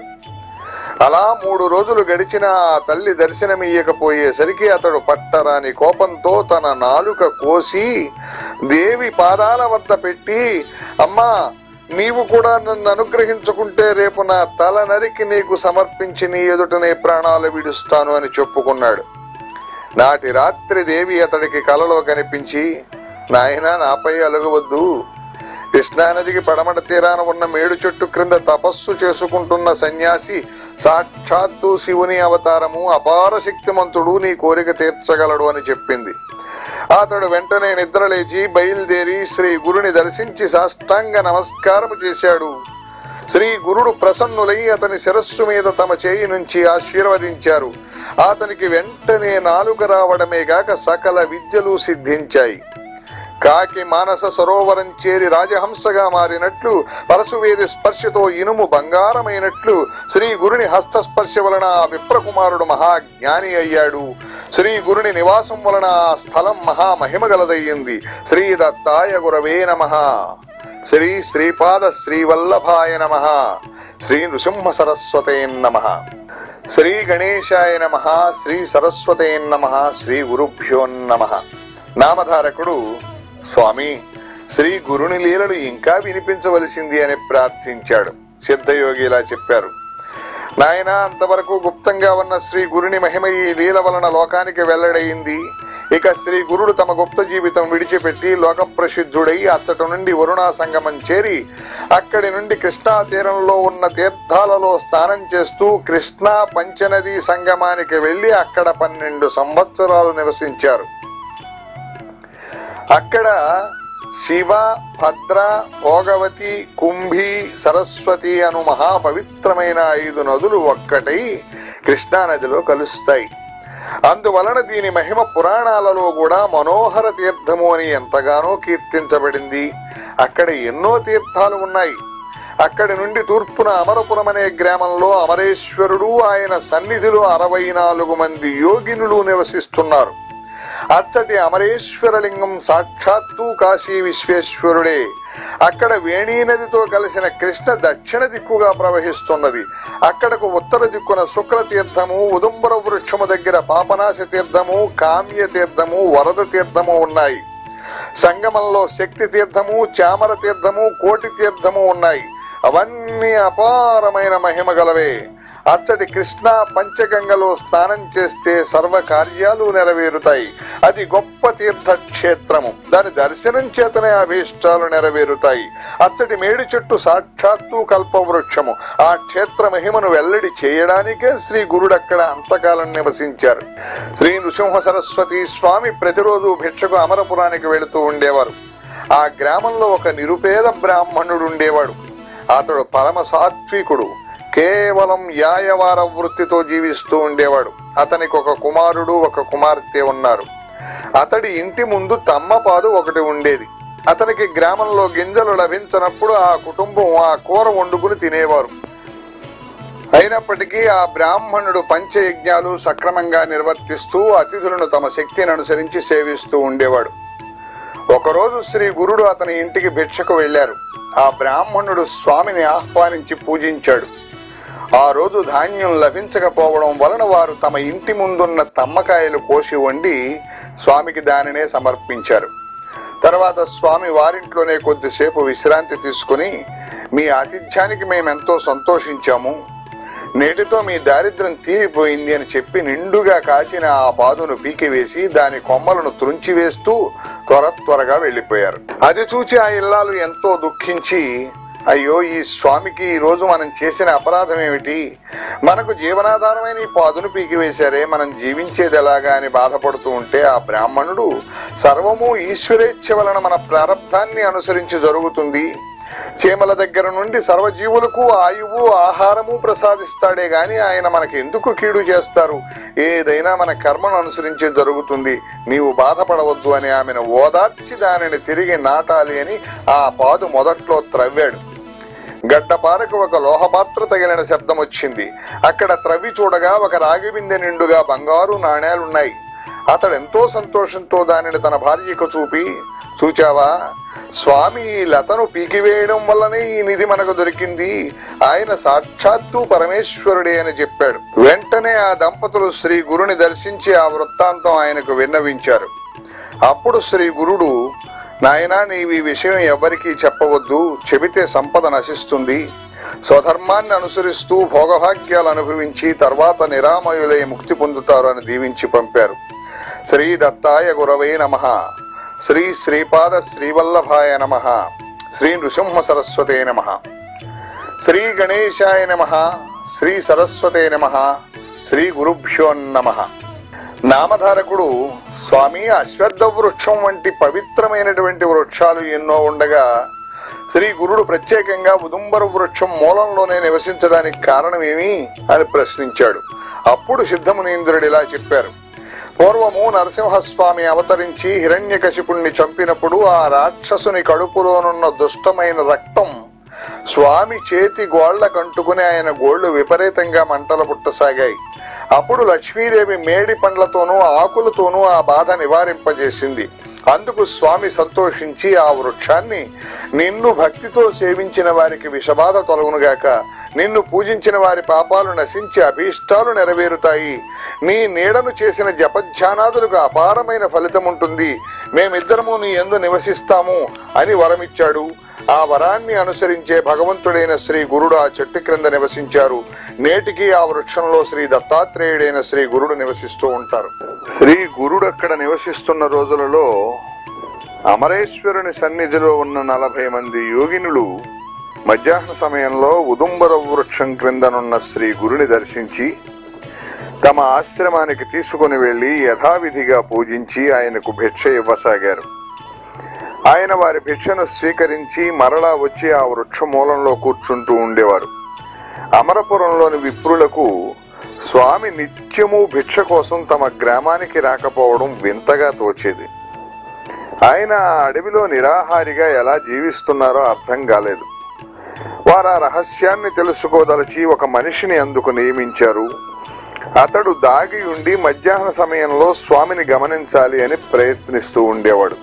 S1: అలా మూడు రోజులు గడిచిన ఆ తల్లి దర్శనమియ్యకపోయేసరికి అతడు పట్టరాని కోపంతో తన నాలుక కోసి దేవి పాదాల వద్ద పెట్టి అమ్మా నీవు కూడా నన్ను అనుగ్రహించుకుంటే రేపు నా తల నరికి నీకు సమర్పించి నీ ఎదుటనే ప్రాణాలు విడుస్తాను అని చెప్పుకున్నాడు నాటి రాత్రి దేవి అతడికి కలలో కనిపించి నాయన నాపై అలగవద్దు కృష్ణానదికి పడమట తీరాన ఉన్న మేడు చెట్టు క్రింద తపస్సు చేసుకుంటున్న సన్యాసి సాక్షాత్తు శివుని అవతారము అపార శక్తిమంతుడు నీ కోరిక తీర్చగలడు అని చెప్పింది అతడు వెంటనే నిద్రలేచి బయలుదేరి శ్రీ గురుని దర్శించి సాష్టాంగ నమస్కారం చేశాడు శ్రీ గురుడు ప్రసన్నులై అతని శిరస్సు మీద తమ చేయి నుంచి ఆశీర్వదించారు అతనికి వెంటనే నాలుక రావడమే గాక సకల విద్యలు సిద్ధించాయి కాకి మానస సరోవరం చేరి రాజహంసగా మారినట్లు పరశువేది స్పర్శతో ఇనుము బంగారమైనట్లు శ్రీ గురుని హస్త స్పర్శ వలన ఆ విప్రకుమారుడు మహాజ్ఞాని అయ్యాడు శ్రీ గురుని నివాసం వలన ఆ స్థలం మహామహిమ గలదయ్యింది శ్రీ దత్తాయ గురవే నమ శ్రీ శ్రీపాద శ్రీవల్లభాయ నమ శ్రీ నృసింహ సరస్వతే నమ శ్రీ గణేశాయ నమ శ్రీ సరస్వతే నమ శ్రీ గురుభ్యో నమ నామధారకుడు స్వామి శ్రీ గురుని లీలలు ఇంకా వినిపించవలసింది అని ప్రార్థించాడు సిద్ధయోగి ఇలా చెప్పారు నాయన అంతవరకు గుప్తంగా ఉన్న శ్రీ గురుని మహిమ ఈ లీల వలన లోకానికి వెల్లడైంది ఇక శ్రీ గురుడు తమ గుప్త జీవితం విడిచిపెట్టి లోక ప్రసిద్ధుడై అచ్చట నుండి వరుణా సంగమం చేరి అక్కడి నుండి కృష్ణా తీరంలో ఉన్న తీర్థాలలో స్నానం చేస్తూ కృష్ణా పంచనదీ సంగమానికి వెళ్లి అక్కడ పన్నెండు సంవత్సరాలు నివసించారు అక్కడ శివ భద్ర భోగవతి కుంభి సరస్వతి అను మహాపవిత్రమైన ఐదు నదులు ఒక్కటై కృష్ణా నదిలో కలుస్తాయి అందువలన దీని మహిమ పురాణాలలో కూడా మనోహర తీర్థము అని ఎంతగానో కీర్తించబడింది అక్కడ ఎన్నో తీర్థాలు ఉన్నాయి అక్కడి నుండి తూర్పున అమరపురం అనే గ్రామంలో అమరేశ్వరుడు ఆయన సన్నిధిలో అరవై నాలుగు మంది యోగినులు నివసిస్తున్నారు అచ్చటి అమరేశ్వరలింగం సాక్షాత్తు కాశీ విశ్వేశ్వరుడే అక్కడ వేణీ నదితో కలిసిన కృష్ణ దక్షిణ దిక్కుగా ప్రవహిస్తున్నది అక్కడకు ఉత్తర దిక్కున శుక్ల తీర్థము ఉదుంబర వృక్షము దగ్గర పాపనాశ తీర్థము కామ్య తీర్థము వరద తీర్థము ఉన్నాయి సంగమంలో శక్తి తీర్థము చామర తీర్థము కోటి తీర్థము ఉన్నాయి అవన్నీ అపారమైన మహిమ గలవే అచ్చటి కృష్ణ పంచగంగలో స్నానం చేస్తే సర్వ కార్యాలు నెరవేరుతాయి అది గొప్ప తీర్థక్షేత్రము దాని దర్శనం చేతనే అభీష్టాలు నెరవేరుతాయి అచ్చటి మేడి చెట్టు సాక్షాత్తు కల్పవృక్షము ఆ క్షేత్ర మహిమను వెల్లడి చేయడానికే శ్రీ గురుడక్కడ అంతకాలం నివసించారు శ్రీ నృసింహ సరస్వతి స్వామి ప్రతిరోజు భిక్షకు అమరపురానికి వెళుతూ ఉండేవారు ఆ గ్రామంలో ఒక నిరుపేద బ్రాహ్మణుడు ఉండేవాడు అతడు పరమ సాత్వికుడు కేవలం యాయవార వృత్తితో జీవిస్తూ ఉండేవాడు అతనికి ఒక కుమారుడు ఒక కుమార్తె ఉన్నారు అతడి ఇంటి ముందు తమ్మపాదు ఒకటి ఉండేది అతనికి గ్రామంలో గింజలు లభించినప్పుడు ఆ కుటుంబం ఆ కూర వండుకుని తినేవారు అయినప్పటికీ ఆ బ్రాహ్మణుడు పంచయజ్ఞాలు సక్రమంగా నిర్వర్తిస్తూ అతిథులను తమ శక్తిని అనుసరించి సేవిస్తూ ఉండేవాడు ఒకరోజు శ్రీ గురుడు అతని ఇంటికి భిక్షకు వెళ్లారు ఆ బ్రాహ్మణుడు స్వామిని ఆహ్వానించి పూజించాడు ఆ రోజు ధాన్యం లభించకపోవడం వలన వారు తమ ఇంటి ముందున్న తమ్మకాయలు కోసి వండి స్వామికి దానినే సమర్పించారు తర్వాత స్వామి వారింట్లోనే కొద్దిసేపు విశ్రాంతి తీసుకుని మీ ఆతిథ్యానికి మేమెంతో సంతోషించాము నేటితో మీ దారిద్ర్యం తీరిపోయింది అని చెప్పి నిండుగా కాచిన ఆ పాదును పీకివేసి దాని కొమ్మలను త్రుంచివేస్తూ త్వర త్వరగా వెళ్లిపోయారు అది చూచి ఆ ఇల్లాలు ఎంతో దుఃఖించి అయ్యో ఈ స్వామికి ఈ రోజు మనం చేసిన అపరాధం ఏమిటి మనకు జీవనాధారమైన ఈ పాదును పీకివేశారే మనం జీవించేది ఎలాగా అని బాధపడుతూ ఉంటే ఆ బ్రాహ్మణుడు సర్వము ఈశ్వరేచ్ఛ వలన మన ప్రారంధాన్ని అనుసరించి జరుగుతుంది చీమల దగ్గర నుండి సర్వజీవులకు ఆయువు ఆహారము ప్రసాదిస్తాడే గాని ఆయన మనకి ఎందుకు కీడు చేస్తారు ఏదైనా మన కర్మను అనుసరించి జరుగుతుంది నీవు బాధపడవద్దు అని ఆమెను ఓదార్చి దానిని తిరిగి నాటాలి అని ఆ పాదు మొదట్లో త్రవ్వాడు గడ్డపారకు ఒక లోహపాత్ర తగిలిన శబ్దం వచ్చింది అక్కడ త్రవ్వి చూడగా ఒక రాగి బిందె నిండుగా బంగారు నాణేలున్నాయి అతడు ఎంతో సంతోషంతో దానిని తన భార్యకు చూపి చూచావా స్వామి ఈ లతను పీకివేయడం వల్లనే ఈ నిధి మనకు దొరికింది ఆయన సాక్షాత్తు పరమేశ్వరుడే అని చెప్పాడు వెంటనే ఆ దంపతులు శ్రీ గురుని దర్శించి ఆ వృత్తాంతం ఆయనకు విన్నవించారు అప్పుడు శ్రీ గురుడు నాయనా నీవు ఈ విషయం ఎవరికీ చెప్పవద్దు చెబితే సంపద నశిస్తుంది స్వధర్మాన్ని అనుసరిస్తూ భోగభాగ్యాలు అనుభవించి తర్వాత నిరామయులై ముక్తి పొందుతారు అని దీవించి పంపారు శ్రీ దత్తాయ గురవే నమ శ్రీ శ్రీపాద శ్రీవల్లభాయ నమ శ్రీ నృసింహ సరస్వతే నమ శ్రీ గణేశాయ నమ శ్రీ సరస్వతే నమ శ్రీ గురుభ్యో నమ నామధారకుడు స్వామి అశ్వత్థ వృక్షం వంటి పవిత్రమైనటువంటి వృక్షాలు ఎన్నో ఉండగా శ్రీ గురుడు ప్రత్యేకంగా ఉదుంబర వృక్షం మూలంలోనే నివసించడానికి కారణమేమి అని ప్రశ్నించాడు అప్పుడు సిద్ధమునీంద్రుడు ఇలా చెప్పారు పూర్వము నరసింహస్వామి అవతరించి హిరణ్యకశిపుణ్ణి చంపినప్పుడు ఆ రాక్షసుని కడుపులోనున్న దుష్టమైన రక్తం స్వామి చేతి గోళ్ల కంటుకుని ఆయన గోళ్లు విపరీతంగా మంటలు పుట్టసాగాయి అప్పుడు లక్ష్మీదేవి మేడి పండ్లతోనూ ఆకులతోనూ ఆ బాధ నివారింపజేసింది అందుకు స్వామి సంతోషించి ఆ వృక్షాన్ని నిన్ను భక్తితో సేవించిన వారికి విషబాధ తొలగునుగాక నిన్ను పూజించిన వారి పాపాలు నశించి అభీష్టాలు నెరవేరుతాయి నీ నీడను చేసిన జపధ్యానాదులకు అపారమైన ఫలితం ఉంటుంది మేమిద్దరము నీ ఎందు నివసిస్తాము అని వరమిచ్చాడు ఆ వరాన్ని అనుసరించే భగవంతుడైన శ్రీ గురుడు ఆ చెట్టు క్రింద నివసించారు నేటికి ఆ వృక్షంలో శ్రీ దత్తాత్రేయుడైన శ్రీ గురుడు నివసిస్తూ ఉంటారు శ్రీ గురుడు అక్కడ నివసిస్తున్న రోజులలో అమరేశ్వరుని సన్నిధిలో ఉన్న నలభై మంది యోగినులు మధ్యాహ్న సమయంలో ఉదుంబర వృక్షం క్రిందనున్న శ్రీ గురుని దర్శించి తమ ఆశ్రమానికి తీసుకుని వెళ్లి యథావిధిగా పూజించి ఆయనకు భిక్ష ఇవ్వసాగారు ఆయన వారి భిక్షను స్వీకరించి మరలా వచ్చి ఆ వృక్ష మూలంలో కూర్చుంటూ ఉండేవారు అమరపురంలోని విప్రులకు స్వామి నిత్యము భిక్ష కోసం తమ గ్రామానికి రాకపోవడం వింతగా తోచేది ఆయన ఆ అడవిలో నిరాహారిగా ఎలా జీవిస్తున్నారో అర్థం కాలేదు వారు ఆ రహస్యాన్ని తెలుసుకోదలచి ఒక మనిషిని అందుకు నియమించారు అతడు దాగి ఉండి మధ్యాహ్న సమయంలో స్వామిని గమనించాలి అని ప్రయత్నిస్తూ ఉండేవాడు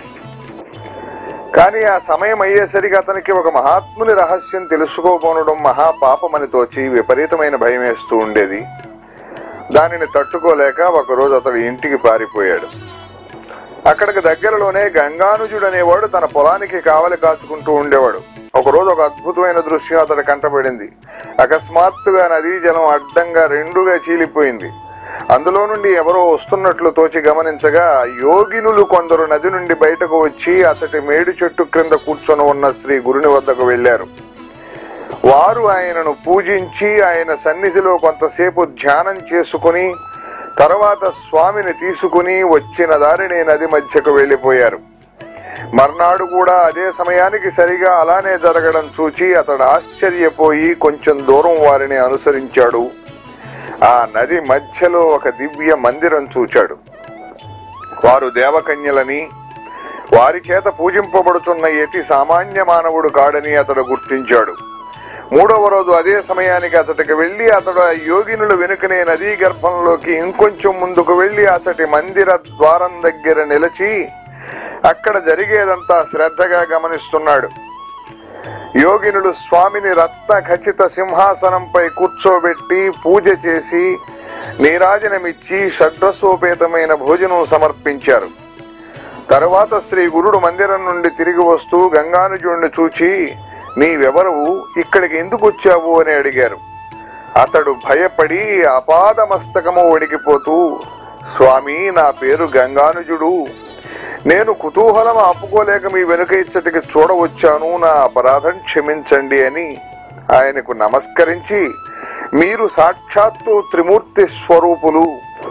S1: కానీ ఆ సమయం అయ్యేసరికి అతనికి ఒక మహాత్ముని రహస్యం తెలుసుకోబోనడం మహాపాపమని తోచి విపరీతమైన భయం వేస్తూ ఉండేది దానిని తట్టుకోలేక ఒకరోజు అతడు ఇంటికి పారిపోయాడు అక్కడికి దగ్గరలోనే గంగానుజుడు అనేవాడు తన పొలానికి కావలి కాచుకుంటూ ఉండేవాడు ఒకరోజు ఒక అద్భుతమైన దృశ్యం అతడి కంటపడింది అకస్మాత్తుగా నదీ జలం అడ్డంగా రెండుగా చీలిపోయింది అందులో నుండి ఎవరో వస్తున్నట్లు తోచి గమనించగా యోగినులు కొందరు నది నుండి బయటకు వచ్చి అతడి మేడి చెట్టు క్రింద కూర్చొని ఉన్న శ్రీ గురుని వద్దకు వెళ్లారు వారు ఆయనను పూజించి ఆయన సన్నిధిలో కొంతసేపు ధ్యానం చేసుకుని తర్వాత స్వామిని తీసుకుని వచ్చిన దారిని నది మధ్యకు వెళ్లిపోయారు మర్నాడు కూడా అదే సమయానికి సరిగా అలానే జరగడం చూచి అతడు ఆశ్చర్యపోయి కొంచెం దూరం వారిని అనుసరించాడు ఆ నది మధ్యలో ఒక దివ్య మందిరం చూచాడు వారు దేవకన్యలని వారి చేత పూజింపబడుతున్న ఎటి సామాన్య మానవుడు కాడని అతడు గుర్తించాడు మూడవ రోజు అదే సమయానికి అతడికి వెళ్లి అతడు ఆ యోగినులు వెనుకనే నదీ గర్భంలోకి ఇంకొంచెం ముందుకు వెళ్లి అతడి మందిర ద్వారం దగ్గర నిలిచి అక్కడ జరిగేదంతా శ్రద్ధగా గమనిస్తున్నాడు యోగినులు స్వామిని రత్న ఖచ్చిత సింహాసనంపై కూర్చోబెట్టి పూజ చేసి నీరాజనమిచ్చి షడ్రసోపేతమైన భోజనం సమర్పించారు తరువాత శ్రీ గురుడు మందిరం నుండి తిరిగి వస్తూ గంగానుజుడిని చూచి నీవెవరు ఇక్కడికి ఎందుకు వచ్చావు అని అడిగారు అతడు భయపడి అపాదమస్తకము వణికిపోతూ స్వామి నా పేరు గంగానుజుడు నేను కుతూహలం ఆపుకోలేక మీ వెనుక ఇచ్చటికి చూడవచ్చాను నా అపరాధం క్షమించండి అని ఆయనకు నమస్కరించి మీరు సాక్షాత్తు త్రిమూర్తి స్వరూపులు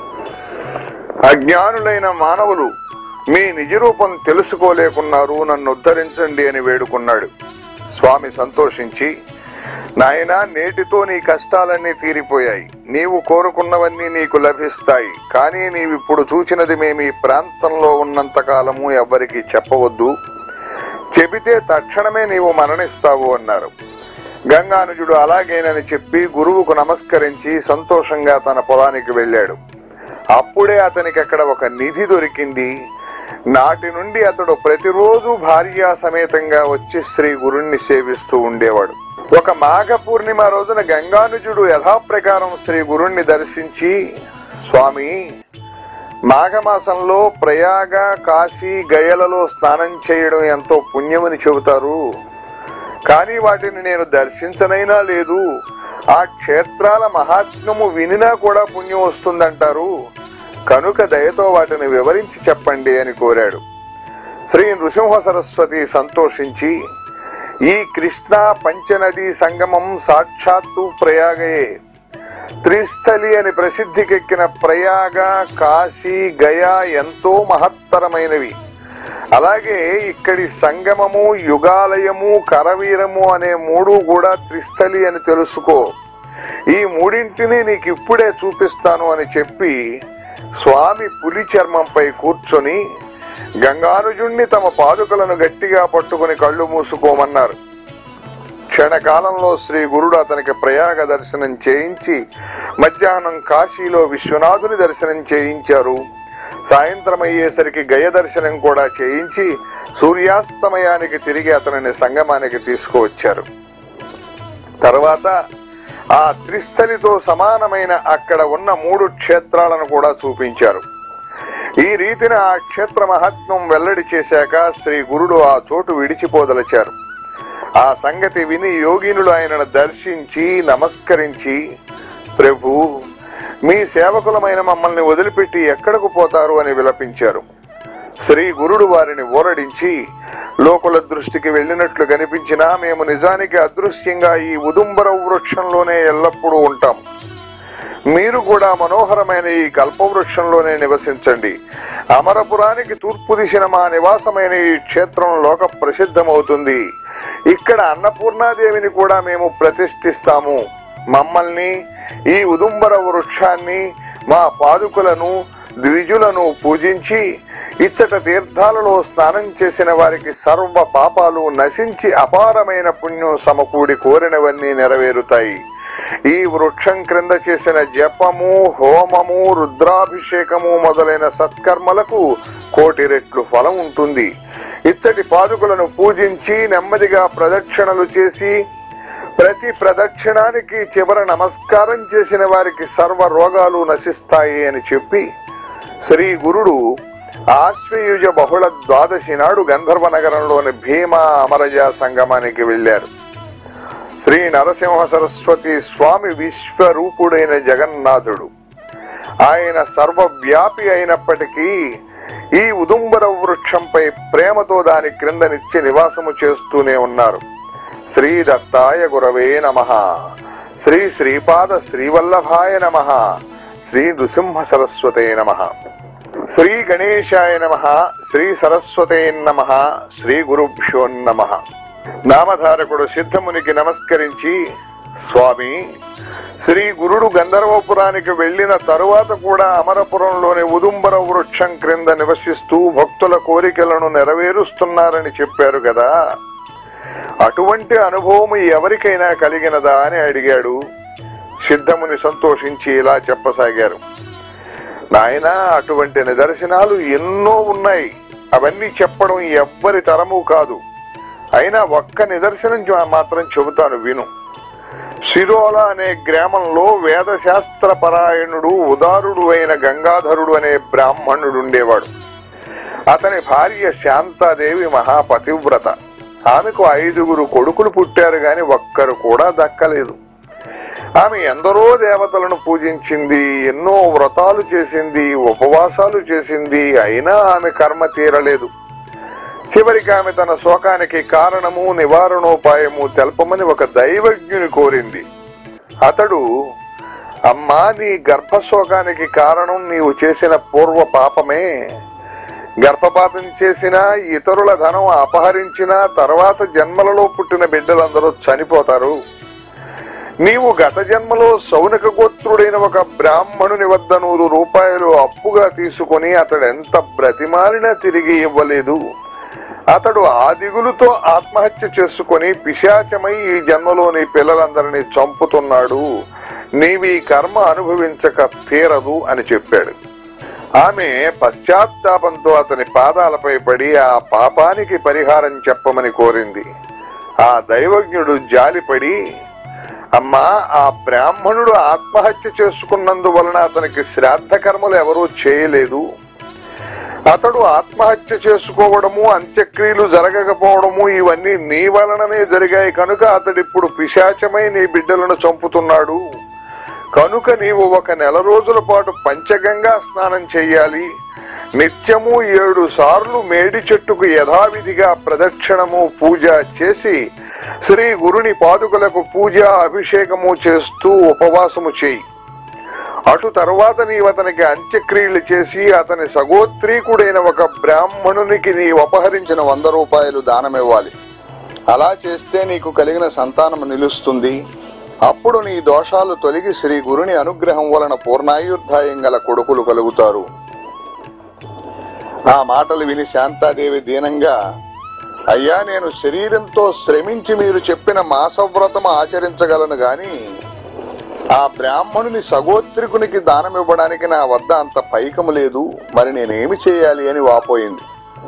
S1: అజ్ఞానులైన మానవులు మీ నిజ రూపం తెలుసుకోలేకున్నారు నన్ను ఉద్ధరించండి అని వేడుకున్నాడు స్వామి సంతోషించి నాయనా నేటితో నీ కష్టాలన్నీ తీరిపోయాయి నీవు కోరుకున్నవన్నీ నీకు లభిస్తాయి కానీ నీవిప్పుడు చూచినది మేము ఈ ప్రాంతంలో ఉన్నంత కాలము ఎవ్వరికి చెప్పవద్దు చెబితే తక్షణమే నీవు మరణిస్తావు అన్నారు గంగానుజుడు అలాగేనని చెప్పి గురువుకు నమస్కరించి సంతోషంగా తన పొలానికి వెళ్ళాడు అప్పుడే అతనికి అక్కడ ఒక నిధి దొరికింది నాటి నుండి అతడు ప్రతిరోజు భార్యా సమేతంగా వచ్చి శ్రీ గురుణ్ణి సేవిస్తూ ఉండేవాడు ఒక మాఘ పూర్ణిమ రోజున గంగానుజుడు యథాప్రకారం శ్రీ గురుణ్ణి దర్శించి స్వామి మాఘమాసంలో ప్రయాగ కాశీ గయలలో స్నానం చేయడం ఎంతో పుణ్యమని చెబుతారు కానీ వాటిని నేను దర్శించనైనా లేదు ఆ క్షేత్రాల మహాత్మ్యము వినినా కూడా పుణ్యం వస్తుందంటారు కనుక దయతో వాటిని వివరించి చెప్పండి అని కోరాడు శ్రీ నృసింహ సరస్వతి సంతోషించి ఈ కృష్ణ పంచనది సంగమం సాక్షాత్తు ప్రయాగయే త్రిస్థలి అని ప్రసిద్ధికెక్కిన ప్రయాగ కాశీ గయా ఎంతో మహత్తరమైనవి అలాగే ఇక్కడి సంగమము యుగాలయము కరవీరము అనే మూడు కూడా త్రిస్థలి అని తెలుసుకో ఈ మూడింటిని నీకు ఇప్పుడే చూపిస్తాను అని చెప్పి స్వామి పులి చర్మంపై కూర్చొని గంగానుజుణ్ణి తమ పాదుకలను గట్టిగా పట్టుకుని కళ్ళు మూసుకోమన్నారు క్షణకాలంలో శ్రీ గురుడు అతనికి ప్రయాగ దర్శనం చేయించి మధ్యాహ్నం కాశీలో విశ్వనాథుని దర్శనం చేయించారు సాయంత్రం అయ్యేసరికి గయ దర్శనం కూడా చేయించి సూర్యాస్తమయానికి తిరిగి అతనిని సంగమానికి తీసుకువచ్చారు తర్వాత ఆ త్రిస్థలితో సమానమైన అక్కడ ఉన్న మూడు క్షేత్రాలను కూడా చూపించారు ఈ రీతిన ఆ క్షేత్ర మహాత్మ్యం వెల్లడి చేశాక శ్రీ గురుడు ఆ చోటు విడిచిపోదలచారు ఆ సంగతి విని యోగినులు ఆయనను దర్శించి నమస్కరించి ప్రభు మీ సేవకులమైన మమ్మల్ని వదిలిపెట్టి ఎక్కడకు పోతారు అని విలపించారు శ్రీ గురుడు వారిని ఊరడించి లోకుల దృష్టికి వెళ్ళినట్లు కనిపించినా మేము నిజానికి అదృశ్యంగా ఈ ఉదుంబర వృక్షంలోనే ఎల్లప్పుడూ ఉంటాం మీరు కూడా మనోహరమైన ఈ కల్పవృక్షంలోనే నివసించండి అమరపురానికి తూర్పు దిశన మా నివాసమైన ఈ క్షేత్రం లోక ప్రసిద్ధమవుతుంది ఇక్కడ అన్నపూర్ణాదేవిని కూడా మేము ప్రతిష్ఠిస్తాము మమ్మల్ని ఈ ఉదుంబర వృక్షాన్ని మా పాదుకులను ద్విజులను పూజించి ఇచ్చట తీర్థాలలో స్నానం చేసిన వారికి సర్వ పాపాలు నశించి అపారమైన పుణ్యం సమకూడి కోరినవన్నీ నెరవేరుతాయి ఈ వృక్షం క్రింద చేసిన జపము హోమము రుద్రాభిషేకము మొదలైన సత్కర్మలకు కోటి రెట్లు ఫలం ఉంటుంది ఇచ్చటి పాదుకులను పూజించి నెమ్మదిగా ప్రదక్షిణలు చేసి ప్రతి ప్రదక్షిణానికి చివర నమస్కారం చేసిన వారికి సర్వ రోగాలు నశిస్తాయి అని చెప్పి శ్రీ గురుడు ఆశ్వయుజ బహుళ ద్వాదశి నాడు గంధర్వ నగరంలోని భీమా అమరజ సంగమానికి వెళ్లారు శ్రీ నరసింహ సరస్వతి స్వామి విశ్వరూపుడైన జగన్నాథుడు ఆయన సర్వవ్యాపి అయినప్పటికీ ఈ ఉదుంబర వృక్షంపై ప్రేమతో దాని క్రింద నిత్య నివాసము చేస్తూనే ఉన్నారు శ్రీ దత్తాయ గురవే నమ శ్రీ శ్రీపాద శ్రీవల్లభాయ నమ శ్రీ నృసింహ సరస్వతే నమ శ్రీ గణేశాయ నమ శ్రీ సరస్వతే నమ శ్రీ గురుభ్యో నమ నామధారకుడు సిద్ధమునికి నమస్కరించి స్వామి శ్రీ గురుడు గంధర్వపురానికి వెళ్లిన తరువాత కూడా అమరపురంలోని ఉదుంబర వృక్షం క్రింద నివసిస్తూ భక్తుల కోరికలను నెరవేరుస్తున్నారని చెప్పారు కదా అటువంటి అనుభవం ఎవరికైనా కలిగినదా అని అడిగాడు సిద్ధముని సంతోషించి ఇలా చెప్పసాగారు నాయన అటువంటి నిదర్శనాలు ఎన్నో ఉన్నాయి అవన్నీ చెప్పడం ఎవ్వరి తరము కాదు అయినా ఒక్క నిదర్శనం చూ- మాత్రం చెబుతాను విను శిరోల అనే గ్రామంలో వేదశాస్త్ర పరాయణుడు ఉదారుడు అయిన గంగాధరుడు అనే బ్రాహ్మణుడు ఉండేవాడు అతని భార్య శాంతాదేవి మహాపతివ్రత ఆమెకు ఐదుగురు కొడుకులు పుట్టారు గాని ఒక్కరు కూడా దక్కలేదు ఆమె ఎందరో దేవతలను పూజించింది ఎన్నో వ్రతాలు చేసింది ఉపవాసాలు చేసింది అయినా ఆమె కర్మ తీరలేదు చివరికి ఆమె తన శోకానికి కారణము నివారణోపాయము తెలపమని ఒక దైవజ్ఞుని కోరింది అతడు అమ్మా నీ గర్భశోకానికి కారణం నీవు చేసిన పూర్వ పాపమే గర్భపాతం చేసినా ఇతరుల ధనం అపహరించినా తర్వాత జన్మలలో పుట్టిన బిడ్డలందరూ చనిపోతారు నీవు గత జన్మలో సౌనక గోత్రుడైన ఒక బ్రాహ్మణుని వద్ద నూరు రూపాయలు అప్పుగా తీసుకొని అతడు ఎంత బ్రతిమాలినా తిరిగి ఇవ్వలేదు అతడు ఆ దిగులుతో ఆత్మహత్య చేసుకొని పిశాచమై ఈ జన్మలో నీ పిల్లలందరినీ చంపుతున్నాడు నీవి కర్మ అనుభవించక తీరదు అని చెప్పాడు ఆమె పశ్చాత్తాపంతో అతని పాదాలపై పడి ఆ పాపానికి పరిహారం చెప్పమని కోరింది ఆ దైవజ్ఞుడు జాలిపడి అమ్మా ఆ బ్రాహ్మణుడు ఆత్మహత్య చేసుకున్నందువలన అతనికి శ్రాద్ధ కర్మలు ఎవరూ చేయలేదు అతడు ఆత్మహత్య చేసుకోవడము అంత్యక్రియలు జరగకపోవడము ఇవన్నీ నీ వలననే జరిగాయి కనుక అతడిప్పుడు పిశాచమై నీ బిడ్డలను చంపుతున్నాడు కనుక నీవు ఒక నెల రోజుల పాటు పంచగంగా స్నానం చెయ్యాలి నిత్యము ఏడు సార్లు మేడి చెట్టుకు యథావిధిగా ప్రదక్షిణము పూజ చేసి శ్రీ గురుని పాదుకలకు పూజ అభిషేకము చేస్తూ ఉపవాసము చేయి అటు తరువాత నీవు అతనికి అంత్యక్రియలు చేసి అతని సగోత్రీకుడైన ఒక బ్రాహ్మణునికి నీవు అపహరించిన వంద రూపాయలు దానమివ్వాలి అలా చేస్తే నీకు కలిగిన సంతానం నిలుస్తుంది అప్పుడు నీ దోషాలు తొలగి శ్రీ గురుని అనుగ్రహం వలన పూర్ణాయుర్ధాయం గల కొడుకులు కలుగుతారు ఆ మాటలు విని శాంతాదేవి దీనంగా అయ్యా నేను శరీరంతో శ్రమించి మీరు చెప్పిన మాసవ్రతం ఆచరించగలను గాని ఆ బ్రాహ్మణుని సగోత్రికునికి దానం ఇవ్వడానికి నా వద్ద అంత పైకము లేదు మరి నేనేమి చేయాలి అని వాపోయింది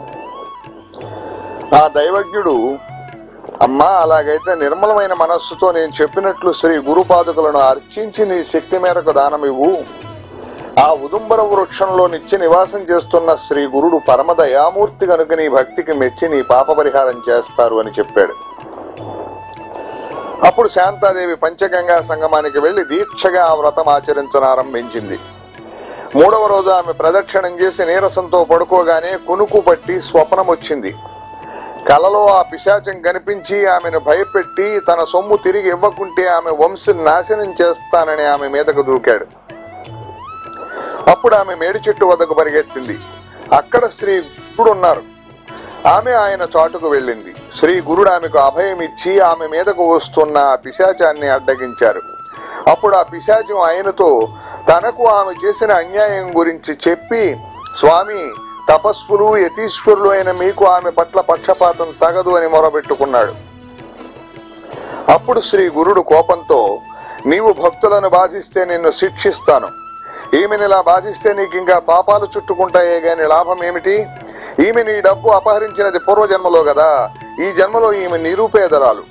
S1: ఆ దైవజ్ఞుడు అమ్మా అలాగైతే నిర్మలమైన మనస్సుతో నేను చెప్పినట్లు శ్రీ గురుపాదుకులను అర్చించి నీ శక్తి మేరకు దానమివ్వు ఆ ఉదుంబర వృక్షంలో నిత్య నివాసం చేస్తున్న శ్రీ గురుడు పరమ దయామూర్తి కనుక నీ భక్తికి మెచ్చి నీ పాప పరిహారం చేస్తారు అని చెప్పాడు అప్పుడు శాంతాదేవి పంచగంగా సంగమానికి వెళ్లి దీక్షగా ఆ వ్రతం ఆచరించనారంభించింది మూడవ రోజు ఆమె ప్రదక్షిణం చేసి నీరసంతో పడుకోగానే కునుకు పట్టి స్వప్నం వచ్చింది కలలో ఆ పిశాచం కనిపించి ఆమెను భయపెట్టి తన సొమ్ము తిరిగి ఇవ్వకుంటే ఆమె వంశం నాశనం చేస్తానని ఆమె మీదకు దూకాడు అప్పుడు ఆమె మేడి చెట్టు వద్దకు పరిగెత్తింది అక్కడ శ్రీ గురుడు ఉన్నారు ఆమె ఆయన చాటుకు వెళ్ళింది శ్రీ గురుడు ఆమెకు అభయం ఇచ్చి ఆమె మీదకు వస్తున్న ఆ పిశాచాన్ని అడ్డగించారు అప్పుడు ఆ పిశాచం ఆయనతో తనకు ఆమె చేసిన అన్యాయం గురించి చెప్పి స్వామి తపస్సులు యతీశ్వరులు అయిన మీకు ఆమె పట్ల పక్షపాతం తగదు అని మొరబెట్టుకున్నాడు అప్పుడు శ్రీ గురుడు కోపంతో నీవు భక్తులను బాధిస్తే నిన్ను శిక్షిస్తాను ఈమెను ఇలా బాధిస్తే నీకు ఇంకా పాపాలు చుట్టుకుంటాయే గాని లాభం ఏమిటి ఈమె నీ డబ్బు అపహరించినది పూర్వజన్మలో కదా ఈ జన్మలో ఈమె నిరుపేదరాలు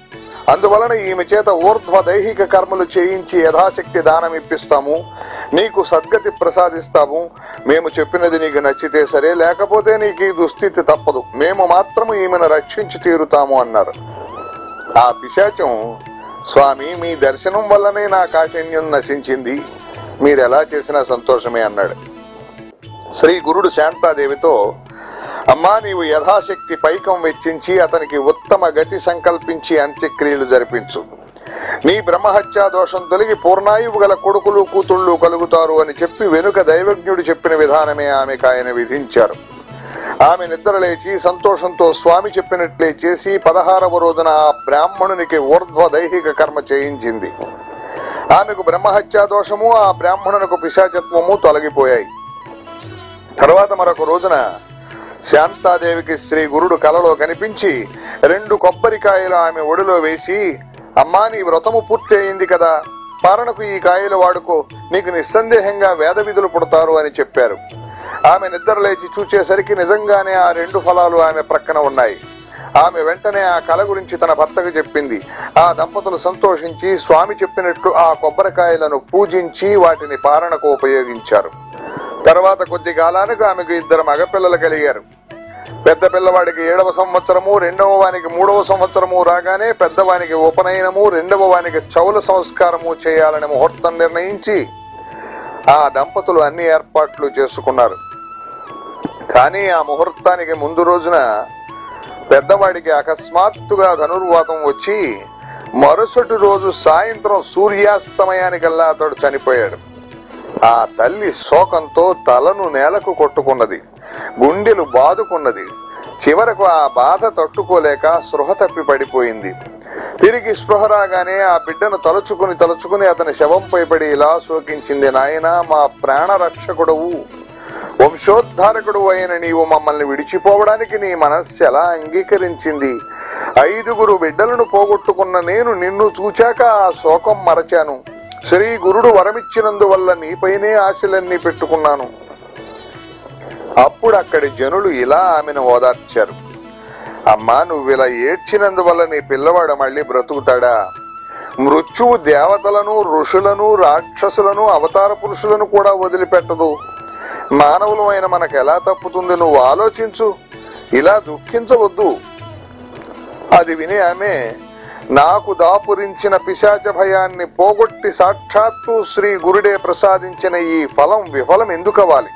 S1: అందువలన ఈమె చేత ఊర్ధ్వ దైహిక కర్మలు చేయించి యథాశక్తి దానం ఇప్పిస్తాము నీకు సద్గతి ప్రసాదిస్తాము మేము చెప్పినది నీకు నచ్చితే సరే లేకపోతే నీకు ఈ దుస్థితి తప్పదు మేము మాత్రము ఈమెను రక్షించి తీరుతాము అన్నారు ఆ పిశాచం స్వామి మీ దర్శనం వల్లనే నా కాఠిన్యం నశించింది మీరెలా చేసినా సంతోషమే అన్నాడు శ్రీ గురుడు శాంతాదేవితో అమ్మా నీవు యథాశక్తి పైకం వెచ్చించి అతనికి ఉత్తమ గతి సంకల్పించి అంత్యక్రియలు జరిపించు నీ బ్రహ్మహత్యా దోషం తొలగి పూర్ణాయువు గల కొడుకులు కూతుళ్ళు కలుగుతారు అని చెప్పి వెనుక దైవజ్ఞుడు చెప్పిన విధానమే ఆమెకు ఆయన విధించారు ఆమె నిద్రలేచి సంతోషంతో స్వామి చెప్పినట్లే చేసి పదహారవ రోజున ఆ బ్రాహ్మణునికి ఊర్ధ్వ దైహిక కర్మ చేయించింది ఆమెకు బ్రహ్మహత్యా దోషము ఆ బ్రాహ్మణునకు పిశాచత్వము తొలగిపోయాయి తర్వాత మరొక రోజున శాంతాదేవికి శ్రీ గురుడు కలలో కనిపించి రెండు కొబ్బరికాయలు ఆమె ఒడిలో వేసి అమ్మా నీ వ్రతము పూర్తి అయింది కదా పారణకు ఈ కాయలు వాడుకో నీకు నిస్సందేహంగా వేద విధులు పుడతారు అని చెప్పారు ఆమె నిద్రలేచి చూచేసరికి నిజంగానే ఆ రెండు ఫలాలు ఆమె ప్రక్కన ఉన్నాయి ఆమె వెంటనే ఆ కళ గురించి తన భర్తకు చెప్పింది ఆ దంపతులు సంతోషించి స్వామి చెప్పినట్లు ఆ కొబ్బరికాయలను పూజించి వాటిని పారణకు ఉపయోగించారు తర్వాత కొద్ది కాలానికి ఆమెకు ఇద్దరు మగపిల్లలు కలిగారు పెద్ద పిల్లవాడికి ఏడవ సంవత్సరము రెండవ వానికి మూడవ సంవత్సరము రాగానే పెద్దవానికి ఉపనయనము రెండవ వానికి చౌల సంస్కారము చేయాలని ముహూర్తం నిర్ణయించి ఆ దంపతులు అన్ని ఏర్పాట్లు చేసుకున్నారు కానీ ఆ ముహూర్తానికి ముందు రోజున పెద్దవాడికి అకస్మాత్తుగా ధనుర్వాతం వచ్చి మరుసటి రోజు సాయంత్రం సూర్యాస్తమయానికల్లా అతడు చనిపోయాడు ఆ తల్లి శోకంతో తలను నేలకు కొట్టుకున్నది గుండెలు బాదుకున్నది చివరకు ఆ బాధ తట్టుకోలేక స్పృహ తప్పి పడిపోయింది తిరిగి స్పృహ రాగానే ఆ బిడ్డను తలుచుకుని తలుచుకుని అతని శవంపై పడి ఇలా శోకించింది నాయన మా ప్రాణ రక్షకుడవు వంశోద్ధారకుడు అయిన నీవు మమ్మల్ని విడిచిపోవడానికి నీ మనస్సు ఎలా అంగీకరించింది ఐదుగురు బిడ్డలను పోగొట్టుకున్న నేను నిన్ను చూచాక ఆ శోకం మరచాను శ్రీ గురుడు వరమిచ్చినందువల్ల నీపైనే ఆశలన్నీ పెట్టుకున్నాను అప్పుడు అక్కడి జనులు ఇలా ఆమెను ఓదార్చారు అమ్మా నువ్విలా ఏడ్చినందువల్ల నీ పిల్లవాడు మళ్ళీ బ్రతుకుతాడా మృత్యువు దేవతలను ఋషులను రాక్షసులను అవతార పురుషులను కూడా వదిలిపెట్టదు మానవులమైన మనకు ఎలా తప్పుతుంది నువ్వు ఆలోచించు ఇలా దుఃఖించవద్దు అది విని ఆమె నాకు దాపురించిన పిశాచ భయాన్ని పోగొట్టి సాక్షాత్తు శ్రీ గురుడే ప్రసాదించిన ఈ ఫలం విఫలం ఎందుకవ్వాలి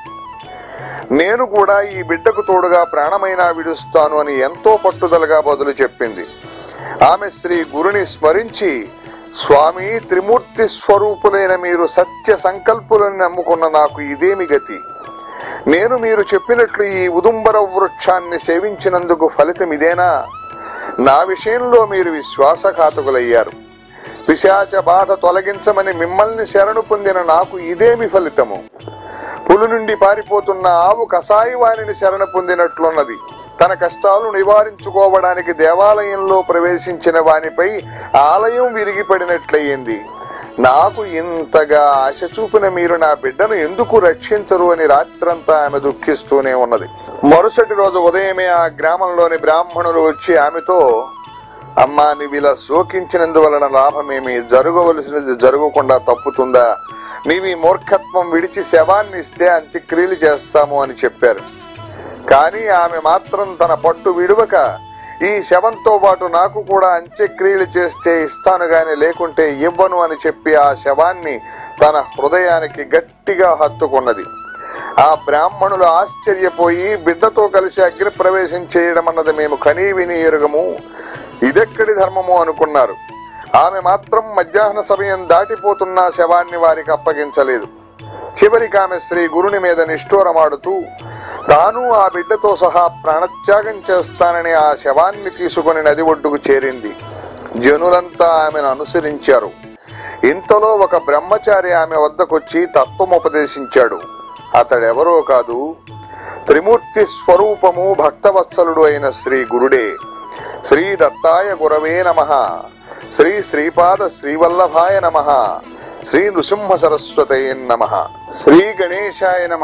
S1: నేను కూడా ఈ బిడ్డకు తోడుగా ప్రాణమైనా విడుస్తాను అని ఎంతో పట్టుదలగా బదులు చెప్పింది ఆమె శ్రీ గురుని స్మరించి స్వామి త్రిమూర్తి స్వరూపులైన మీరు సత్య సంకల్పులను నమ్ముకున్న నాకు ఇదేమి గతి నేను మీరు చెప్పినట్లు ఈ ఉదుంబర వృక్షాన్ని సేవించినందుకు ఫలితం ఇదేనా నా విషయంలో మీరు విశ్వాసఘాతకులయ్యారు పిశాచ బాధ తొలగించమని మిమ్మల్ని శరణు పొందిన నాకు ఇదేమి ఫలితము పులి నుండి పారిపోతున్న ఆవు కసాయి వారిని శరణ పొందినట్లున్నది తన కష్టాలు నివారించుకోవడానికి దేవాలయంలో ప్రవేశించిన వానిపై ఆలయం విరిగిపడినట్లయింది నాకు ఇంతగా ఆశ చూపిన మీరు నా బిడ్డను ఎందుకు రక్షించరు అని రాత్రంతా ఆమె దుఃఖిస్తూనే ఉన్నది మరుసటి రోజు ఉదయమే ఆ గ్రామంలోని బ్రాహ్మణులు వచ్చి ఆమెతో అమ్మా నీవిలా శోకించినందువలన లాభమేమి జరగవలసినది జరగకుండా తప్పుతుందా నీవి మూర్ఖత్వం విడిచి శవాన్ని ఇస్తే అంత్యక్రియలు చేస్తాము అని చెప్పారు కానీ ఆమె మాత్రం తన పట్టు విడువక ఈ శవంతో పాటు నాకు కూడా అంత్యక్రియలు చేస్తే ఇస్తాను గాని లేకుంటే ఇవ్వను అని చెప్పి ఆ శవాన్ని తన హృదయానికి గట్టిగా హత్తుకున్నది ఆ బ్రాహ్మణులు ఆశ్చర్యపోయి బిడ్డతో కలిసి అగ్ని ప్రవేశం చేయడం అన్నది మేము కనీ విని ఎరుగము ఇదెక్కడి ధర్మము అనుకున్నారు ఆమె మాత్రం మధ్యాహ్న సమయం దాటిపోతున్న శవాన్ని వారికి అప్పగించలేదు చివరికి ఆమె శ్రీ గురుని మీద నిష్ఠూరమాడుతూ తాను ఆ బిడ్డతో సహా ప్రాణత్యాగం చేస్తానని ఆ శవాన్ని తీసుకుని నది ఒడ్డుకు చేరింది జనులంతా ఆమెను అనుసరించారు ఇంతలో ఒక బ్రహ్మచారి ఆమె వద్దకొచ్చి తత్వముపదేశించాడు అతడెవరో కాదు త్రిమూర్తి స్వరూపము భక్తవత్సలుడు అయిన శ్రీ గురుడే శ్రీ దత్తాయ గురవే నమ శ్రీ శ్రీపాద శ్రీవల్లభాయ నమ శ్రీ నృసింహ సరస్వతే నమ శ్రీ గణేశాయ నమ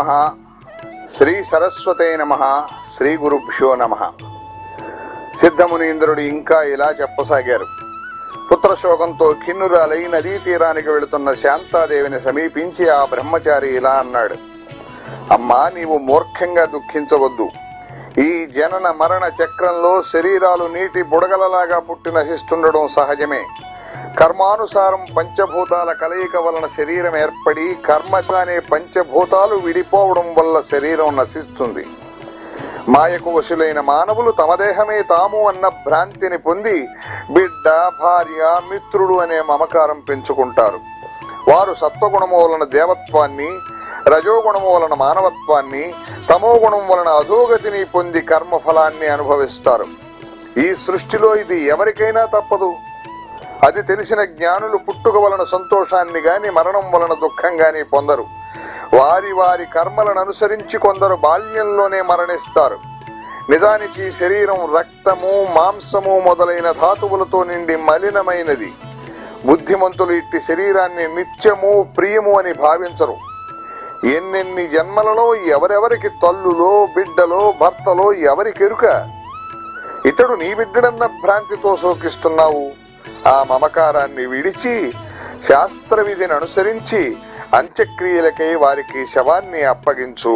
S1: శ్రీ సరస్వతే నమ శ్రీ గురుభ్యో నమ సిద్ధమునీంద్రుడు ఇంకా ఇలా చెప్పసాగారు పుత్రశోకంతో కిన్నురాలై నదీ తీరానికి వెళుతున్న శాంతాదేవిని సమీపించి ఆ బ్రహ్మచారి ఇలా అన్నాడు అమ్మా నీవు మూర్ఖంగా దుఃఖించవద్దు ఈ జనన మరణ చక్రంలో శరీరాలు నీటి బుడగలలాగా పుట్టి నశిస్తుండడం సహజమే కర్మానుసారం పంచభూతాల కలయిక వలన శరీరం ఏర్పడి కర్మగానే పంచభూతాలు విడిపోవడం వల్ల శరీరం నశిస్తుంది మాయకు వశులైన మానవులు తమ దేహమే తాము అన్న భ్రాంతిని పొంది బిడ్డ భార్య మిత్రుడు అనే మమకారం పెంచుకుంటారు వారు సత్వగుణము వలన దేవత్వాన్ని రజోగుణము వలన మానవత్వాన్ని తమో గుణం వలన అధోగతిని పొంది కర్మఫలాన్ని అనుభవిస్తారు ఈ సృష్టిలో ఇది ఎవరికైనా తప్పదు అది తెలిసిన జ్ఞానులు పుట్టుక వలన సంతోషాన్ని గాని మరణం వలన దుఃఖం గాని పొందరు వారి వారి కర్మలను అనుసరించి కొందరు బాల్యంలోనే మరణిస్తారు నిజానికి శరీరం రక్తము మాంసము మొదలైన ధాతువులతో నిండి మలినమైనది బుద్ధిమంతులు ఇట్టి శరీరాన్ని నిత్యము ప్రియము అని భావించరు ఎన్నెన్ని జన్మలలో ఎవరెవరికి తల్లులో బిడ్డలో భర్తలో ఎవరికెరుక ఇతడు నీ బిడ్డడన్న భ్రాంతితో శోకిస్తున్నావు ఆ మమకారాన్ని విడిచి శాస్త్ర విధిని అనుసరించి అంత్యక్రియలకై వారికి శవాన్ని అప్పగించు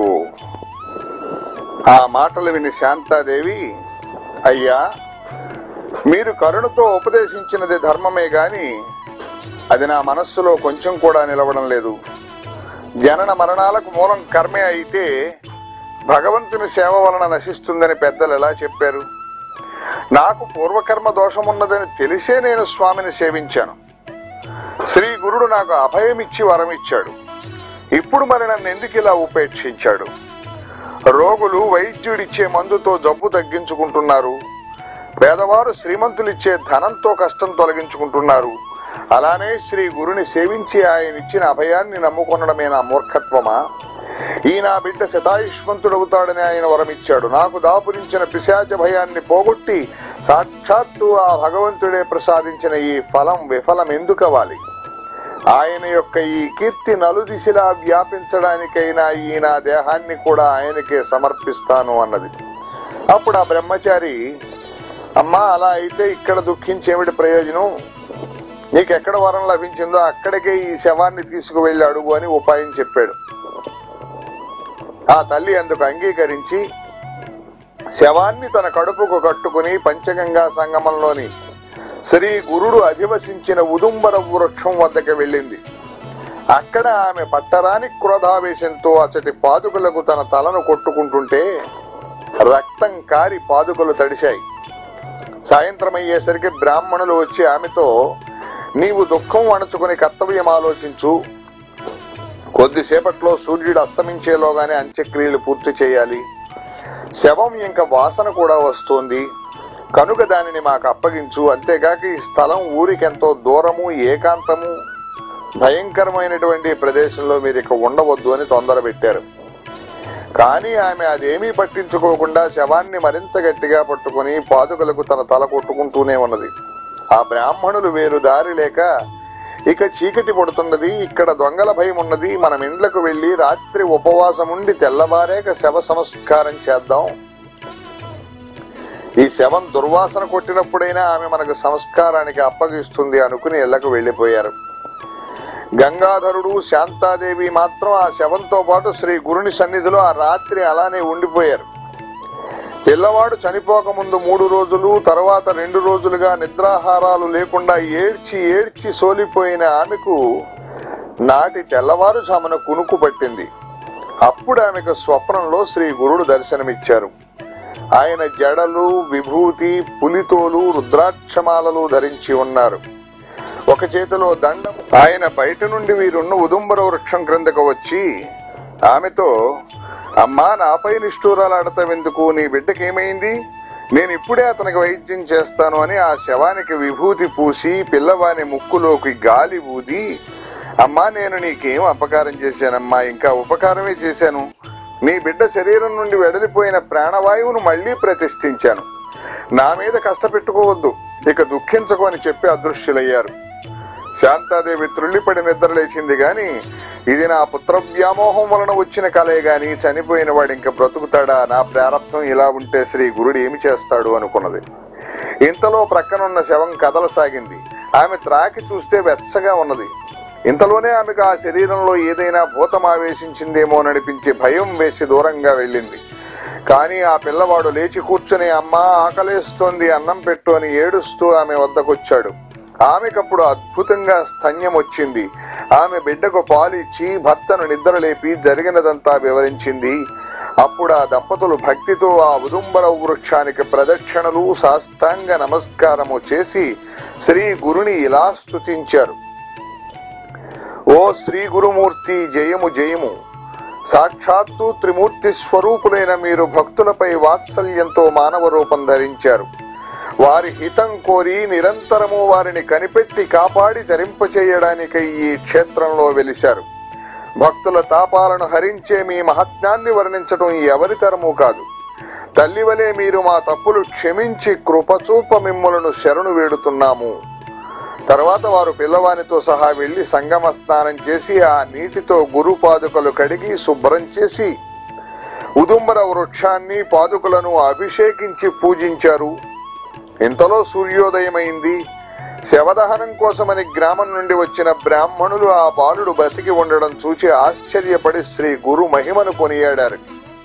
S1: ఆ మాటలు విని శాంతాదేవి అయ్యా మీరు కరుణతో ఉపదేశించినది ధర్మమే గాని అది నా మనస్సులో కొంచెం కూడా నిలవడం లేదు జనన మరణాలకు మూలం కర్మే అయితే భగవంతుని సేవ వలన నశిస్తుందని పెద్దలు ఎలా చెప్పారు నాకు పూర్వకర్మ దోషమున్నదని తెలిసే నేను స్వామిని సేవించాను శ్రీ గురుడు నాకు అభయమిచ్చి వరమిచ్చాడు ఇప్పుడు మరి నన్ను ఎందుకు ఇలా ఉపేక్షించాడు రోగులు వైద్యుడిచ్చే మందుతో జబ్బు తగ్గించుకుంటున్నారు పేదవారు శ్రీమంతులిచ్చే ధనంతో కష్టం తొలగించుకుంటున్నారు అలానే శ్రీ గురుని సేవించి ఆయన ఇచ్చిన అభయాన్ని నమ్ముకొనడమే నా మూర్ఖత్వమా ఈ నా బిడ్డ శతాయుష్మంతుడవుతాడని ఆయన వరమిచ్చాడు నాకు దాపురించిన పిశాచ భయాన్ని పోగొట్టి సాక్షాత్తు ఆ భగవంతుడే ప్రసాదించిన ఈ ఫలం విఫలం ఎందుకవాలి ఆయన యొక్క ఈ కీర్తి నలుదిశలా వ్యాపించడానికైనా ఈ నా దేహాన్ని కూడా ఆయనకే సమర్పిస్తాను అన్నది అప్పుడు ఆ బ్రహ్మచారి అమ్మా అలా అయితే ఇక్కడ దుఃఖించేమిటి ప్రయోజనం నీకెక్కడ వరం లభించిందో అక్కడికే ఈ శవాన్ని తీసుకువెళ్ళి అడుగు అని ఉపాయం చెప్పాడు ఆ తల్లి అందుకు అంగీకరించి శవాన్ని తన కడుపుకు కట్టుకుని పంచగంగా సంగమంలోని శ్రీ గురుడు అధివసించిన ఉదుంబర వృక్షం వద్దకు వెళ్ళింది అక్కడ ఆమె పట్టరాని క్రోధావేశంతో అచటి పాదుకలకు తన తలను కొట్టుకుంటుంటే రక్తం కారి పాదుకలు తడిశాయి సాయంత్రం అయ్యేసరికి బ్రాహ్మణులు వచ్చి ఆమెతో నీవు దుఃఖం అణచుకుని కర్తవ్యం ఆలోచించు కొద్దిసేపట్లో సూర్యుడు అస్తమించేలోగానే అంత్యక్రియలు పూర్తి చేయాలి శవం ఇంకా వాసన కూడా వస్తోంది కనుక దానిని మాకు అప్పగించు అంతేగాక ఈ స్థలం ఊరికెంతో దూరము ఏకాంతము భయంకరమైనటువంటి ప్రదేశంలో మీరు ఇక ఉండవద్దు అని తొందర పెట్టారు కానీ ఆమె అదేమీ పట్టించుకోకుండా శవాన్ని మరింత గట్టిగా పట్టుకుని పాదుకలకు తన తల కొట్టుకుంటూనే ఉన్నది ఆ బ్రాహ్మణులు వేరు దారి లేక ఇక చీకటి పడుతున్నది ఇక్కడ దొంగల భయం ఉన్నది మనం ఇండ్లకు వెళ్లి రాత్రి ఉపవాసం ఉండి తెల్లవారేక శవ సంస్కారం చేద్దాం ఈ శవం దుర్వాసన కొట్టినప్పుడైనా ఆమె మనకు సంస్కారానికి అప్పగిస్తుంది అనుకుని ఇళ్లకు వెళ్లిపోయారు గంగాధరుడు శాంతాదేవి మాత్రం ఆ శవంతో పాటు శ్రీ గురుని సన్నిధిలో ఆ రాత్రి అలానే ఉండిపోయారు పిల్లవాడు చనిపోక ముందు మూడు రోజులు తర్వాత రెండు రోజులుగా నిద్రాహారాలు లేకుండా ఏడ్చి ఏడ్చి సోలిపోయిన ఆమెకు నాటి తెల్లవారుజామున కునుకు పట్టింది అప్పుడు ఆమెకు స్వప్నంలో శ్రీ గురుడు దర్శనమిచ్చారు ఆయన జడలు విభూతి పులితోలు రుద్రాక్షమాలలు ధరించి ఉన్నారు ఒక చేతిలో దండం ఆయన బయట నుండి వీరున్న ఉదుంబర వృక్షం క్రిందకు వచ్చి ఆమెతో అమ్మా నాపై నిష్ఠూరాలాడతావెందుకు నీ బిడ్డకేమైంది నేను ఇప్పుడే అతనికి వైద్యం చేస్తాను అని ఆ శవానికి విభూతి పూసి పిల్లవాని ముక్కులోకి గాలి ఊది అమ్మా నేను నీకేం అపకారం చేశానమ్మా ఇంకా ఉపకారమే చేశాను నీ బిడ్డ శరీరం నుండి వెడలిపోయిన ప్రాణవాయువును మళ్లీ ప్రతిష్ఠించాను నా మీద కష్టపెట్టుకోవద్దు ఇక దుఃఖించకు అని చెప్పి అదృశ్యులయ్యారు శాంతాదేవి త్రుళ్ళిపడి నిద్ర లేచింది గాని ఇది నా పుత్ర వ్యామోహం వలన వచ్చిన కలే గాని చనిపోయిన వాడు ఇంకా బ్రతుకుతాడా నా ప్రారంభం ఇలా ఉంటే శ్రీ గురుడు ఏమి చేస్తాడు అనుకున్నది ఇంతలో ప్రక్కనున్న శవం కదలసాగింది ఆమె త్రాకి చూస్తే వెచ్చగా ఉన్నది ఇంతలోనే ఆమెకు ఆ శరీరంలో ఏదైనా భూతం ఆవేశించిందేమోననిపించే భయం వేసి దూరంగా వెళ్ళింది కానీ ఆ పిల్లవాడు లేచి కూర్చుని అమ్మా ఆకలేస్తోంది అన్నం పెట్టు అని ఏడుస్తూ ఆమె వద్దకొచ్చాడు ఆమెకప్పుడు అద్భుతంగా స్తన్యం వచ్చింది ఆమె బిడ్డకు పాలిచ్చి భర్తను నిద్రలేపి జరిగినదంతా వివరించింది అప్పుడు ఆ దంపతులు భక్తితో ఆ ఉదుంబర వృక్షానికి ప్రదక్షిణలు సాష్టాంగ నమస్కారము చేసి శ్రీ గురుని ఇలా స్తుతించారు ఓ శ్రీ గురుమూర్తి జయము జయము సాక్షాత్తు త్రిమూర్తి స్వరూపులైన మీరు భక్తులపై వాత్సల్యంతో మానవ రూపం ధరించారు వారి హితం కోరి నిరంతరము వారిని కనిపెట్టి కాపాడి ధరింపచేయడానికై ఈ క్షేత్రంలో వెలిశారు భక్తుల తాపాలను హరించే మీ మహాత్మ్యాన్ని వర్ణించటం ఎవరి తరము కాదు తల్లివలే మీరు మా తప్పులు క్షమించి కృపచూప మిమ్ములను శరణు వేడుతున్నాము తర్వాత వారు పిల్లవానితో సహా వెళ్లి సంగమ స్నానం చేసి ఆ నీటితో గురు పాదుకలు కడిగి శుభ్రం చేసి ఉదుంబర వృక్షాన్ని పాదుకలను అభిషేకించి పూజించారు ఇంతలో సూర్యోదయమైంది శవదహనం కోసమని గ్రామం నుండి వచ్చిన బ్రాహ్మణులు ఆ బాలుడు బ్రతికి ఉండడం చూచి ఆశ్చర్యపడి శ్రీ గురు మహిమను కొనియాడారు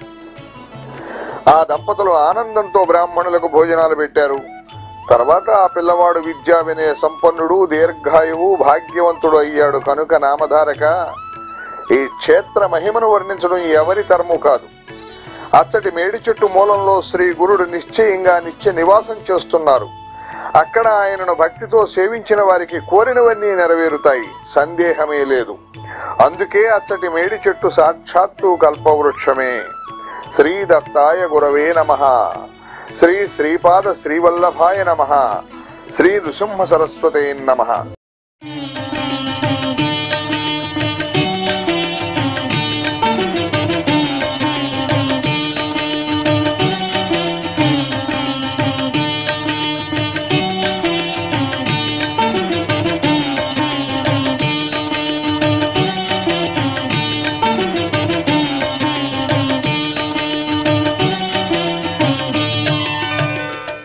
S1: ఆ దంపతులు ఆనందంతో బ్రాహ్మణులకు భోజనాలు పెట్టారు తర్వాత ఆ పిల్లవాడు విద్యా వినయ సంపన్నుడు దీర్ఘాయువు భాగ్యవంతుడు అయ్యాడు కనుక నామధారక ఈ క్షేత్ర మహిమను వర్ణించడం ఎవరి తరము కాదు అచ్చటి మేడి చెట్టు మూలంలో శ్రీ గురుడు నిశ్చయంగా నిత్య నివాసం చేస్తున్నారు అక్కడ ఆయనను భక్తితో సేవించిన వారికి కోరినవన్నీ నెరవేరుతాయి సందేహమే లేదు అందుకే అచ్చటి మేడి చెట్టు సాక్షాత్తు కల్పవృక్షమే శ్రీ దత్తాయ గురవే నమ శ్రీ శ్రీపాద శ్రీవల్లభాయ నమ శ్రీ నృసింహ సరస్వతే నమ